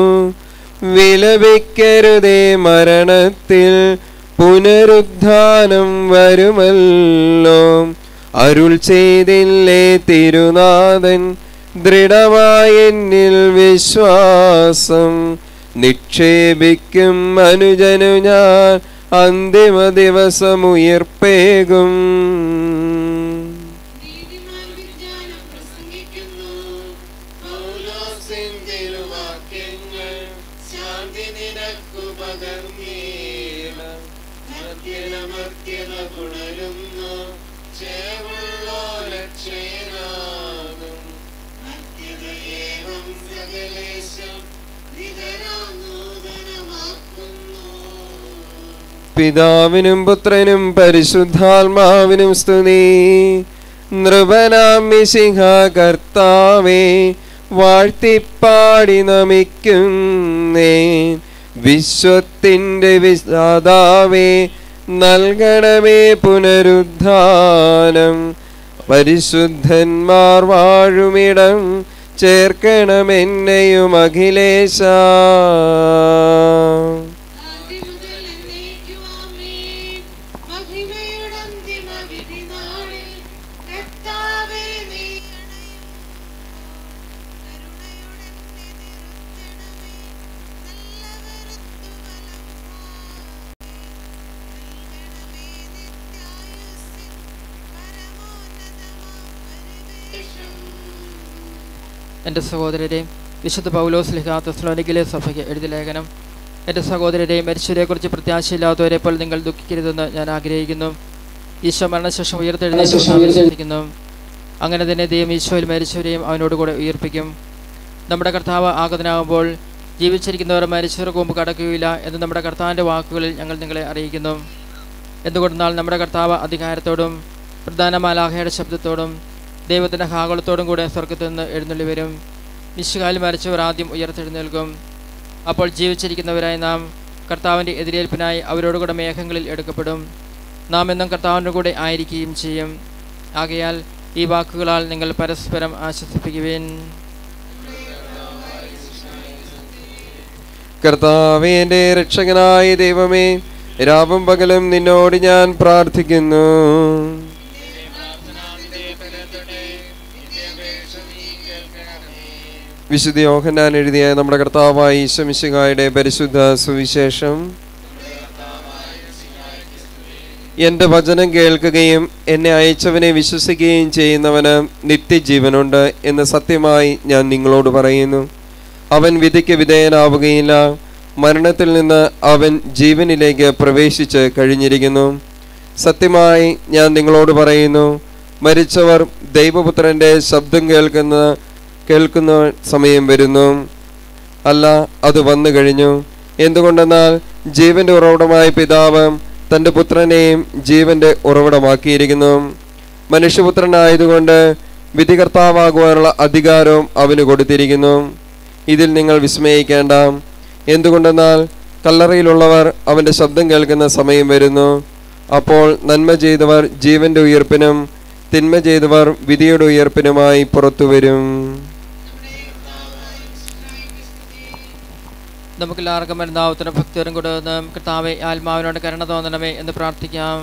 വിലപിക്കരുതേ മരണത്തിൽ പുനരുദ്ധാനം വരുമല്ലോ അരുൾ ചെയ്തില്ലേ തിരുനാഥൻ ദൃഢമായ എന്നിൽ വിശ്വാസം നിക്ഷേപിക്കും അനുജനു ഞാൻ അന്തിമ ദിവസം ഉയർപ്പേകും പിതാവിനും പുത്രനും പരിശുദ്ധാത്മാവിനും സ്തുതി നൃപനാം മിശിഹ കർത്താവേ വാഴ്ത്തിപ്പാടി നമിക്കുന്നേ വിശ്വത്തിൻ്റെ വിശാതാവേ നൽകണമേ പുനരുദ്ധാനം പരിശുദ്ധന്മാർ വാഴുമിടം ചേർക്കണമെന്നെയും അഖിലേശ
എൻ്റെ സഹോദരരെ വിശുദ്ധ പൗലോസ് ലിഖാ തെസ്ലോനിക്കിലെ സഭയ്ക്ക് എഴുതിയ ലേഖനം എൻ്റെ സഹോദരരെ മരിച്ചവരെക്കുറിച്ച് പ്രത്യാശയില്ലാത്തവരെ പോലെ നിങ്ങൾ ദുഃഖിക്കരുതെന്ന് ഞാൻ ആഗ്രഹിക്കുന്നു ഈശോ മരണശേഷം ഉയർത്തെഴുന്നേൽപ്പിക്കുന്നു അങ്ങനെ തന്നെ ദൈവം ഈശോയിൽ മരിച്ചവരെയും അവനോട് കൂടെ ഉയർപ്പിക്കും നമ്മുടെ കർത്താവ് ആഗതനാകുമ്പോൾ ജീവിച്ചിരിക്കുന്നവർ മരിച്ചവർക്ക് മുമ്പ് കടക്കുകയില്ല എന്ന് നമ്മുടെ കർത്താവിൻ്റെ വാക്കുകളിൽ ഞങ്ങൾ നിങ്ങളെ അറിയിക്കുന്നു എന്തുകൊണ്ടെന്നാൽ നമ്മുടെ കർത്താവ് അധികാരത്തോടും പ്രധാന മാലാഹയുടെ ശബ്ദത്തോടും ദൈവത്തിൻ്റെ ഹാഗളത്തോടും കൂടെ സ്വർഗത്തിൽ നിന്ന് എഴുന്നള്ളി വരും നിശ്ചകാലം മരിച്ചവർ ആദ്യം ഉയർത്തെഴുന്നേൽക്കും അപ്പോൾ ജീവിച്ചിരിക്കുന്നവരായി നാം കർത്താവിൻ്റെ എതിരേൽപ്പിനായി അവരോടുകൂടെ മേഘങ്ങളിൽ എടുക്കപ്പെടും നാം എന്നും കർത്താവിൻ്റെ കൂടെ ആയിരിക്കുകയും ചെയ്യും ആകയാൽ ഈ വാക്കുകളാൽ നിങ്ങൾ പരസ്പരം ആശ്വസിപ്പിക്കുവേൻ
കർത്താവേ എൻ്റെ രക്ഷകനായ ദൈവമേ രാവും പകലും നിന്നോട് ഞാൻ പ്രാർത്ഥിക്കുന്നു വിശുദ്ധ യോഹന്നാൻ എഴുതിയ നമ്മുടെ കർത്താവായ ഈശ്വമിശിഹായുടെ പരിശുദ്ധ സുവിശേഷം എൻ്റെ വചനം കേൾക്കുകയും എന്നെ അയച്ചവനെ വിശ്വസിക്കുകയും ചെയ്യുന്നവന് നിത്യജീവനുണ്ട് എന്ന് സത്യമായി ഞാൻ നിങ്ങളോട് പറയുന്നു അവൻ വിധിക്ക് വിധേയനാവുകയില്ല മരണത്തിൽ നിന്ന് അവൻ ജീവനിലേക്ക് പ്രവേശിച്ച് കഴിഞ്ഞിരിക്കുന്നു സത്യമായി ഞാൻ നിങ്ങളോട് പറയുന്നു മരിച്ചവർ ദൈവപുത്രൻ്റെ ശബ്ദം കേൾക്കുന്ന കേൾക്കുന്ന സമയം വരുന്നു അല്ല അത് വന്നു കഴിഞ്ഞു എന്തുകൊണ്ടെന്നാൽ ജീവന്റെ ഉറവിടമായ പിതാവ് തൻ്റെ പുത്രനെയും ജീവന്റെ ഉറവിടമാക്കിയിരിക്കുന്നു മനുഷ്യപുത്രനായതുകൊണ്ട് വിധികർത്താവാകുവാനുള്ള അധികാരവും അവന് കൊടുത്തിരിക്കുന്നു ഇതിൽ നിങ്ങൾ വിസ്മയിക്കേണ്ട എന്തുകൊണ്ടെന്നാൽ കല്ലറയിലുള്ളവർ അവൻ്റെ ശബ്ദം കേൾക്കുന്ന സമയം വരുന്നു അപ്പോൾ നന്മ ചെയ്തവർ ജീവന്റെ ഉയർപ്പിനും തിന്മ ചെയ്തവർ വിധിയുടെ ഉയർപ്പിനുമായി പുറത്തു വരും
നമുക്കെല്ലാവർക്കും മരുന്നാവത്തിന് ഭക്തിവരം കൊടുന്ന് കർത്താവെ ആത്മാവിനോട് കരുണ തോന്നണമേ എന്ന് പ്രാർത്ഥിക്കാം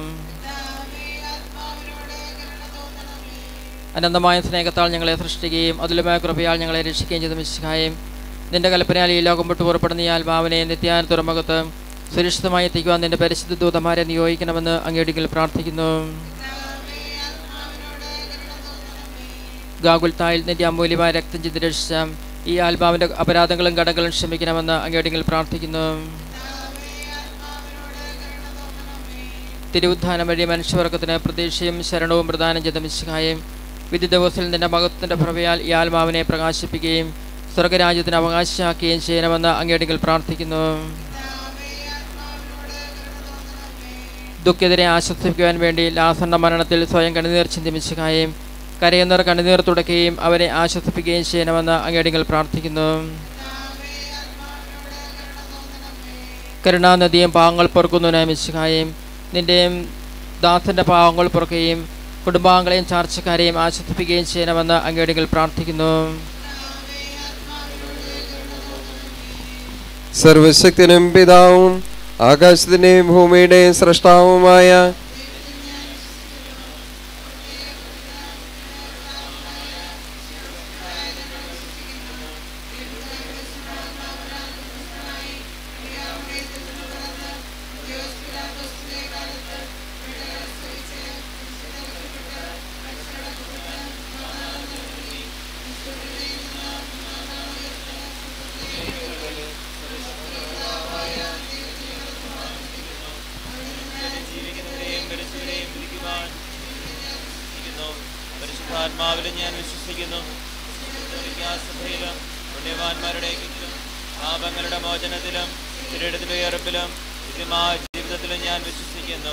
അനന്തമായ സ്നേഹത്താൽ ഞങ്ങളെ സൃഷ്ടിക്കുകയും അതിലുമായ കൃപയാൽ ഞങ്ങളെ രക്ഷിക്കുകയും ചെയ്ത മിശിഹായും നിന്റെ കൽപ്പനയാൽ ഈ ലോകം വിട്ടു പുറപ്പെടുന്ന ഈ ആത്മാവിനെ നിത്യാന തുറമുഖത്ത് സുരക്ഷിതമായി എത്തിക്കുവാൻ നിന്റെ പരിശുദ്ധ ദൂതന്മാരെ നിയോഗിക്കണമെന്ന് അങ്ങേടികൾ പ്രാർത്ഥിക്കുന്നു ഗാഗുൽത്തായിൽ നിന്റെ അമൂല്യമായ രക്തം ചിന്തി രക്ഷിച്ച ഈ ആത്മാവിന്റെ അപരാധങ്ങളും കടങ്ങളും ക്ഷമിക്കണമെന്ന് അങ്ങേടികൾ പ്രാർത്ഥിക്കുന്നു തിരുവുദ്ധാനം വഴി മനുഷ്യവർഗത്തിന് പ്രതീക്ഷയും ശരണവും പ്രദാനം ചെയ്ത മിശിഹായും വിധി ദിവസത്തിൽ നിന്റെ മഹത്വത്തിന്റെ പ്രഭയാൽ ഈ ആത്മാവിനെ പ്രകാശിപ്പിക്കുകയും സ്വർഗരാജ്യത്തിന് അവകാശമാക്കുകയും ചെയ്യണമെന്ന് അങ്ങേടികൾ പ്രാർത്ഥിക്കുന്നു ദുഃഖിതരെ ആശ്വസിപ്പിക്കുവാൻ വേണ്ടി ലാസണ്ണ മരണത്തിൽ സ്വയം കണ്ണുനീർ ചിന്തിമിച്ചുകയും കരയുന്നവർ കണ്ണുനീർ തുടയ്ക്കുകയും അവരെ ആശ്വസിപ്പിക്കുകയും ചെയ്യണമെന്ന് അങ്ങേടികൾ പ്രാർത്ഥിക്കുന്നു കരുണാനദിയും പാവങ്ങൾ പൊറുക്കുന്നു മിശുകായും നിന്റെയും ദാസന്റെ പാവങ്ങൾ പൊറുക്കുകയും കുടുംബാംഗങ്ങളെയും ചാർച്ചക്കാരെയും ആശ്വസിപ്പിക്കുകയും ചെയ്യണമെന്ന് അങ്ങേടികൾ പ്രാർത്ഥിക്കുന്നു
സർവശക്തനും പിതാവും ആകാശത്തിന്റെയും ഭൂമിയുടെയും സൃഷ്ടാവുമായ
പരിശുദ്ധാത്മാവിലും ഞാൻ വിശ്വസിക്കുന്നു സഭയിലും പുണ്യവാന്മാരുടെ ഐക്യത്തിലും പാപങ്ങളുടെ മോചനത്തിലും ശരീരത്തിലെ ഉയർപ്പിലും നിത്യമായ ജീവിതത്തിലും ഞാൻ വിശ്വസിക്കുന്നു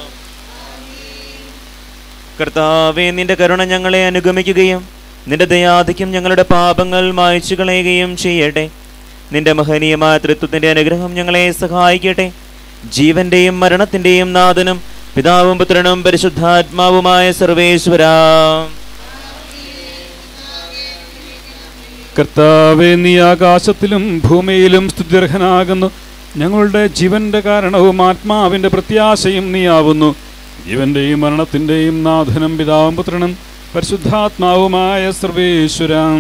കർത്താവെ നിന്റെ കരുണ ഞങ്ങളെ അനുഗമിക്കുകയും നിന്റെ ദയാധിക്യം ഞങ്ങളുടെ പാപങ്ങൾ മായ്ച്ചു കളയുകയും ചെയ്യട്ടെ നിന്റെ മഹനീയമായ തൃത്വത്തിന്റെ അനുഗ്രഹം ഞങ്ങളെ സഹായിക്കട്ടെ ജീവന്റെയും മരണത്തിന്റെയും നാഥനും പിതാവും പുത്രനും പരിശുദ്ധാത്മാവുമായ സർവേശ്വര
കർത്താവെ നീ ആകാശത്തിലും ഭൂമിയിലും സ്തുത്യർഹനാകുന്നു ഞങ്ങളുടെ ജീവന്റെ കാരണവും ആത്മാവിന്റെ പ്രത്യാശയും നീയാവുന്നു ജീവന്റെയും മരണത്തിന്റെയും നാഥനും പിതാവും പുത്രനും പരിശുദ്ധാത്മാവുമായ സർവേശ്വരം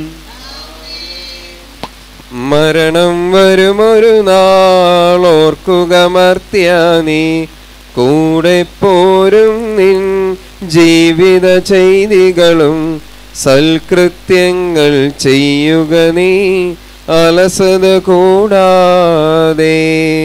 മരണം വരുമൊരു നാളോർക്കുക മർത്യ നീ കൂടെ പോരും നിൻ ജീവിത ചെയ്തികളും സൽകൃത്യങ്ങൾ ചെയ്യുക നീ അലസത കൂടാതെ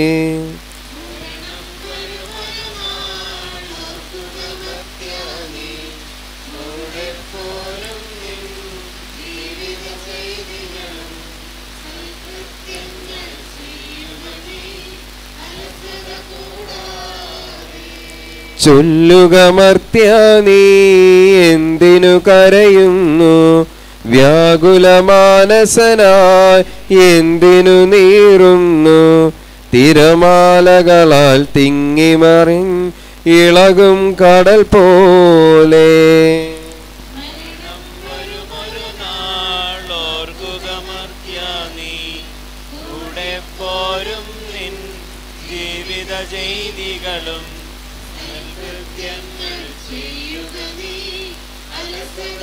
ചൊല്ലുക മർത്യ നീ എന്തിനു കരയുന്നു വ്യാകുല മാനസനായി എന്തിനു നീറുന്നു തിരമാലകളാൽ തിങ്ങിമറി ഇളകും കടൽ പോലെ
കൂടെ പോരും നിൻ ജീവിത ചെയ്തികളും കൃത്യങ്ങൾ ചെയ്യുക നീ അലസത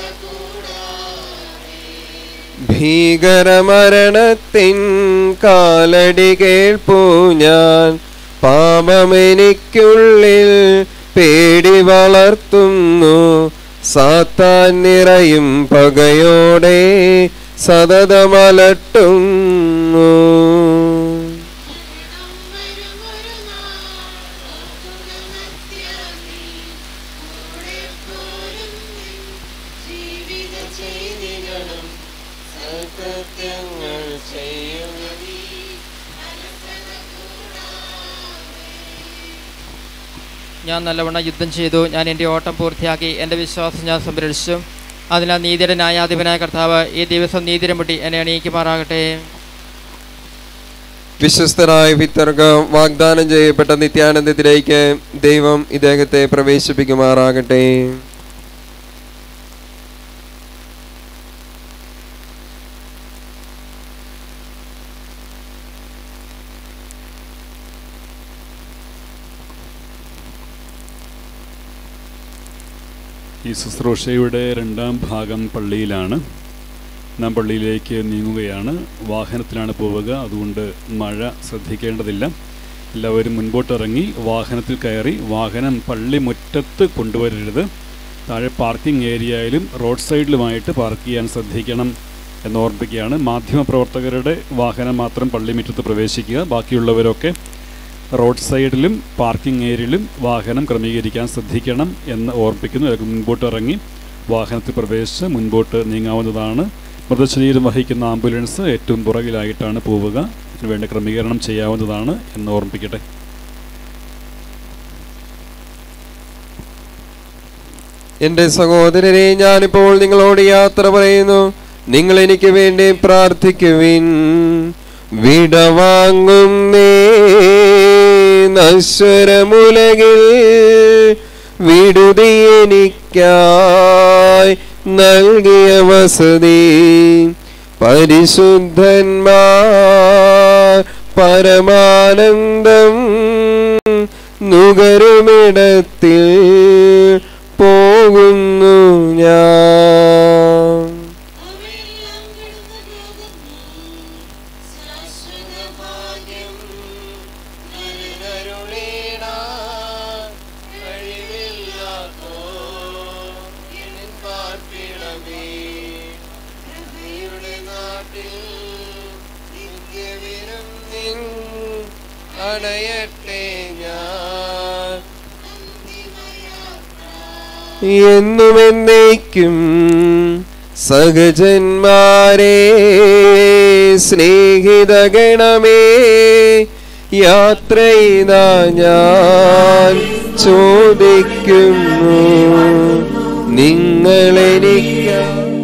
ഭീകരമരണത്തിൻ കാലടി കേൾപ്പു ഞാൻ പാപമെനിക്കുള്ളിൽ പേടി വളർത്തുന്നു സാത്താൻ നിറയും പകയോടെ സതതമലട്ടുന്നു
ഞാൻ നല്ലവണ്ണം യുദ്ധം ചെയ്തു ഞാൻ എൻ്റെ ഓട്ടം പൂർത്തിയാക്കി എൻ്റെ വിശ്വാസം ഞാൻ സംരക്ഷിച്ചു അതിനാൽ നീതിയുടെ ന്യായാധിപനായ കർത്താവ് ഈ ദിവസം നീതിരെ മുട്ടി എന്നെ അണിയിക്കുമാറാകട്ടെ
വിശ്വസ്തരായ വിത്തർക്ക് വാഗ്ദാനം ചെയ്യപ്പെട്ട നിത്യാനന്ദത്തിലേക്ക് ദൈവം ഇദ്ദേഹത്തെ പ്രവേശിപ്പിക്കുമാറാകട്ടെ
ഈ ശുശ്രൂഷയുടെ രണ്ടാം ഭാഗം പള്ളിയിലാണ് നാം പള്ളിയിലേക്ക് നീങ്ങുകയാണ് വാഹനത്തിലാണ് പോവുക അതുകൊണ്ട് മഴ ശ്രദ്ധിക്കേണ്ടതില്ല എല്ലാവരും മുൻപോട്ടിറങ്ങി വാഹനത്തിൽ കയറി വാഹനം പള്ളി മുറ്റത്ത് കൊണ്ടുവരരുത് താഴെ പാർക്കിംഗ് ഏരിയയിലും റോഡ് സൈഡിലുമായിട്ട് പാർക്ക് ചെയ്യാൻ ശ്രദ്ധിക്കണം എന്ന് ഓർമ്മിപ്പിക്കുകയാണ് മാധ്യമപ്രവർത്തകരുടെ വാഹനം മാത്രം പള്ളിമുറ്റത്ത് പ്രവേശിക്കുക ബാക്കിയുള്ളവരൊക്കെ റോഡ് സൈഡിലും പാർക്കിംഗ് ഏരിയയിലും വാഹനം ക്രമീകരിക്കാൻ ശ്രദ്ധിക്കണം എന്ന് ഓർമ്മിപ്പിക്കുന്നു അതിലേക്ക് മുൻപോട്ട് ഇറങ്ങി വാഹനത്തിൽ പ്രവേശിച്ച് മുൻപോട്ട് നീങ്ങാവുന്നതാണ് മൃതശരീരം വഹിക്കുന്ന ആംബുലൻസ് ഏറ്റവും പുറകിലായിട്ടാണ് പോവുക ഇതിനുവേണ്ട ക്രമീകരണം ചെയ്യാവുന്നതാണ് എന്ന് ഓർമ്മിപ്പിക്കട്ടെ
എന്റെ സഹോദരരെ ഞാനിപ്പോൾ നിങ്ങളോട് യാത്ര പറയുന്നു നിങ്ങൾ എനിക്ക് വേണ്ടി പ്രാർത്ഥിക്കുവിൻ വിടവാങ്ങും നേ നശ്വരമുലകിൽ വിടുതി എനിക്കായി നൽകിയ വസതി പരിശുദ്ധന്മാർ പരമാനന്ദം നുകരുമിടത്തിൽ പോകുന്നു ഞാൻ അണയട്ടെ ഞാൻ എന്നും എന്നേക്കും സഹജന്മാരെ സ്നേഹിതഗണമേ യാത്ര ചെയ്താ ഞാൻ ചോദിക്കുന്നു നിങ്ങളെനിക്ക്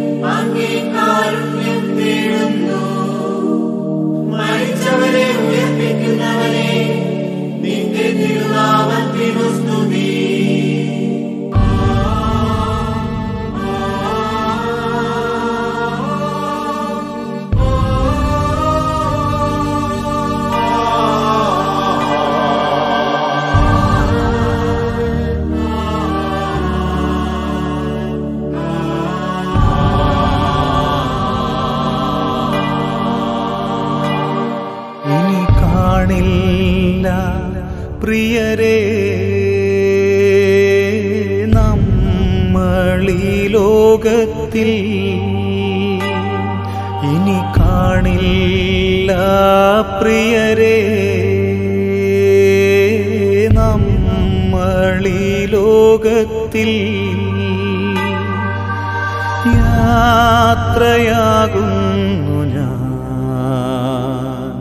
മരിച്ചവരെ ഉയർപ്പിക്കുന്നവനെ നിന്റെ തിരുനാമത്തിനു സ്തുതി
ഇനി കാണില്ല പ്രിയരെ നമ്മളീ ലോകത്തിൽ ഇനി കാണില്ല പ്രിയരെ നമ്മളീ ലോകത്തിൽ യാത്രയാകുന്നു ഞാൻ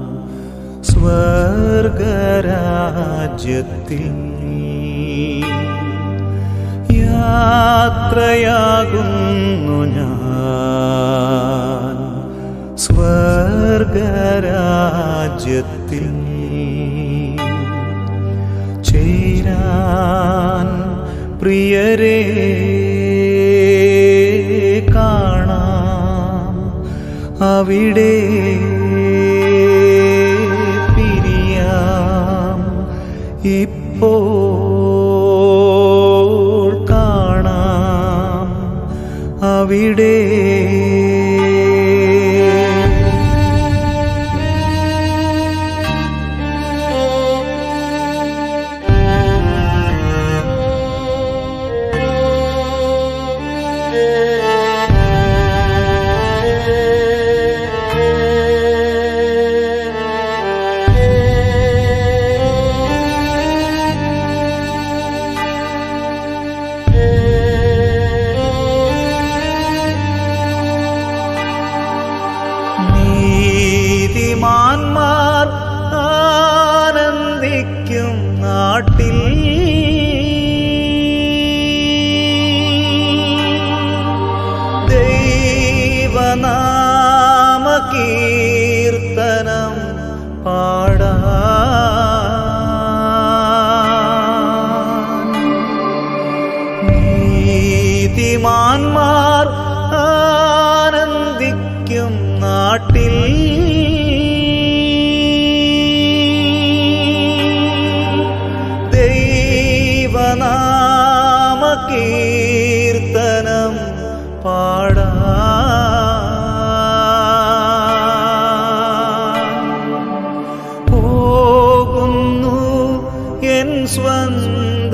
സ്വർഗരാജ്യത്തിൽ യാത്രയാകുന്നു ഞാൻ സ്വർഗരാജ്യത്തിൽ പ്രിയരെ കാണാം അവിടെ പിരിയാം ഇപ്പോൾ കാണാം അവിടെ നീതിമാന്മാർ ആനന്ദിക്കും നാട്ടിൽ ദൈവനാമ കീർത്തനം പാടാൻ നീതിമാന്മാർ ആനന്ദിക്കും നാട്ടിൽ ദൈവനാമ കീർത്തനം പാടാൻ പോകുന്നു എൻ സ്വന്ത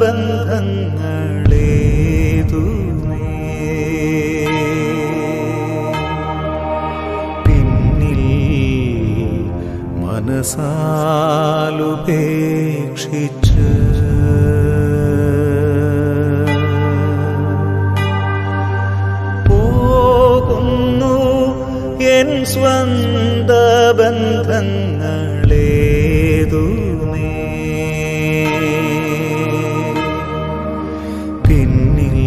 ബന്ധങ്ങളേതു പിന്നിൽ മനസാലുപേക്ഷിച്ച് പോകുന്നു എൻ സ്വന്ത ബന്ധങ്ങളേതു പിന്നിൽ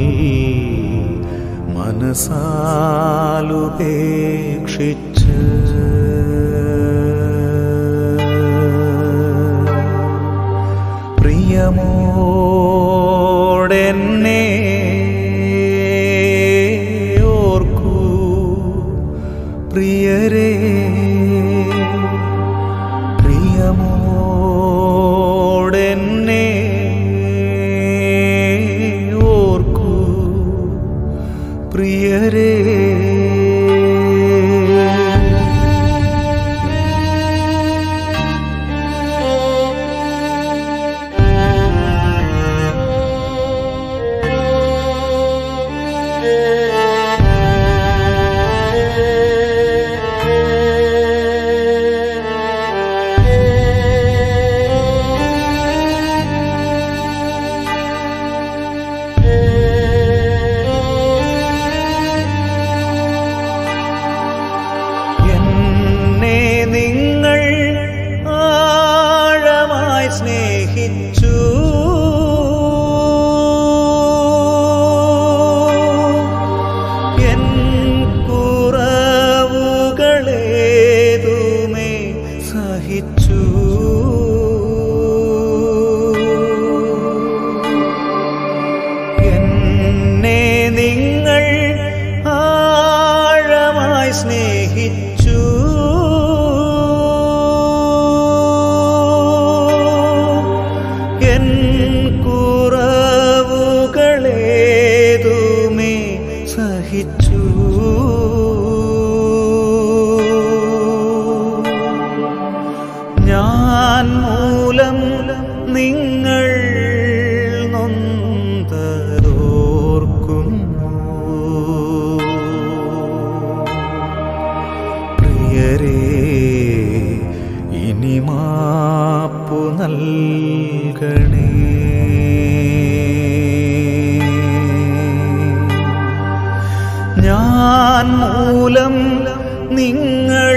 മനസാലുപേക്ഷിച്ച് പ്രിയമോടെന്നെ ഓർക്കൂ പ്രിയരേ പ്രിയമോടെന്നെ ഓർക്കൂ പ്രിയരേ എന്നെ നിങ്ങൾ ആഴമായി സ്നേഹിച്ചു എൻ കുറവുകളേതുമേ സഹിച്ചു എന്നെ നിങ്ങൾ ആഴമായി സ്നേഹിച്ചു എൻ കുറവുകളേതുമേ സഹിച്ചു ഞാൻ മൂലം നിങ്ങൾ നൊന്തതോർക്കുന്നു പ്രിയരേ ഇനി മാപ്പു നൽകണേ ഞാൻ മൂലം നിങ്ങൾ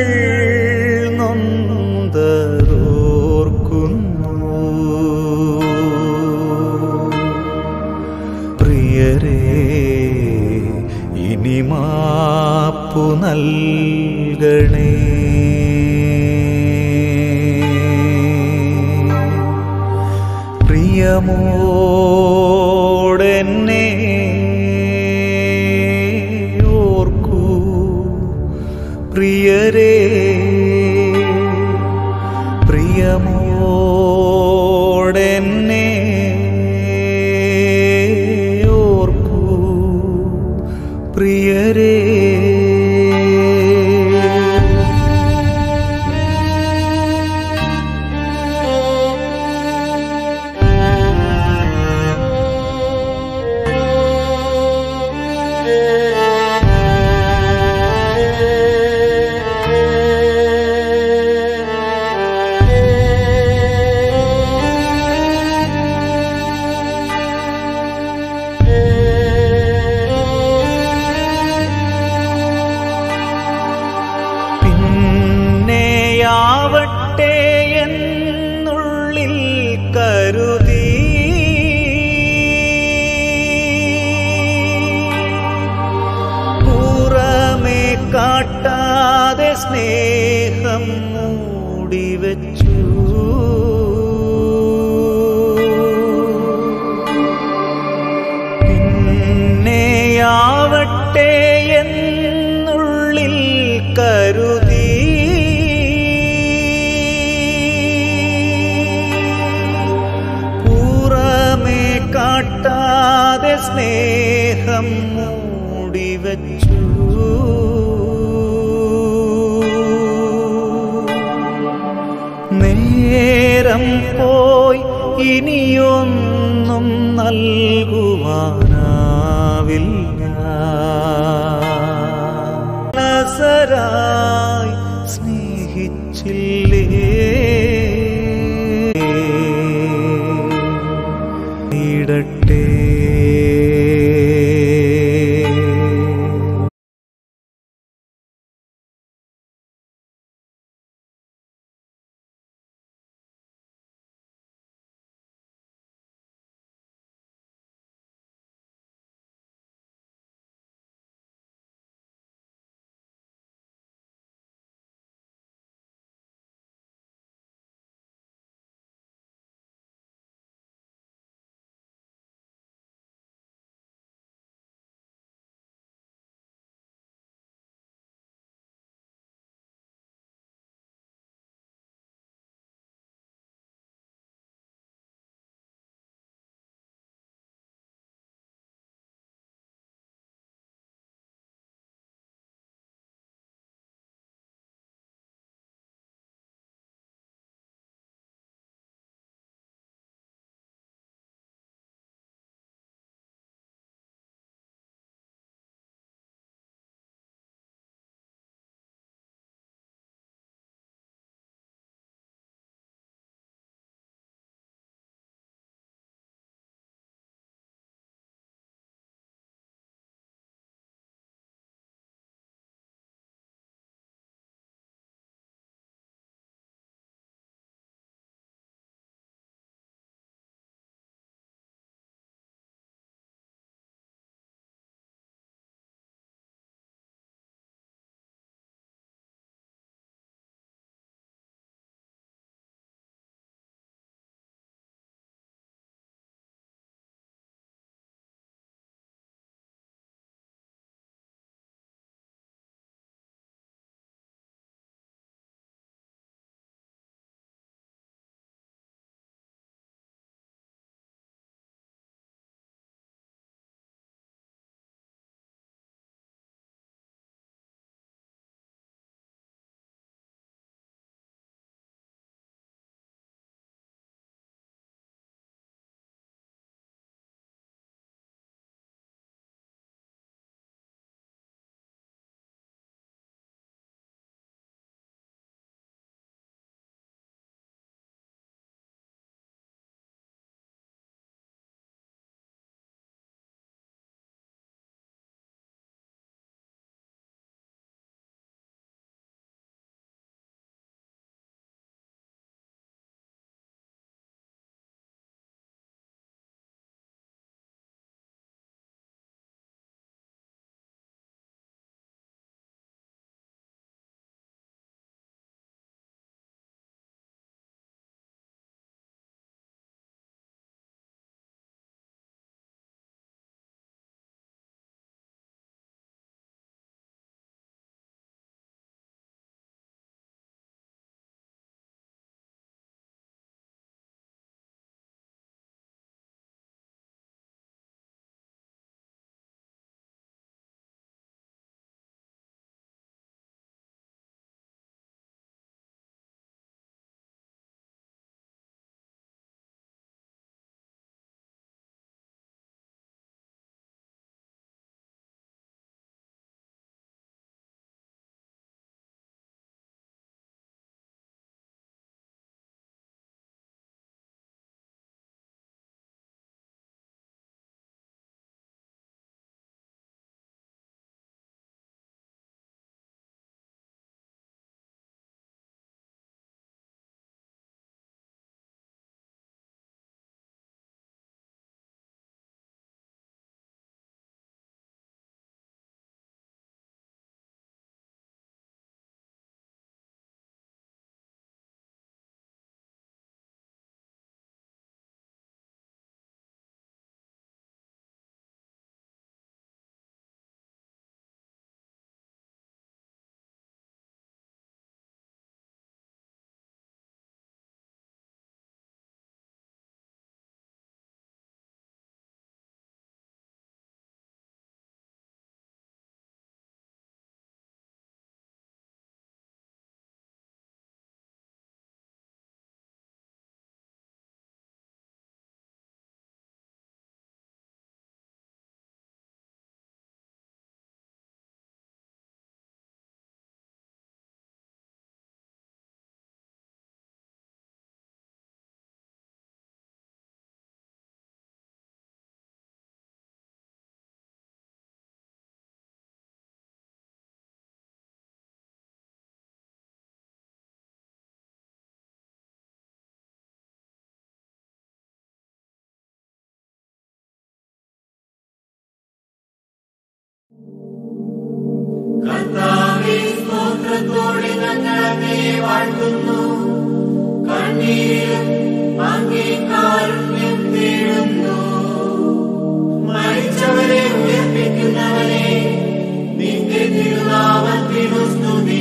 നൊന്തതോർക്കുന്നു പ്രിയരേ ഇനി മാപ്പു നൽകണേ പ്രിയമോടെന്നെ സ്നേഹം മൂടിവെച്ചു പിന്നെയാവട്ടെ എന്നുള്ളിൽ കരുതി പുറമേ കാട്ടാതെ സ്നേഹം മൂടിവെച്ചു നേരം പോയി ഇനിയൊന്നും നൽകുവാനാവില്ല നസരായി സ്നേഹിച്ചില്ലേ നീടട്ടെ
കർത്താവേ സ്തോത്രത്തോടെ ഞങ്ങൾ അങ്ങയെ വാഴ്ത്തുന്നു കണ്ണീരിലും അങ്ങേ കാരുണ്യം തേടുന്നു മരിച്ചവരെ ഉയർപ്പിക്കുന്നവരെ നിന്റെ തിരുനാമത്തിനു സ്തുതി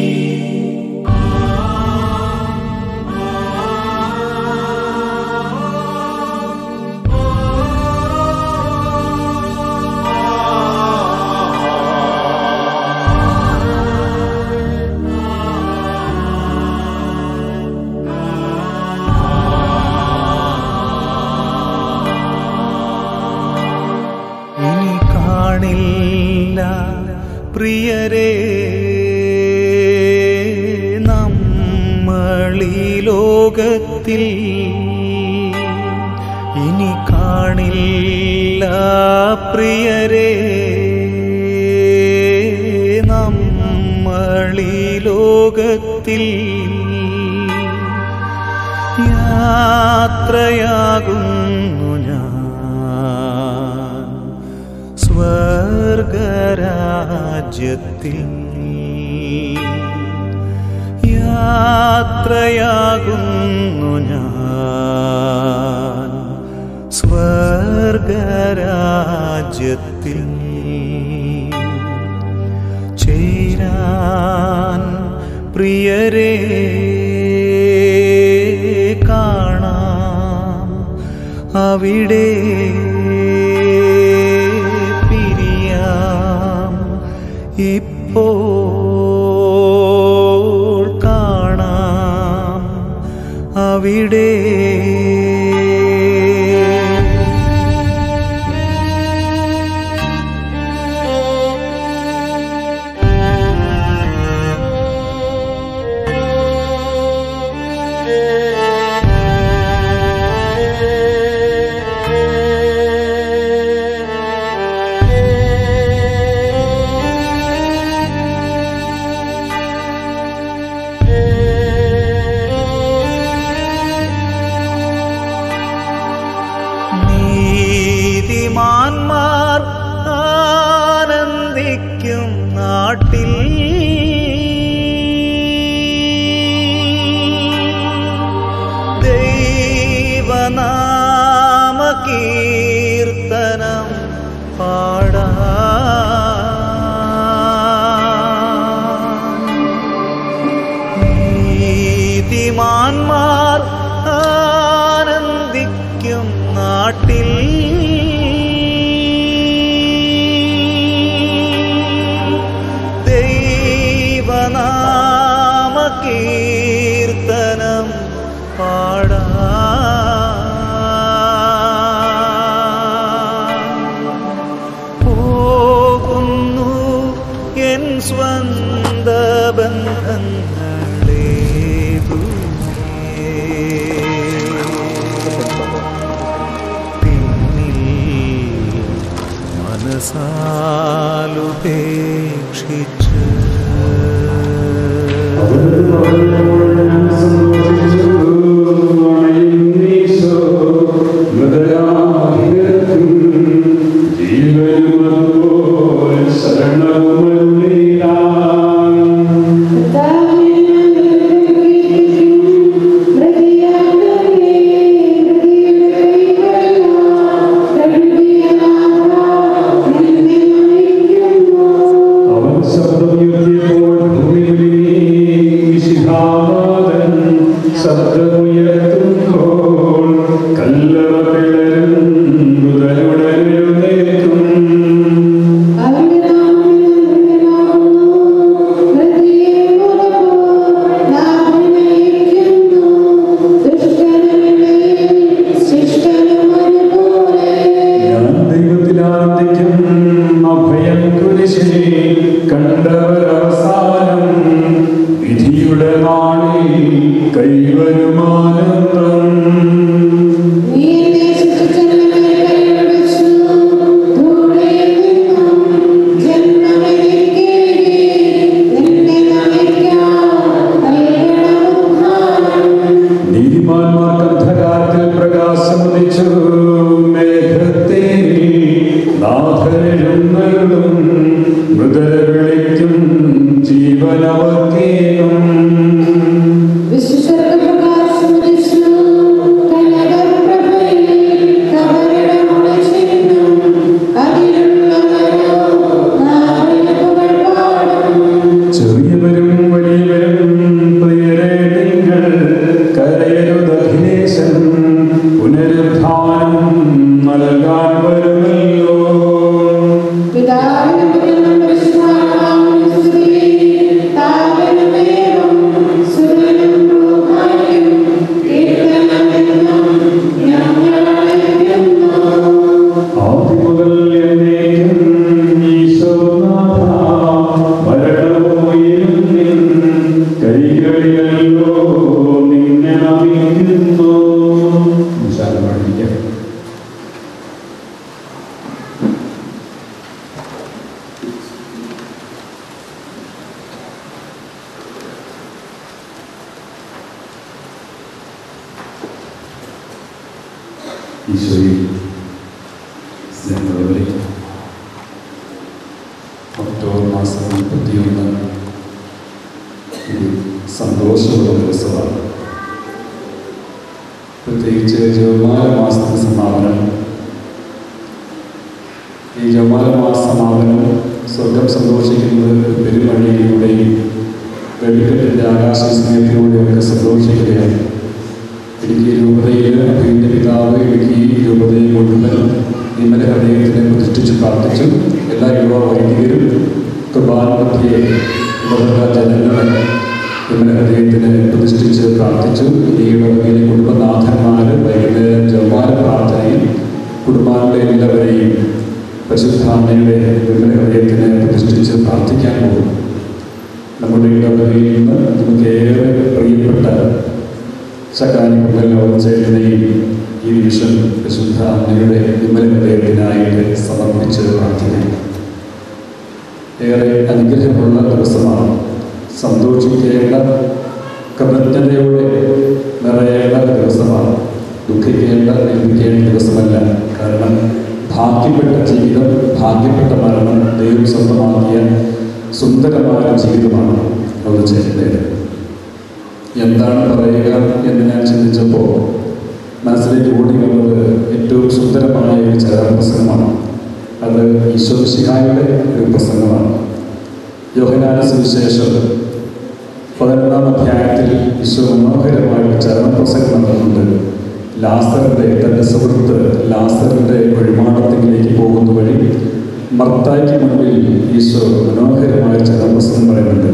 ഇനി കാണില്ല പ്രിയരെ നമ്മളീ ലോകത്തിൽ ഇനി കാണില്ല പ്രിയരെ നമ്മളീ ലോകത്തിൽ യാത്രയാകുന്നു ഞാൻ സ്വർഗരാജ്യത്തിൽ യാത്രയാകുന്നു ഞാൻ സ്വർഗരാജ്യത്തിൽ ചേരാൻ പ്രിയരെ കാണാം അവിടെ പിരിയാം ഇപ്പോൾ കാണാം അവിടെ നീതിമാന്മാർ ആനന്ദിക്കും നാട്ടിൽ ദൈവനാമ കീർത്തനം നീതിമാന്മാർ ആനന്ദിക്കും നാട്ടിൽ ദൈവനാമ കീർത്തനം പോകുന്നു എൻ സ്വന്ത പിന്നിൽ മനസാലുപേക്ഷിച്ച്
അവൻ ശബ്ദമുയർത്തിയപ്പോൾ ഭൂമി കുലുങ്ങി, വിശിഖാമ പുനരുത്ഥാനം നൽകാൻ വരുമല്ലോ ആദ്യമുതൽ എന്നേക്കും ഈശോനാഥ മരണവും ഉയരുന്നിൻ കൈകളിലല്ലോ നിന്നെ നമിക്കുന്നു വിശാലമായിരിക്കാം ഈശോയിൽ സ്നേഹമുള്ളവരെ ഒക്ടോബർ മാസം മുപ്പത്തിയൊന്ന് ഒരു സന്തോഷമുള്ള ദിവസമാണ് പ്രത്യേകിച്ച് ജവമാല മാസത്തിന് സമാപനം ഈ ജവമാല മാസ സമാപനം സ്വർഗം സന്തോഷിക്കുന്നത് പെരുമഴയിലൂടെയും വെളിക്കെട്ടിൻ്റെ ആകാശ സ്നേഹത്തിലൂടെയൊക്കെ സന്തോഷിക്കുകയാണ് ഇടുക്കി രൂപതയിൽ അഭിന്റെ പിതാവ് ഇടുക്കി രൂപതയിൽ മുഴുവൻ നിമ്മല ഹൃദയത്തിനെ പ്രതിഷ്ഠിച്ച് പ്രാർത്ഥിച്ചു എല്ലാ യുവ വൈദികരും കുർബാന മധ്യേ ഇടവക ജനങ്ങളെ നിമ്മല ഹൃദയത്തിനെ പ്രതിഷ്ഠിച്ച് പ്രാർത്ഥിച്ചു ഈ ഇടവകയിലെ കുടുംബനാഥന്മാർ വൈകുന്നേരം ജവാന പ്രാർത്ഥനയിൽ കുടുംബാംഗങ്ങളെ എല്ലാവരെയും പരിശുദ്ധാമ്മയുടെ വിമല ഹൃദയത്തിനെ പ്രതിഷ്ഠിച്ച് പ്രാർത്ഥിക്കാൻ പോകും നമ്മുടെ ഇടവകയിൽ നിന്ന് നമുക്ക് ഏറെ പ്രിയപ്പെട്ട സകാലി ചേട്ടനെയും ഈ നിമിഷം വിശുദ്ധ അമ്മയുടെ വിമല ഹൃദയത്തിനായിട്ട് സമർപ്പിച്ച് പ്രാർത്ഥിക്കാം ഏറെ അനുഗ്രഹമുള്ള ദിവസമാണ് സന്തോഷിക്കേണ്ട കൃതജ്ഞതയോടെ നിറയേണ്ട ദിവസമാണ് ദുഃഖിക്കേണ്ട ലഭിക്കേണ്ട ദിവസമല്ല കാരണം ഭാഗ്യപ്പെട്ട ജീവിതം ഭാഗ്യപ്പെട്ട മരണം ദൈവം സ്വന്തമാക്കിയ സുന്ദരമായ ജീവിതമാണ് അവർ ചെയ്യേണ്ടത് എന്താണ് പറയുക എന്ന് ഞാൻ ചിന്തിച്ചപ്പോൾ മനസ്സിലേക്ക് ഓടി വന്നത് ഏറ്റവും സുന്ദരമായ ഒരു ചരപ്രസംഗമാണ് അത് ഈശോ ശിഹായുടെ ഒരു പ്രസംഗമാണ് യോഹനാന സുവിശേഷം പതിനൊന്നാം അധ്യായത്തിൽ ഈശോ മനോഹരമായ ഒരു ചരണപ്രസംഗം നടത്തുന്നുണ്ട് ലാസറിൻ്റെ തൻ്റെ സുഹൃത്ത് ലാസറിൻ്റെ വഴിമാടത്തിലേക്ക് പോകുന്ന വഴി മർത്തായ്ക്ക് മുൻപിൽ ഈശോ മനോഹരമായ ചരണപ്രസംഗം പറയുന്നുണ്ട്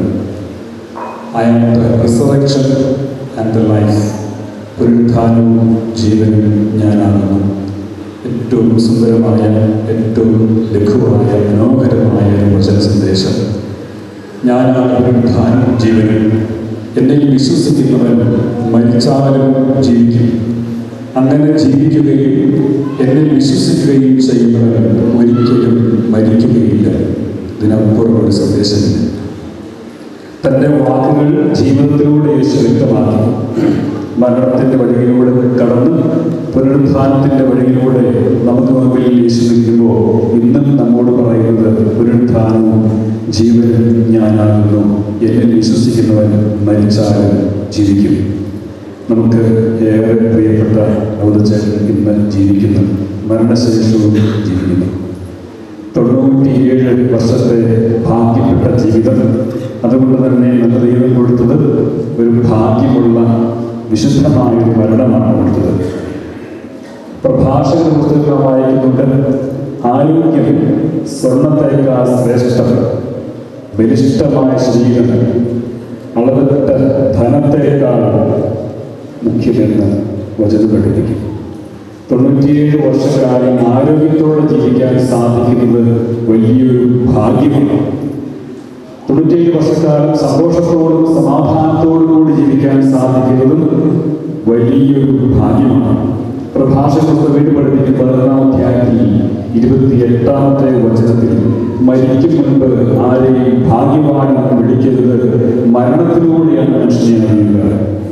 I am the resurrection and the life പുനരുത്ഥാനവും ജീവനും ഞാനാകുന്നു ഏറ്റവും സുന്ദരമായ ഏറ്റവും ലഘുവായ മനോഹരമായ ഒരു വചന സന്ദേശം ഞാനാണ് പുനരുത്ഥാനം ജീവനും എന്നെ വിശ്വസിക്കുന്നവൻ മരിച്ചാലും ജീവിക്കും അങ്ങനെ ജീവിക്കുകയും എന്നെ വിശ്വസിക്കുകയും ചെയ്യുന്നവൻ ഒരിക്കലും മരിക്കുകയില്ല ഇതിനപ്പുറം ഒരു സന്ദേശമില്ല തൻ്റെ വാക്കുകൾ ജീവിതത്തിലൂടെ യേശു വ്യക്തമാക്കി മരണത്തിൻ്റെ വഴിയിലൂടെ കടന്ന് പുനരുത്ഥാനത്തിൻ്റെ വഴിയിലൂടെ നമുക്ക് മുമ്പിൽ യേശു നിൽക്കുമ്പോൾ ഇന്നും നമ്മോട് പറയുന്നത് പുനരുത്ഥാനവും ജീവനും ഞാനാകുന്നു എന്നെ വിശ്വസിക്കുന്നവൻ മരിച്ചാലും ജീവിക്കും നമുക്ക് ഏറെ പ്രിയപ്പെട്ട ഔദച്ചൻ ഇന്ന് ജീവിക്കുന്നു മരണശേഷവും ജീവിക്കുന്നു തൊണ്ണൂറ്റിയേഴ് വർഷത്തെ ഭാഗ്യപ്പെട്ട ജീവിതം അതുകൊണ്ട് തന്നെ നല്ല ദൈവം കൊടുത്തത് ഒരു ഭാഗ്യമുള്ള വിശുദ്ധമായ ഒരു മരണമാണ് കൊടുത്തത് പ്രഭാഷക പുസ്തകം വായിക്കുന്നുണ്ട് ആരോഗ്യം സ്വർണത്തേക്കാൾ ശ്രേഷ്ഠം ബലിഷ്ഠമായ ശരീരം അളവറ്റ ധനത്തേക്കാൾ മുഖ്യമെന്ന് വചനം പഠിപ്പിക്കും തൊണ്ണൂറ്റിയേഴ് വർഷക്കാലം ആരോഗ്യത്തോടെ ജീവിക്കാൻ സാധിക്കുന്നത് വലിയൊരു ഭാഗ്യമാണ് തൊണ്ണൂറ്റിയേഴ് വർഷക്കാലം സന്തോഷത്തോടും സമാധാനത്തോടും കൂടി ജീവിക്കാൻ സാധിക്കുന്നതും വലിയൊരു ഭാഗ്യമാണ് പ്രഭാഷകർക്ക് വീട് പഠിപ്പിക്കുന്ന പതിനൊന്നാം അധ്യായത്തിൽ ഇരുപത്തി എട്ടാമത്തെ വചനത്തിൽ മരിക്കും മുൻപ് ആരെയും ഭാഗ്യവാൻ എന്ന് വിളിക്കരുത് മരണത്തിലൂടെയാണ് മനുഷ്യനെ അറിയുക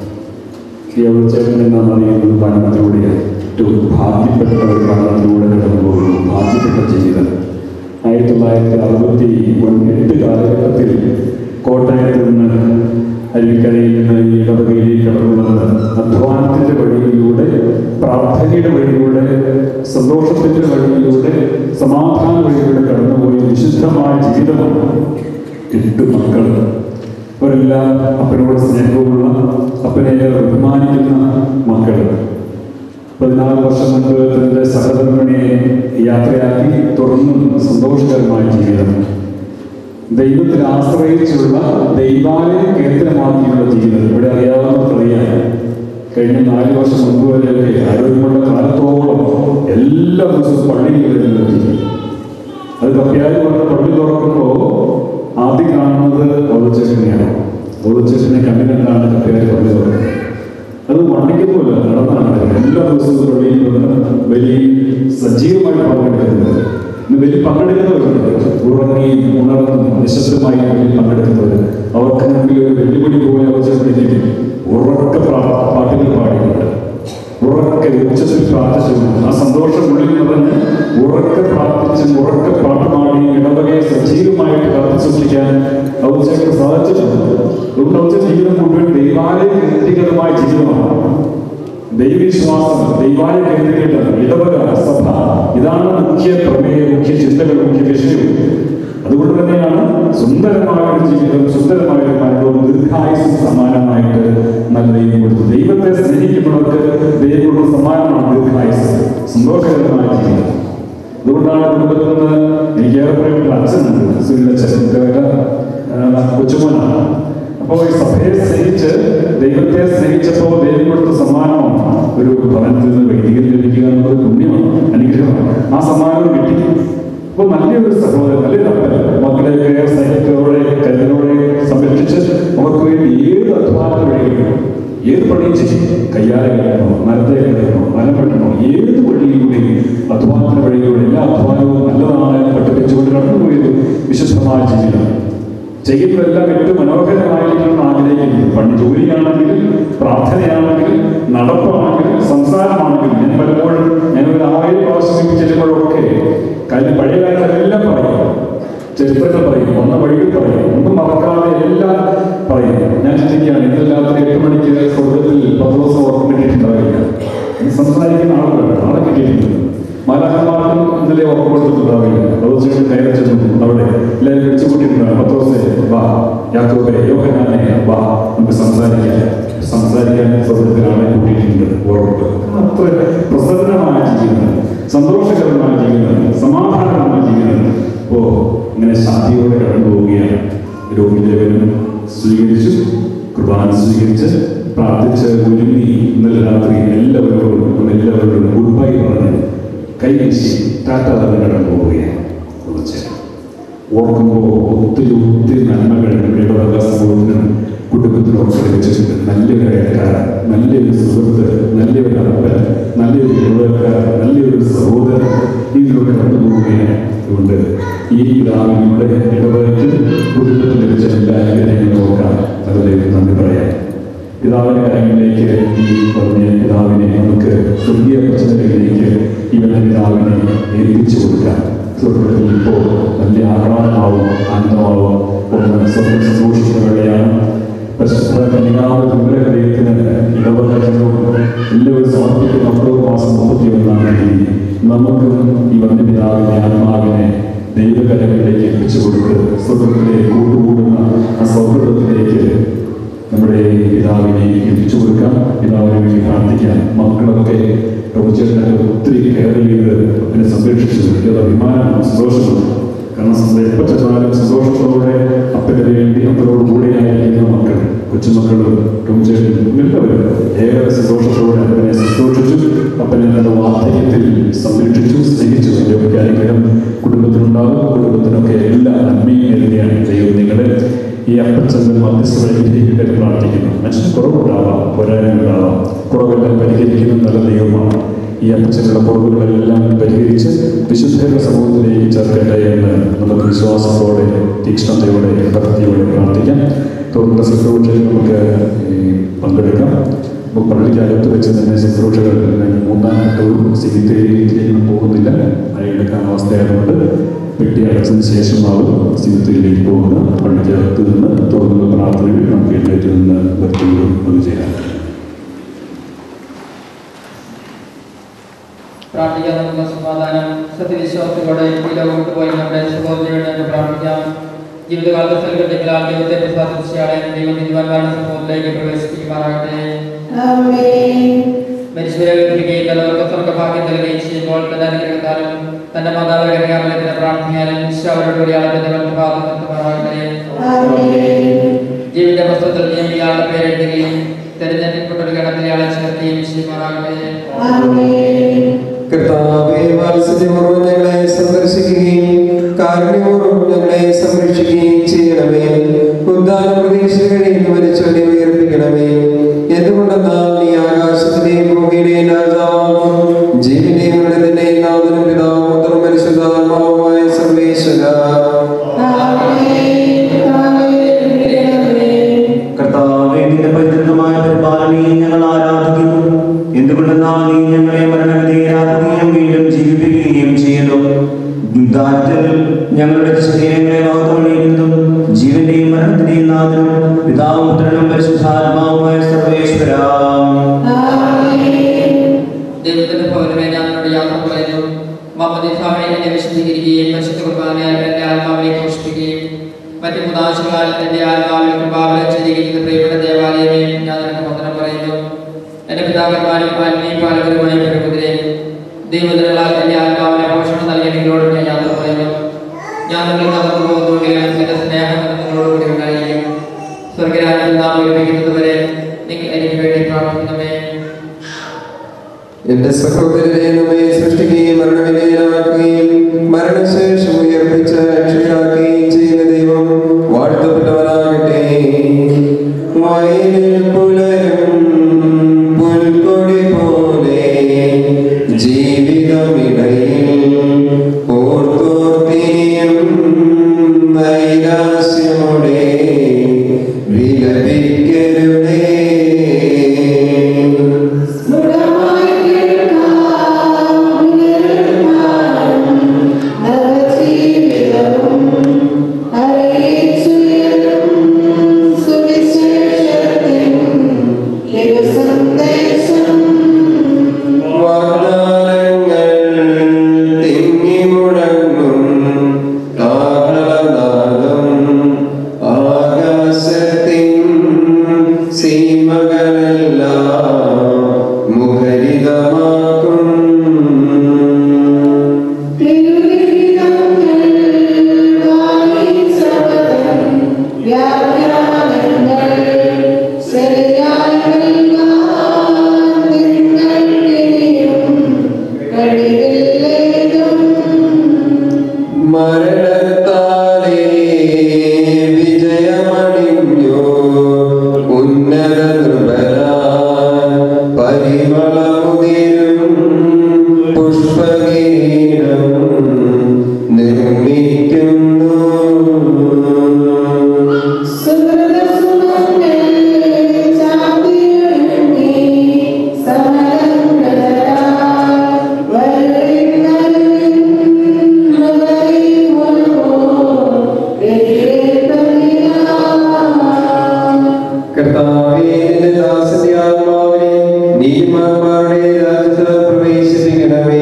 ചേട്ടൻ എന്നാണ് അറിയുന്നത് മരണത്തിലൂടെയാണ് ഏറ്റവും ഭാഗ്യപ്പെട്ട ഒരു മരണത്തിലൂടെ കടന്നു പോകുന്നു ഭാഗ്യപ്പെട്ട ജീവിതം ആയിരത്തി തൊള്ളായിരത്തി അറുപത്തി എട്ട് കാലഘട്ടത്തിൽ കോട്ടയത്ത് നിന്ന് അരുവിക്കരയിൽ നിന്ന് ഈ ഇടവകയിലേക്ക് കടന്നു വന്ന് അധ്വാനത്തിന്റെ വഴിയിലൂടെ പ്രാർത്ഥനയുടെ വഴിയിലൂടെ സന്തോഷത്തിന്റെ വഴിയിലൂടെ സമാധാന വഴിയിലൂടെ കടന്നുപോയി വിശുദ്ധമായ ജീവിതമാണ് എട്ട് മക്കൾ അവരെല്ലാം അപ്പനോട് സ്നേഹമുള്ള അപ്പനെ ബഹുമാനിക്കുന്ന മക്കൾ പതിനാല് വർഷം മുൻപ് തന്റെ സഹധർമ്മിണിയെ യാത്രയാക്കി തുടർന്നും സന്തോഷകരമായ ജീവിതം ദൈവത്തിൽ ആശ്രയിച്ചുള്ള ദൈവാലയം കേന്ദ്രമാക്കിയുള്ള ജീവിതം ഇവിടെ അറിയാവുന്നവർക്കറിയാം കഴിഞ്ഞ നാല് വർഷം മുൻപ് വരെയൊക്കെ ആരോഗ്യമുള്ള കാലത്തോളം എല്ലാ ദിവസവും പള്ളിയിൽ വരുന്ന ജീവിതം അത് കപ്പ്യാരി പറഞ്ഞ പള്ളി തുറക്കുമ്പോൾ ആദ്യം കാണുന്നത് ഓതച്ചേട്ടനെയാണ് ഓതച്ചേട്ടനെ കണ്ടിട്ടാണ് കപ്പ്യാരി പള്ളി തുറക്കുന്നത് അത് വണ്ടിക്കുന്നില്ല നടന്നാണ് എല്ലാ ദിവസവും പള്ളിയിൽ വന്ന് വലിയ സജീവമായി പങ്കെടുക്കുന്നത് ഇന്ന് വലിയ പങ്കെടുക്കുന്നവരുണ്ട് ഉറങ്ങി ഉണർന്നും നിശബ്ദമായി വലിയ പങ്കെടുക്കുന്നവർ അവർക്ക് മുമ്പിൽ ഒരു വെല്ലുവിളി പോലെ അവസരപ്പെടുത്തി ഉറക്ക പ്രാ- പാട്ടുകൾ പാടിയിട്ടുണ്ട് ഉറക്കെ ഉച്ചത്തിൽ പ്രാർത്ഥിച്ചു ആ സന്തോഷം ഉള്ളിൽ നിറഞ്ഞ് ഉറക്കെ പ്രാർത്ഥിച്ച് ഉറക്കെ പാട്ട് പാടി ഇടവകയെ സജീവമായിട്ട് കാത്തുസൂക്ഷിക്കാൻ ഔച്ചക്ക് സാധിച്ചിട്ടുണ്ട് അതുകൊണ്ട് ഔച്ച ജീവിതം മുഴുവൻ ദൈവാലയ കേന്ദ്രീകൃതമായ ജീവിതമാണ് ദൈവവിശ്വാസം ദൈവാലയ കേന്ദ്രീകൃതം ഇടവക സഭ ഇതാണ് മുഖ്യ പ്രമേയം മുഖ്യ ചിന്തകൾ മുഖ്യ വിഷയം അതുകൊണ്ട് തന്നെയാണ് സുന്ദരമായ ഒരു ജീവിതം സുന്ദരമായ ഒരു മരണവും ദീർഘായുസ് സമ്മാനമായിട്ട് നല്ല ദൈവം കൊടുത്തു ദൈവത്തെ സ്നേഹിക്കുന്നവർക്ക് ദൈവം കൊടുത്ത സമ്മാനമാണ് ദീർഘായുസ് സന്തോഷകരമായ ജീവിതം അതുകൊണ്ടാണ് കുടുംബത്തിൽ നിന്ന് എനിക്ക് ഏറെ പ്രിയപ്പെട്ട അച്ഛനുണ്ട് സുനിലച്ഛൻ കൊച്ചുമോനാണ് അപ്പോൾ ഈ സഭയെ സ്നേഹിച്ച് ദൈവത്തെ സ്നേഹിച്ചപ്പോൾ ദൈവം കൊടുത്ത സമ്മാനമാണ് ഒരു ഭവനത്തിൽ നിന്ന് വൈദികൻ ലഭിക്കുക എന്നത് പുണ്യമാണ് അനുഗ്രഹമാണ് ആ സമ്മാനം കിട്ടി അപ്പോൾ നല്ലൊരു സഹോദരൻ നല്ലൊരു അപ്പൻ മക്കളെയൊക്കെ സ്നേഹത്തോടെ കരുതലോടെ സംരക്ഷിച്ച് അവർക്ക് വേണ്ടി ഏത് അധ്വാന വഴികളും ഏത് പണിയും ചെയ്യും കയ്യാലെ കിടക്കണോ മരത്തെ കിടക്കണോ മരം വെട്ടണോ ഏത് വഴിയിലൂടെ അധ്വാനത്തിന് വഴിയിലൂടെ എല്ലാ അധ്വാനവും നല്ലതാണ് എന്ന് പഠിപ്പിച്ചുകൊണ്ട് കടന്നുപോയത് വിശുദ്ധമായ ജീവിതം ചെയ്യുന്നതെല്ലാം ഏറ്റവും മനോഹരമായിരിക്കണം ആഗ്രഹിക്കുന്നത് പണ്ട് ജോലിയാണെങ്കിൽ പ്രാർത്ഥനയാണെങ്കിൽ നടപ്പാണെങ്കിൽ സംസാരമാണെങ്കിൽ ഞാൻ പലപ്പോഴും ഞാൻ ഒരു ആയിരം പ്രാവശ്യം ചെല്ലുമ്പോഴൊക്കെ കാര്യം പഴയ കാലത്തെല്ലാം പറയും ചരിത്രങ്ങൾ പറയും വന്ന വഴികൾ പറയും ഒന്നും മറക്കാതെ എല്ലാം പറയും ഞാൻ ചിന്തിക്കുകയാണ് ഇന്നലെ രാത്രി എട്ട് മണിക്ക് സ്വർഗത്തിൽ പത്ത് ദിവസം ഉറക്കം കിട്ടിയിട്ടുണ്ടാവില്ല ഈ സംസാരിക്കുന്ന ആളുകളാണ് ആളെ കിട്ടിയിട്ടുണ്ട് മാലാഹന്മാർക്കും ഇന്നലെ ഉറക്കം കൊടുത്തിട്ടുണ്ടാവില്ല ദിവസം കയറി ചെന്നു അവിടെ എല്ലാവരും വിളിച്ചു കൂട്ടിയിട്ടുണ്ടാവും പത്ത് ദിവസം വാ യാക്കോബെ യോഹനാനെ വാ നമുക്ക് സംസാരിക്കാം സംസാരിക്കാൻ സ്വർഗത്തിൽ ആളെ കൂട്ടിയിട്ടുണ്ട് ഉറപ്പ് അത്ര പ്രസന്നമായ ജീവിതം സന്തോഷകരമായ ജീവിതം സമാധാനമായ ജീവിതം ഇപ്പോ ഇങ്ങനെ ശാന്തിയോടെ കടന്നു പോവുകയാണ് രോഗിദേവനും സ്വീകരിച്ചു കുർബാന സ്വീകരിച്ച് പ്രാർത്ഥിച്ച് ഒരുങ്ങി ഇന്നലെ രാത്രി എല്ലാവരോടും നമ്മൾ എല്ലാവരോടും ഗുഡ് ബൈ പറഞ്ഞ് കൈവീശി ടാറ്റ തന്നെ കടന്നു പോവുകയാണ് കുറച്ച് ഓർക്കുമ്പോൾ ഒത്തിരി ഒത്തിരി നന്മകൾ ഇടവക സമൂഹത്തിനും കുടുംബത്തിനും ഒക്കെ ലഭിച്ചിട്ടുണ്ട് നല്ലൊരു അയൽക്കാരൻ നല്ലൊരു സുഹൃത്ത് നല്ലൊരു അപ്പൻ നല്ലൊരു ഇടവക്കാരൻ നല്ലൊരു സഹോദരൻ ഇതിലൂടെ കടന്നു പോവുകയാണ് അതുകൊണ്ട് ഈ പിതാവിലൂടെ ഇടവകത്തിൽ കുടുംബത്തിൽ ലഭിച്ച എല്ലാ അനുഗ്രഹങ്ങളും ഓർക്കാം അതിലേക്ക് നന്ദി പറയാം പിതാവിന്റെ കാര്യങ്ങളിലേക്ക് ഈ പറഞ്ഞ പിതാവിനെ നമുക്ക് സ്വർഗീയ പ്രശ്നങ്ങളിലേക്ക് ഇവന്റെ പിതാവിനെ ഏൽപ്പിച്ചു കൊടുക്കാം സ്വർഗത്തിൽ ഇപ്പോൾ വലിയ ആഹ്ലാദമാവും ആനന്ദമാവും ഒന്ന് സ്വർഗം സന്തോഷിക്കുന്ന വേളയാണ് പരിശുദ്ധ കന്യകാവ് ദുർഗഹൃദയത്തിന് ഇടവകകളും എല്ലാവരും സമർപ്പിക്കുന്ന ഒക്ടോബർ മാസം മുപ്പത്തി ഒന്നാം തീയതി നമുക്കും ഈ വന്യപിതാവിന്റെ ആത്മാവിനെ ദൈവകരങ്ങളിലേക്ക് എത്തിച്ചു കൊടുത്ത് സ്വർഗത്തിലെ കൂട്ടുകൂടുന്ന ആ സൗഹൃദത്തിലേക്ക് നമ്മുടെ പിതാവിനെ എത്തിച്ചു കൊടുക്കാം പിതാവിനെ വേണ്ടി പ്രാർത്ഥിക്കാം മക്കളൊക്കെ പ്രഭുചേട്ടനൊക്കെ ഒത്തിരി കെയർ ചെയ്ത് അതിനെ സംരക്ഷിച്ചു ഇത് അഭിമാനമാണ് സന്തോഷമാണ് കാരണം സന്ത- എപ്പോൾ ചെന്നാലും സന്തോഷത്തോടെ അപ്പന് വേണ്ടി അപ്പനോട് കൂടെയായിരിക്കുന്ന മക്കൾ കൊച്ചുമക്കളും പ്രഭുചേട്ടനും എല്ലാവരും ഏറെ സന്തോഷത്തോടെ അപ്പനെ സന്തോഷിച്ചു അപ്പനെ തന്റെ വാർദ്ധക്യത്തിൽ സംരക്ഷിച്ചു സ്നേഹിച്ചു അതിൻ്റെയൊക്കെ അനുഗ്രഹം കുടുംബത്തിനുണ്ടാകും കുടുംബത്തിനൊക്കെ എല്ലാ നന്മയും നൽകിയാണ് ദൈവം നിങ്ങളെ ഈ അപ്പച്ചന്റെ മധ്യസ്ഥ പരിഹരിക്കട്ടെ പ്രാർത്ഥിക്കുന്നു മനുഷ്യന് കുറവുണ്ടാവാം പോരായ്മയുണ്ടാവാം കുറവെല്ലാം പരിഹരിക്കുന്ന നല്ല ദൈവമാണ് ഈ അപ്പച്ചനുള്ള കുറവുകളെല്ലാം പരിഹരിച്ച് വിശുദ്ധരുടെ സമൂഹത്തിലേക്ക് ചേർക്കട്ടെ എന്ന് നമുക്ക് വിശ്വാസത്തോടെ തീക്ഷ്ണതയോടെ ഭക്തിയോടെ പ്രാർത്ഥിക്കാം തുടർന്നുള്ള ശുശ്രൂഷയിൽ നമുക്ക് ഈ പങ്കെടുക്കാം ഇപ്പോൾ പള്ളിക്കകത്ത് വെച്ച് തന്നെ ശുശ്രൂഷകൾ മൂന്നാം ഘട്ടവും സിമിത്തേരിയിലേക്ക് പോകുന്നില്ല അതിനെടുക്കാൻ അവസ്ഥയായതുകൊണ്ട് പെട്ടി അടച്ചതിന് ശേഷമാവും സിമിത്തേരിയിലേക്ക് പോകുന്ന പള്ളിക്കകത്ത് നിന്ന് തുടർന്നുള്ള പ്രാർത്ഥനകൾ നമുക്ക് എഴുന്നേറ്റ് നിന്ന് ഭക്തിയോടും ഒന്ന് ചെയ്യാം
പ്രാർത്ഥിക്കാൻ നമുക്ക് സമാധാനം സത്യവിശ്വാസത്തോടെ ഈ ലോകം വിട്ടുപോയി നമ്മുടെ സഹോദരിയോട് നമുക്ക് പ്രാർത്ഥിക്കാം ജീവിതകാലത്ത് സ്ഥലഘട്ടങ്ങളാൽ ദൈവത്തെ പ്രസാദിച്ചയാളെ ദൈവം നീതിവാന്മാരുടെ സമൂഹത്തിലേക്ക് പ്രവേശിപ്പിക്കുമാറാകട്ടെ മനുഷ്യരെ ഉയർപ്പിക്കുകയും തലവർക്ക് സ്വർഗഭാഗ്യം നൽകുകയും ചെയ്യുമ്പോൾ തന്റെ അനുഗ്രഹത്താലും തന്റെ മാതാവ് കന്യാമലത്തിന്റെ പ്രാർത്ഥനയാലും ഈശോയോടുകൂടി ആളത്തിന്റെ വലതുഭാഗം നിർത്തുമാറാകട്ടെ ജീവിന്റെ പുസ്തകത്തിൽ നീ ഇയാളുടെ പേരെഴുതുകയും തെരഞ്ഞെടുക്കപ്പെട്ട ഒരു ഗണത്തിൽ ഇയാളെ ചേർക്കുകയും ചെയ്യുമാറാകട്ടെ
കർത്താവേ വാത്സല്യപൂർവ്വം ഞങ്ങളെ സന്ദർശിക്കുകയും കാരുണ്യപൂർവ്വം ഞങ്ങളെ സംരക്ഷിക്കുകയും ചെയ്യണമേ ഉദ്ധാന പ്രതീക്ഷ കഴിയുന്ന മരിച്ചവരെ ഉയർപ്പിക്കണമേ എന്തുകൊണ്ടെന്നാൽ നീ ആകാശത്തിന്റെയും ഭൂമിയുടെയും രാജാവും ജീവന്റെയും മൃതന്റെയും നാഥനും പിതാവും പുത്രനും പരിശുദ്ധാത്മാവുമായ സർവേശ്വര
കർത്താവേ നിന്റെ പൈതൃകമായ പരിപാലനയെ ഞങ്ങൾ ആരാധിക്കുന്നു എന്തുകൊണ്ടെന്നാൽ നീ ഞങ്ങളെ മരണവിധേയരാക്കുകയും വീണ്ടും ജീവിപ്പിക്കുകയും ചെയ്യുന്നു ദാരിദ്ര്യത്തിൽ ഞങ്ങളുടെ ശരീരങ്ങളെ വാഗ്ദമണിയുന്നതും ജീവന്റെയും മരണത്തിന്റെയും നാഥനും പിതാവും പുത്രനും പരിശുദ്ധാത്മാവുമായ സർവേശ്വര
ദൈവത്തിന്റെ പൗരമേ ഞാൻ നിന്നോട് യാത്ര പറയുന്നു മമദിഫാവെ എന്നെ വിശദീകരിക്കുകയും പരിശുദ്ധ കുർബാനയാൽ എന്റെ ആത്മാവിനെ പോഷിപ്പിക്കുകയും മറ്റു മുതാശകളാൽ എന്റെ ആത്മാവിനെ കൃപാവലം ചെയ്തിരിക്കുന്ന പ്രിയപ്പെട്ട ദേവാലയമേ ഞാൻ നിനക്ക് വന്ദനം പറയുന്നു എന്റെ പിതാക്കന്മാരും ആത്മീയ പാലകരുമായ പ്രകൃതിരെ ദൈവജനങ്ങളാൽ എന്റെ ആത്മാവിനെ പോഷണം നൽകിയ നിങ്ങളോട് ഞാൻ യാത്ര പറയുന്നു ഞാൻ നിങ്ങൾ നടന്നു പോകുന്നുവെങ്കിലും എന്റെ സ്നേഹം നിങ്ങളോട് കൂടി ഉണ്ടായിരിക്കും സ്വർഗരാജ്യം നാം ഒരുമിക്കുന്നത് വരെ നിങ്ങൾ എനിക്ക് വേണ്ടി പ്രാർത്ഥിക്കണമേ
എന്റെ സഹോദരനെ നമ്മെ സൃഷ്ടിക്കുകയും മരണവിധേയനാക്കുകയും മരണശേഷം ഉയർപ്പിച്ച് രക്ഷയാക്കുകയും ചെയ്യുന്ന ദൈവം വാഴ്ത്തപ്പെട്ടവനാകട്ടെ വയലിൽ പുലരും പുൽക്കൊടി പോലെ ജീവിതമിടയിൽ ഓർത്തോർത്തിയും നൈരാശ്യമോടെ വിലപിക്കരുതേ വാഗ്ദാനങ്ങൾ തിങ്ങിമുഴങ്ങും കാഹളനാദം ആകാശത്തിൻ സീമകളെല്ലാം മുഖരിതമാക്കും മരണത്താലേ വിജയമണിഞ്ഞു ഉന്നത നൃപര പരിമളമുതിരും പുഷ്പഗീരം നിർമ്മിക്കുന്നു കർത്താവേ നിന്റെ ദാസന്റെ ആത്മാവിനെ നീതിമാന്മാരുടെ രാജ്യത്ത് പ്രവേശിപ്പിക്കണമേ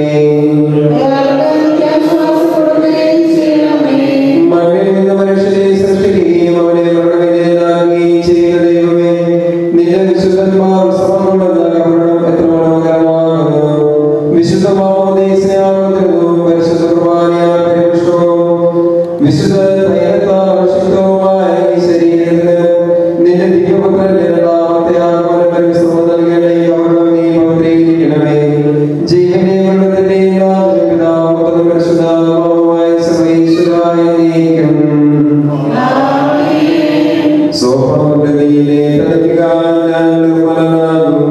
മണ്ണിൽ നിന്ന് മനുഷ്യനെ സൃഷ്ടിക്കുകയും അവനെ മരണവിധേയനാക്കുകയും ചെയ്യുന്ന ദൈവമേ നിന്റെ വിശുദ്ധന്മാർ സമർപ്പണം നൽകപ്പെടണം എത്ര മനോഹരമാകുന്നു വിശുദ്ധമാവുന്ന സ്നേഹത്തിനും പരിശുദ്ധ കുർബാനയാൽ പരിപുഷ്ടവും വിശുദ്ധ ധൈര്യത്താൽ ശുദ്ധവുമായ ഈ ശരീരത്തിന് നിന്റെ ദിവ്യപുത്രന്റെ രണ്ടാമത്തെ ആത്മാവിനെ പരിശ്രമം നൽകേണ്ട ഈ കവരണം നീ പവിത്രീകരിക്കണമേ ജീവന്റെ വെള്ളത്തിന്റെ പിതാവും പുത്രനും പരിശുദ്ധാത്മാവുമായ സർവീശ്വരായ നീക്കും സ്വഭാവത്തിലെ തലയ്ക്കാൻ ഞാൻ നിർമ്മലനാകും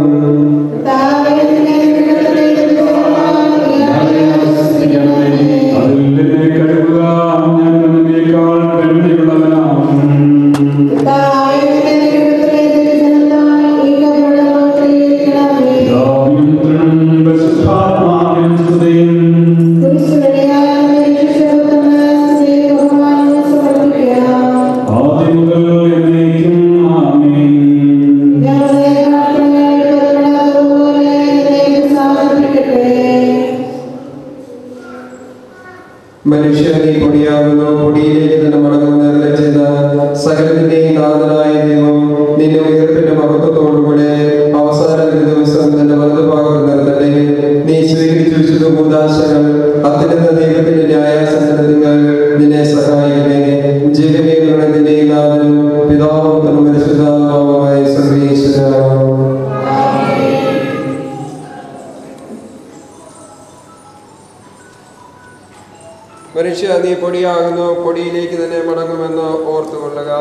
അതിൽ കഴുകുക ഞാൻ നമ്മേക്കാൾ പെരുമയുള്ളവനാകും പിതാവിനും പുത്രനും പരിശുദ്ധാത്മാവിനും സ്തുതിയും ആദ്യം മുതൽ എന്നേക്കും ആമേൻ
മനുഷ്യൻ നീ പൊടിയാകുന്നു പൊടിയിലേക്ക് തന്നെ മടങ്ങുന്ന ചെയ്ത സകലത്തിന്റെയും നാഥനായ ദൈവം നിന്റെ ഉയർപ്പിന്റെ മഹത്വത്തോടുകൂടെ അവസാന ദിവസം തന്റെ വലതുഭാഗത്ത്
കൂതാശകൾ അത്യുന്നത ദൈവത്തിന്റെ ന്യായാസനങ്ങൾ നിന്നെ സഹായിക്കണേ ജീവനെ ഗുണത്തിന്റെ നാമനും പിതാവും പുത്രനും പരിശുദ്ധാത്മാവുമായ സർവേശ്വര മനുഷ്യ നീ പൊടിയാകുന്നു പൊടിയിലേക്ക് തന്നെ മടങ്ങുമെന്ന് ഓർത്തുകൊള്ളുക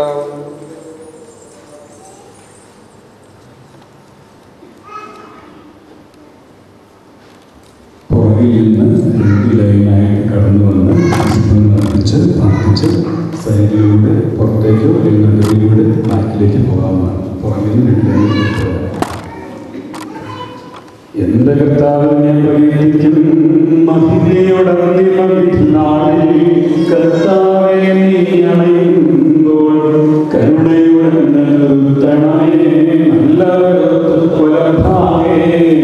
പുറകിൽ നിന്ന് ലൈനായിട്ട് കടന്നു വന്ന് വിശുദ്ധം നടത്തിച്ച് പ്രാർത്ഥിച്ച് സൈഡിലൂടെ പുറത്തേക്കോ അല്ലെങ്കിൽ നടുവിലൂടെ ബാക്കിലേക്ക് പോകാവുന്നതാണ് പുറകിൽ നിന്ന് രണ്ട് ലൈനിലേക്ക് പോകാം എന്റെ കർത്താവ് ഞാൻ പ്രകീർത്തിക്കും മഹിമയോടന്തിമവിധിനാളിൽ കർത്താവെ നീ അണയുമ്പോൾ കരുണയുടെ നിർത്തണമേ നല്ലവരൊത്തു പുലർത്താവേ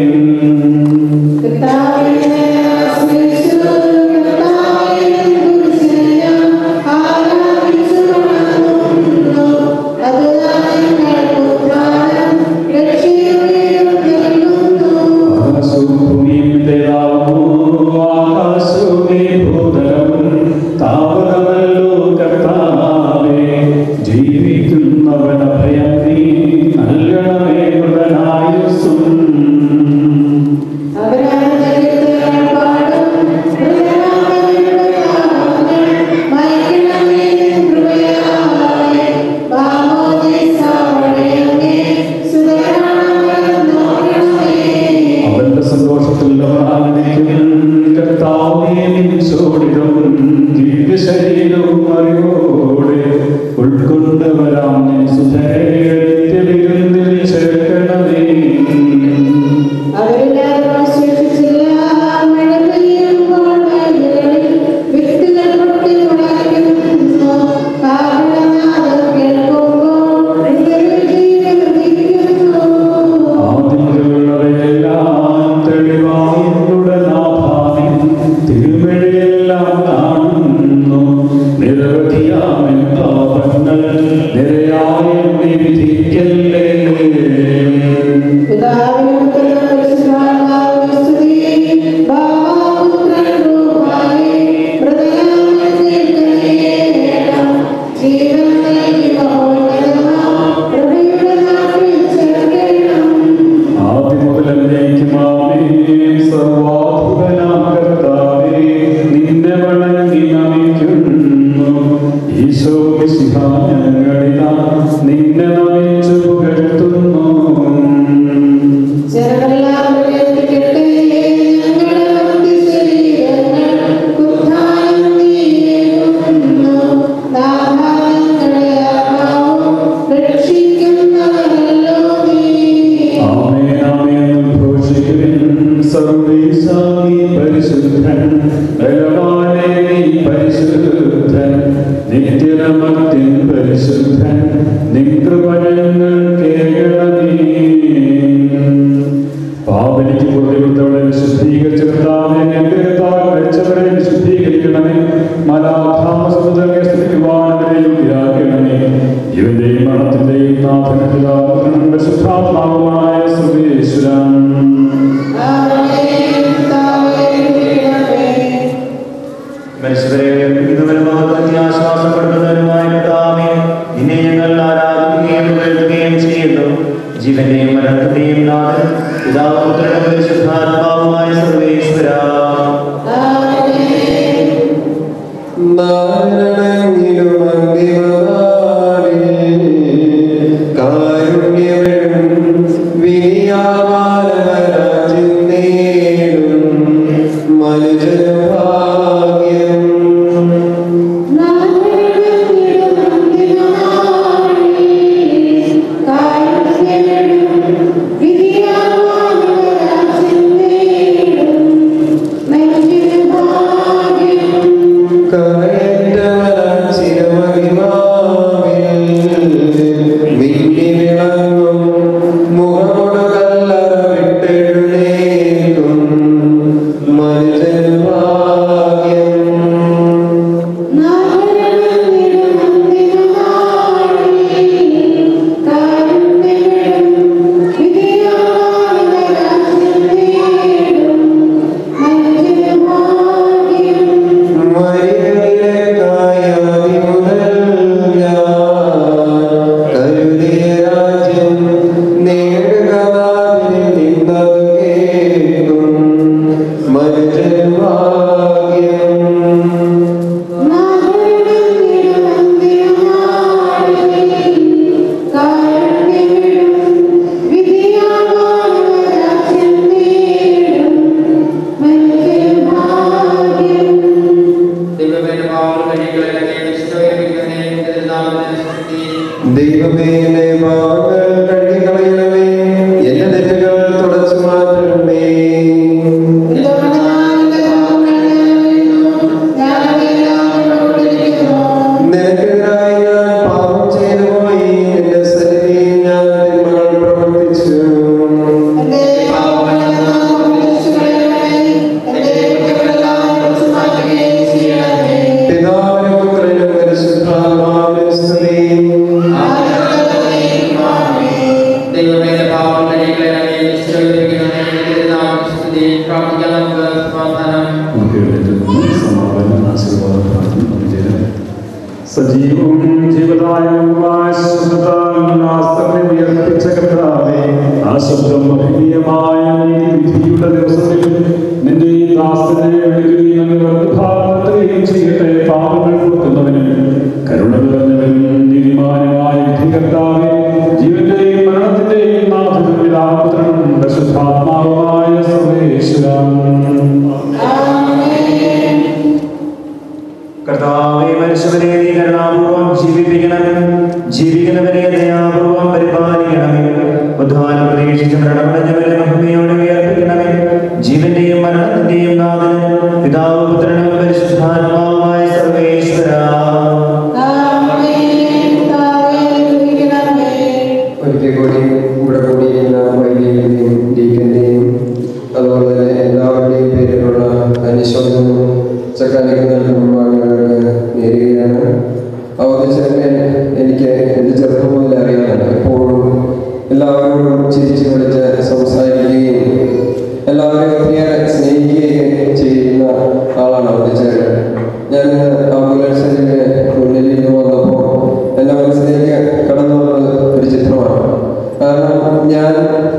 ജീവിക്കുന്നവൻ അഭയം നീ നൽകണമേ മൃതനായുസ്സും അവന്റെ സന്തോഷത്തിൽ അവനാനന്ദിക്കും കർത്താവേ നിൻ ചോടിടും ദിവ്യ ശരീരവും അറിവോടെ ഉൾക്കൊണ്ട് വരാം നിൻ സുധേവിരുന്നിൽ ചേർക്കണമേ ആദികളുള്ളവയെല്ലാം തെളിവായി എന്നുടെ നാഥാവിൻ തിരുമഴയെല്ലാം കാണുന്നു നിരവധിയാമൻ പാപങ്ങൾ നിരയായ വിധിക്കല്ലേ ആദ്യം മുതൽ എന്നേക്കുമാമേ സർവാത്മകനാം കർത്താവേ നിന്നെ വണങ്ങി നമിക്കുന്നു ഈശോ മിശിഹാ ഞങ്ങളിതാ നിന്നെ നമിച്ചു പുകഴ്ത്തുന്നു ആമേൻ ആമേൻ ഘോഷിക്കുവിൻ സർവേശാ നീ പരിശുദ്ധൻ ബലവാനേ നീ പരിശുദ്ധൻ നിത്യനമത്തിൻ പരിശുദ്ധൻ നിൻ കൃപ ഞങ്ങൾ കേൾക്കണമേ പാപനിക്ക് കൊടുത്തവളെ വിശുദ്ധീകരിച്ച കർത്താവെ എന്റെ കർത്താവ് വെച്ചവരെ വിശുദ്ധീകരിക്കണമേ മലാധാമസമുദ്രനെ സ്തുതിക്കുവാനവരെ യോഗ്യരാക്കണമേ ഇവന്റെയും മരണത്തിന്റെയും നാഥനും പിതാവിനും പരിശുദ്ധാത്മാവുമായ സർവേശ്വരൻ
മനുഷ്യരെ കേൾപ്പിക്കുന്നവരും മഹത്വത്തെ ആശ്വാസപ്പെടുത്തുന്നവരുമായ പിതാവേ നിന്നെ ഞങ്ങൾ ആരാധിക്കുകയും പുകഴ്ത്തുകയും ചെയ്യുന്നു ജീവന്റെയും മരണത്തിന്റെയും നാഥൻ പിതാവും പുത്രനും പരിശുദ്ധാത്മാവുമായ സർവേശ്വര
പ്രാർത്ഥിക്കാം നമുക്ക് സമാധാനം
നമുക്ക് എഴുന്നേറ്റ് നിന്ന് സമാധാനം ആശീർവാദം പ്രാർത്ഥന പങ്കുചേരാം സജീവവും ജീവദായകവുമായ ശബ്ദത്താൽ ആസ്തമനെ ഉയർപ്പിച്ച കർത്താവേ ആ ശബ്ദം മഹനീയമായ വിധിയുടെ ദിവസത്തിൽ നിന്റെ ഈ ദാസനെ വിളിക്കുകയും അങ്ങ് വർദ്ധഭാഗത്തെയും ചെയ്യട്ടെ പാപങ്ങൾ കൊടുക്കുന്നവനും കരുണ നിറഞ്ഞവനും നീതിമാനുമായ വിധികർത്താവേ ജീവന്റെയും മരണത്തിന്റെയും നാഥനും പിതാപുത്രനും പരിശുദ്ധാത്മാവുമായ സർവേശ്വരം
കർത്താവെ മനുഷ്യവരെ നീ കരുണാപൂർവം ജീവിപ്പിക്കണമേ ജീവിക്കുന്നവരെ ദയാപൂർവം പരിപാലിക്കണമേ ഉദ്ധാനം പ്രതീക്ഷിച്ച് മരണമടഞ്ഞവരെ മഹിമയോടെ ഉയർപ്പിക്കണമേ ജീവന്റെയും മരണത്തിന്റെയും നാഥനും പിതാവ് പുത്രനും പരിശുദ്ധാത്മാവുമായ സർവേശ്വര
ഒരിക്കൽ കൂടി ഇവിടെ കൂടിയിരിക്കുന്ന വൈദികന്റെയും ഡീക്കന്റെയും അതുപോലെ തന്നെ എല്ലാവരുടെയും പേരിലുള്ള അനുശോചനവും ചക്കാലിക്കുന്ന കുടുംബാംഗങ്ങൾക്ക് നേരുകയാണ് അവതരിച്ചതിനെ എനിക്ക് എൻ്റെ ചെറുപ്പം മുതൽ അറിയാനാണ് എപ്പോഴും എല്ലാവരോടും ചിരിച്ച് വിളിച്ച് സംസാരിക്കുകയും എല്ലാവരെയും ഒത്തിരിയേറെ സ്നേഹിക്കുകയും ചെയ്യുന്ന ആളാണ് അവതരിച്ചത് ഞാൻ ആംബുലൻസിന്റെ മുന്നിൽ നിന്ന് വന്നപ്പോൾ എൻ്റെ മനസ്സിലേക്ക് കടന്നു വന്നത് ഒരു ചിത്രമാണ് കാരണം ഞാൻ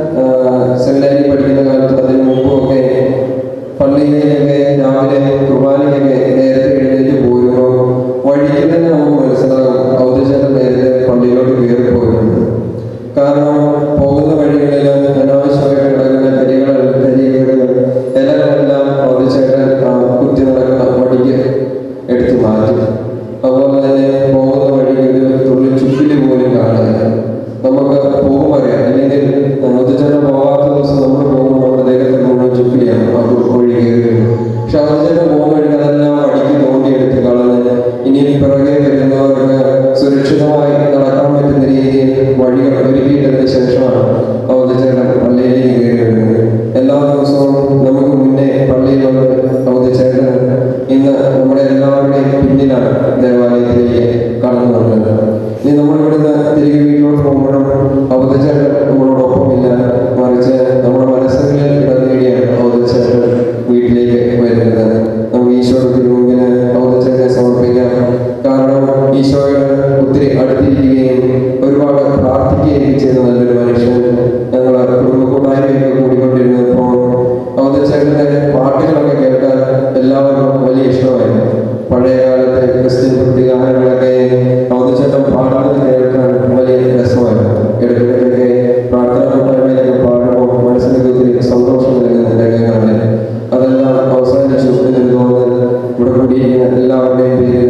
സെമിനാരി പഠിക്കുന്ന കാലത്ത് അതിന് മുമ്പൊക്കെ പള്ളിയിലേക്ക് രാവിലെ കുർബാനയ്ക്കൊക്കെ നേരത്തെ എഴുന്നേറ്റ് പോരുമ്പോൾ വഴിക്ക് തന്നെ നമുക്ക് മനസ്സിലാകും ഔദ്യോഗിക നേരത്തെ പള്ളിയിലോട്ട് കയറി പോയിട്ടുണ്ട് കാരണം പോകുന്ന വഴികളിൽ അനാവശ്യമായി കിടക്കുന്ന കരികൾ കരികൾ ഇലകളെല്ലാം ഔദ്യോഗിക കുത്തി നടക്കുന്ന വഴിക്ക് എടുത്തു മാറ്റി അതുപോലെ തന്നെ പോകുന്ന വഴിക്ക് ഒരു തുള്ളി ചുക്കില് പോലും കാണുക നമുക്ക് പോകും അറിയാം അല്ലെങ്കിൽ ഔദ്യോഗിക പോകാത്ത ദിവസം നമ്മൾ പോകുമ്പോൾ നമ്മുടെ ദേഹത്തെ മുഴുവൻ ചുക്കിലിയാണ് അത് വഴി കയറി പക്ഷെ ഔദ്യോഗിക പോകുന്ന വഴി അതെല്ലാം വഴിക്ക് നോക്കിയെടുത്ത് കളഞ്ഞ് ഇനി പിറകെ വരുന്നവർക്ക് സുരക്ഷിതമായി നടക്കാൻ പറ്റുന്ന രീതിയിൽ വഴികൾ ഒരുക്കിയിട്ടതിന് ശേഷമാണ് ഔദ്യോഗിക പള്ളിയിലേക്ക് കയറി വരുന്നത് എല്ലാ ദിവസവും നമുക്ക് മുന്നേ പള്ളിയിൽ വന്ന് ഔദ്യോഗിക ഇന്ന് നമ്മുടെ എല്ലാവരുടെയും പിന്നിലാണ് ദേവാലയത്തിലേക്ക് കടന്നു വന്നത് ഇനി നമ്മൾ ഇവിടുന്ന് തിരികെ വീട്ടിലോട്ട് പോകുമ്പോഴും ഔദ്യോഗിക നമ്മളോടൊപ്പമില്ല മറിച്ച് നമ്മുടെ മനസ്സുകളിൽ ഇടം നേടിയാണ് ഔദ്യോഗിക വീട്ടിലേക്ക് വരുന്നത് നമുക്ക് ഈശോയുടെ തിരുമുമ്പിൽ ഔദ്യോഗിക സമർപ്പിക്കാം കാരണം ഈശോയോട് ഒത്തിരി അടുത്തിരിക്കുകയും ഒരുപാട് പ്രാർത്ഥിക്കുകയും ചെയ്ത നല്ലൊരു മനുഷ്യൻ ഞങ്ങൾ കുടുംബ കൂട്ടായ്മയൊക്കെ കൂടിക്കൊണ്ടിരുന്നപ്പോൾ ഔദ്യോഗികന്റെ പാട്ടുകളൊക്കെ കേട്ടാൽ എല്ലാവർക്കും വലിയ ഇഷ്ടമായിരുന്നു പഴയ കാലത്തെ ക്രിസ്ത്യൻ ഭക്തിഗാനങ്ങളൊക്കെ ഔദ്യോഗികം പാടുന്നത് കേൾക്കാൻ വലിയ രസമായിരുന്നു ഇടയ്ക്കിടയ്ക്കൊക്കെ പ്രാർത്ഥന കൂട്ടായ്മയിലൊക്കെ പാടുമ്പോൾ മനസ്സിലേക്ക് ഒത്തിരി സന്തോഷം നൽകുന്ന രംഗങ്ങളാണ് അതെല്ലാം അവസാനിച്ചു എന്നതുകൊണ്ട് ഇവിടെ കൂടിയിരിക്കുന്ന എല്ലാവരുടെയും പേരിൽ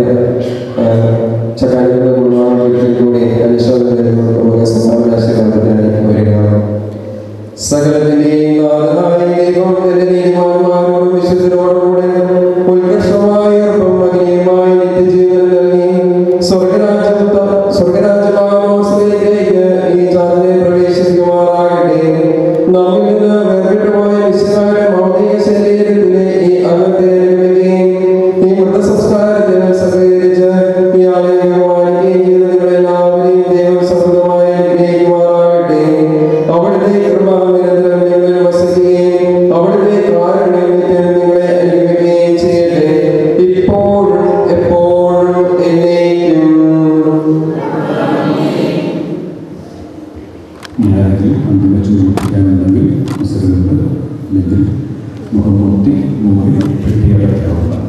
ചക്കാലികളുടെ കുടുംബാംഗങ്ങളിൽ കൂടി അനുശോചനം നൽകുന്നത് നമുക്ക് സമാപനാശീർവാദത്തിനായി വരികയാണ് സകലത്തിന്റെയും നാഥനായ ദൈവം തന്റെ നീതിമാന്മാരോടും വിശുദ്ധരോടും കൂടെ ഉത്കൃഷ്ടമായ അല്പം മകനീയമായ നിത്യജീവൻ നൽകി സ്വർഗരാജ്യത്ത സ്വർഗരാജ്യമാമോസിലേക്ക് ഈ ചാതിനെ പ്രവേശിക്കുമാറാകട്ടെ നമ്മിൽ നിന്ന് വേർപെട്ടു പോയ വിശുദ്ധമായ ഭൗതിക ശരീരത്തിലെ ഈ അംഗത്തെ അനുഗമിക്കുകയും ഈ മൃതസംസ്കാരത്തിന് സഹകരിച്ച് ഈ ആലയം ബഹുമാനിക്കുകയും ചെയ്ത നിങ്ങളെല്ലാവരെയും ദൈവം സമൃദ്ധമായി അനുഗ്രഹിക്കുമാറാകട്ടെ അവിടുത്തെ കൃപ നിരന്തരം നിങ്ങളിൽ വസിക്കുകയും അവിടുത്തെ കാരുണ്യം നിത്യം നിങ്ങളെ അനുഗ്രഹിക്കുകയും ചെയ്യട്ടെ ഇപ്പോഴും എപ്പോഴും എന്നേക്കും
ഞാനിതിൽ അന്തിമ ചൂണ്ടിപ്പിക്കാനുണ്ടെങ്കിൽ അവസരമുണ്ട് അല്ലെങ്കിൽ മുഖംമുട്ടി മുമ്പിൽ പെട്ടിയടയ്ക്കാവുന്നതാണ്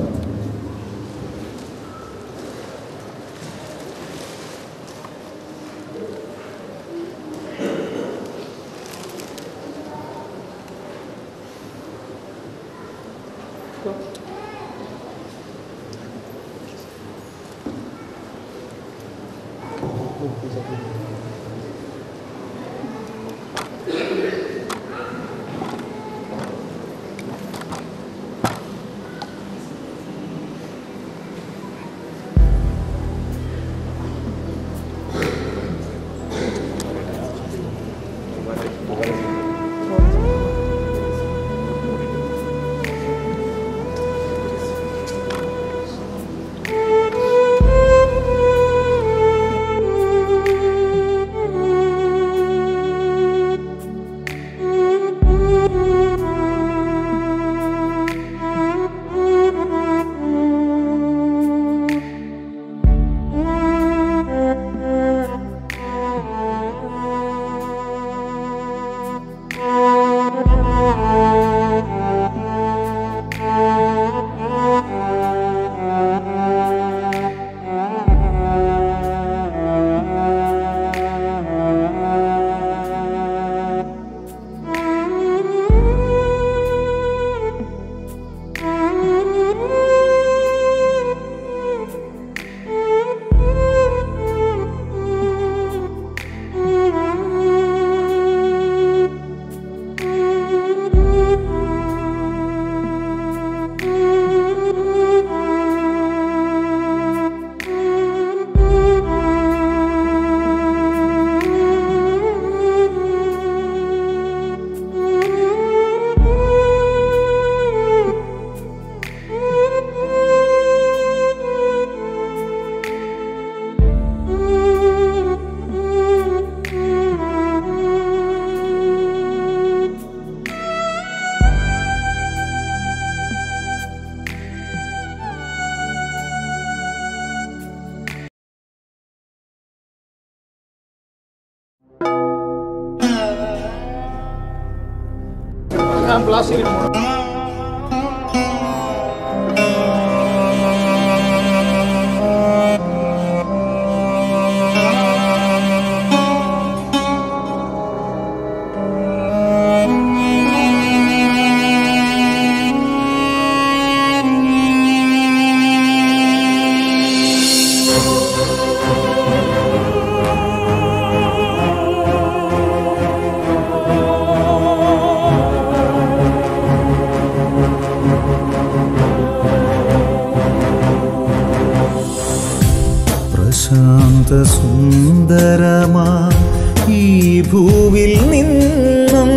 പ്രശാന്ത സുന്ദരമാ ഈ ഭൂവിൽ നിന്നും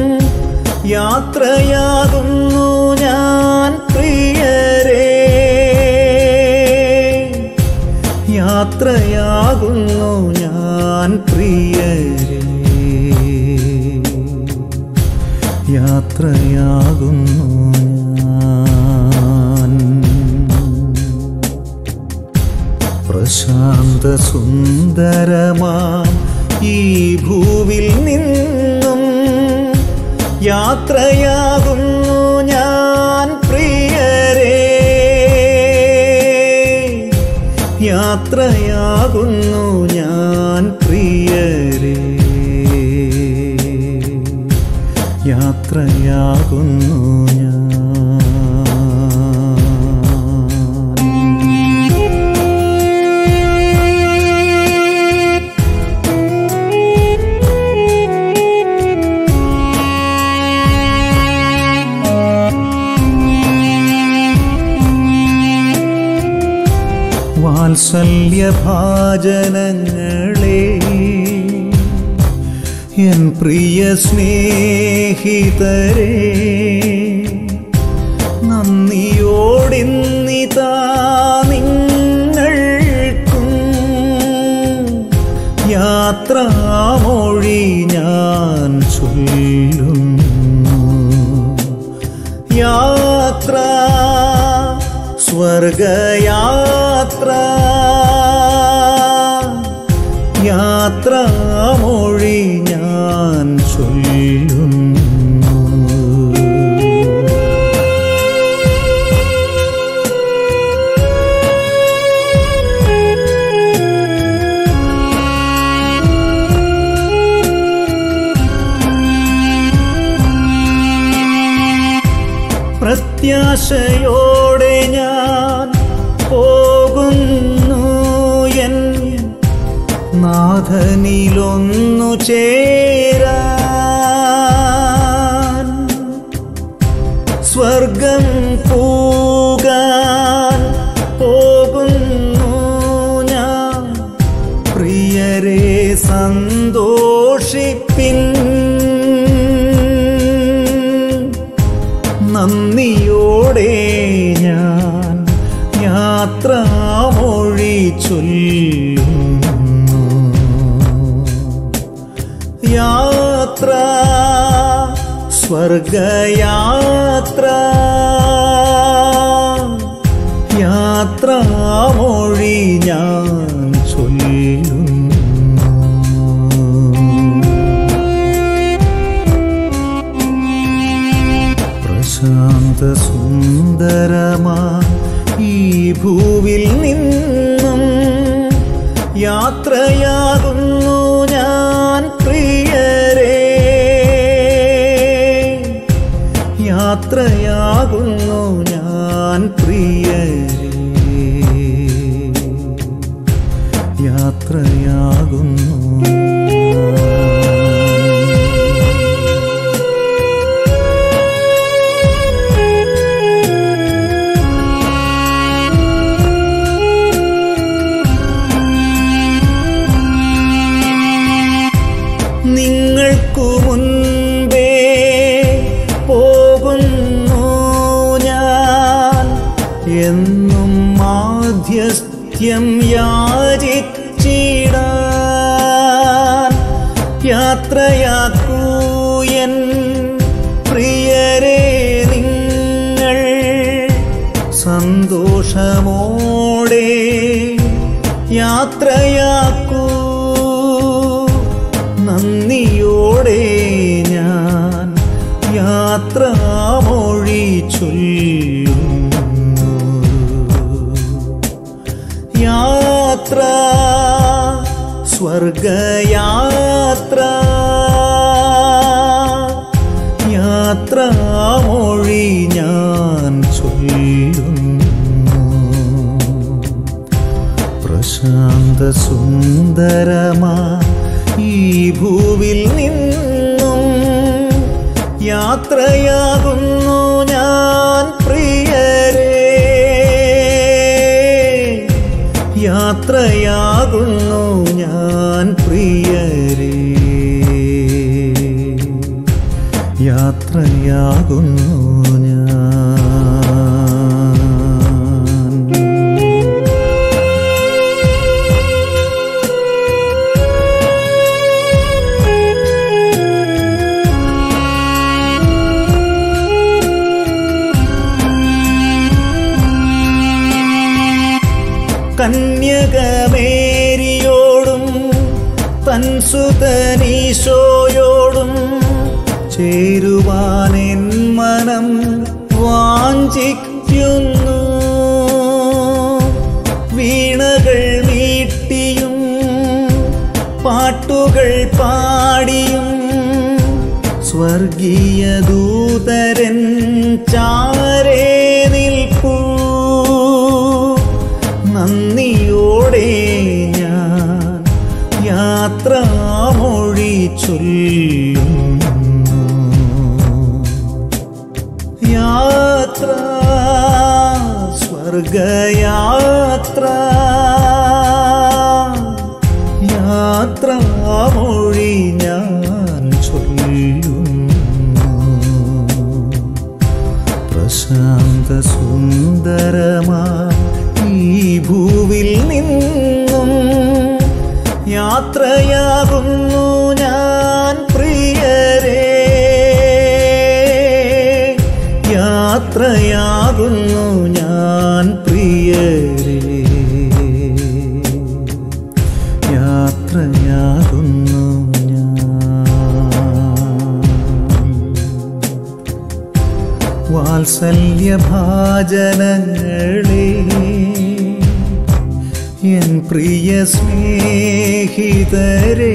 യാത്രയാകുന്നു ഞാൻ പ്രിയരേ യാത്രയാകുന്നു ഞാൻ പ്രിയരേ യാത്രയാകുന്നു ഞാൻ പ്രശാന്ത സുന്ദരമാം ഈ ഭൂവിൽ നിന്നും യാത്രയാകുന്നു ഞാൻ പ്രിയരേ യാത്രയാകുന്നു ഞാൻ പ്രിയരേ യാത്രയാകുന്നു ഞാൻ വാത്സല്യഭാജനങ്ങളെ എൻ പ്രിയ സ്നേഹിതരെ നന്ദിയോടിന്നിതാ നിങ്ങൾക്കും യാത്രാമൊഴി ഞാൻ ചൊല്ലുന്നു യാത്ര സ്വർഗയാത്ര യാത്രാമൊഴി ഞാൻ ചൊല്ലുന്നു പ്രത്യാശയോടെ ഞാൻ പോകുന്നു എൻ നാഥനിലൊന്നു ചേരാൻ സ്വർഗം പോകാൻ പോകുന്നു ഞാൻ പ്രിയരെ സന്തോഷിപ്പിൻ നന്ദിയോടെ ഞാൻ യാത്രാമൊഴി ചൊല്ലുന്നു യാത്ര സ്വർഗയാത്ര യാത്രാമൊഴി ഞാൻ ചൊല്ലുന്നു പ്രശാന്ത സുന്ദരമാ ഈ ഭൂവിൽ നിന്നും യാത്രയാകുന്നു ഞാൻ പ്രിയരേ യാത്രയാകുന്നു ഞാൻ പ്രിയരേ യാത്രയാകുന്നു നിങ്ങൾക്കു മുൻപേ പോകുന്നു ഞാൻ എന്നും മാധ്യസ്ഥ്യം യാചിച്ചിടാൻ യാത്രയാക്കൂ എൻ പ്രിയരെ നിങ്ങൾ സന്തോഷമോടെ യാത്രയാക്കൂ നന്ദിയോടെ ഞാൻ യാത്ര യാത്ര സ്വർഗയാത്ര യാത്രാമൊഴി ഞാൻ ചൊല്ലുന്നു പ്രശാന്ത സുന്ദരമാ ഈ ഭൂവിൽ നിന്നും യാത്രയാകുന്നു ഞാൻ പ്രിയരേ യാത്രയാകുന്നു ഞാൻ പ്രിയരേ യാത്രയാകുന്നു ഞാൻ കന്യകമേരിയോടും തൻ സുതനീശോയോടും ചേരുവാനെൻ മനം വാഞ്ചിക്കുന്നു വീണകൾ മീട്ടിയും പാട്ടുകൾ പാടിയും സ്വർഗീയ ദൂതരൻ ചാരേ നിൽപ്പൂ നന്ദിയോടെ ഞാൻ യാത്രാമൊഴി ചൊല്ലുന്നു യാത്ര സ്വർഗയാത്ര യാത്രാമൊഴി ഞാൻ ചൊല്ലുന്നു പ്രശാന്ത സുന്ദരമാ ഈ ഭൂവിൽ നിന്നും യാത്രയാകുന്നു ഞാൻ പ്രിയരേ യാത്രയാകുന്നു ഞാൻ പ്രിയരേ യാത്രയാകുന്നു വാത്സല്യഭാജനങ്ങളെ എൻ പ്രിയ സ്നേഹിതരെ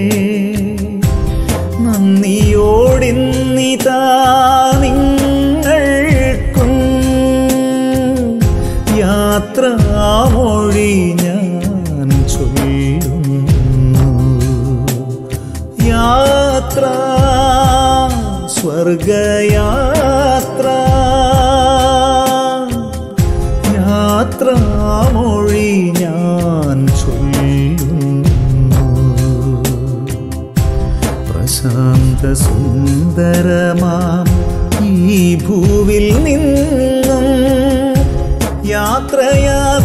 നന്ദിയോടിന്നിതാ നിങ്ങൾക്കും യാത്രാമൊഴി ഞാൻ ചൊല്ലുന്നു യാത്ര സ്വർഗയാത്ര യാത്രാമൊഴി ഞാൻ ചൊല്ലുന്നു പ്രശാന്ത സുന്ദരമാം ഈ ഭൂവിൽ നിന്നും യാത്രയാ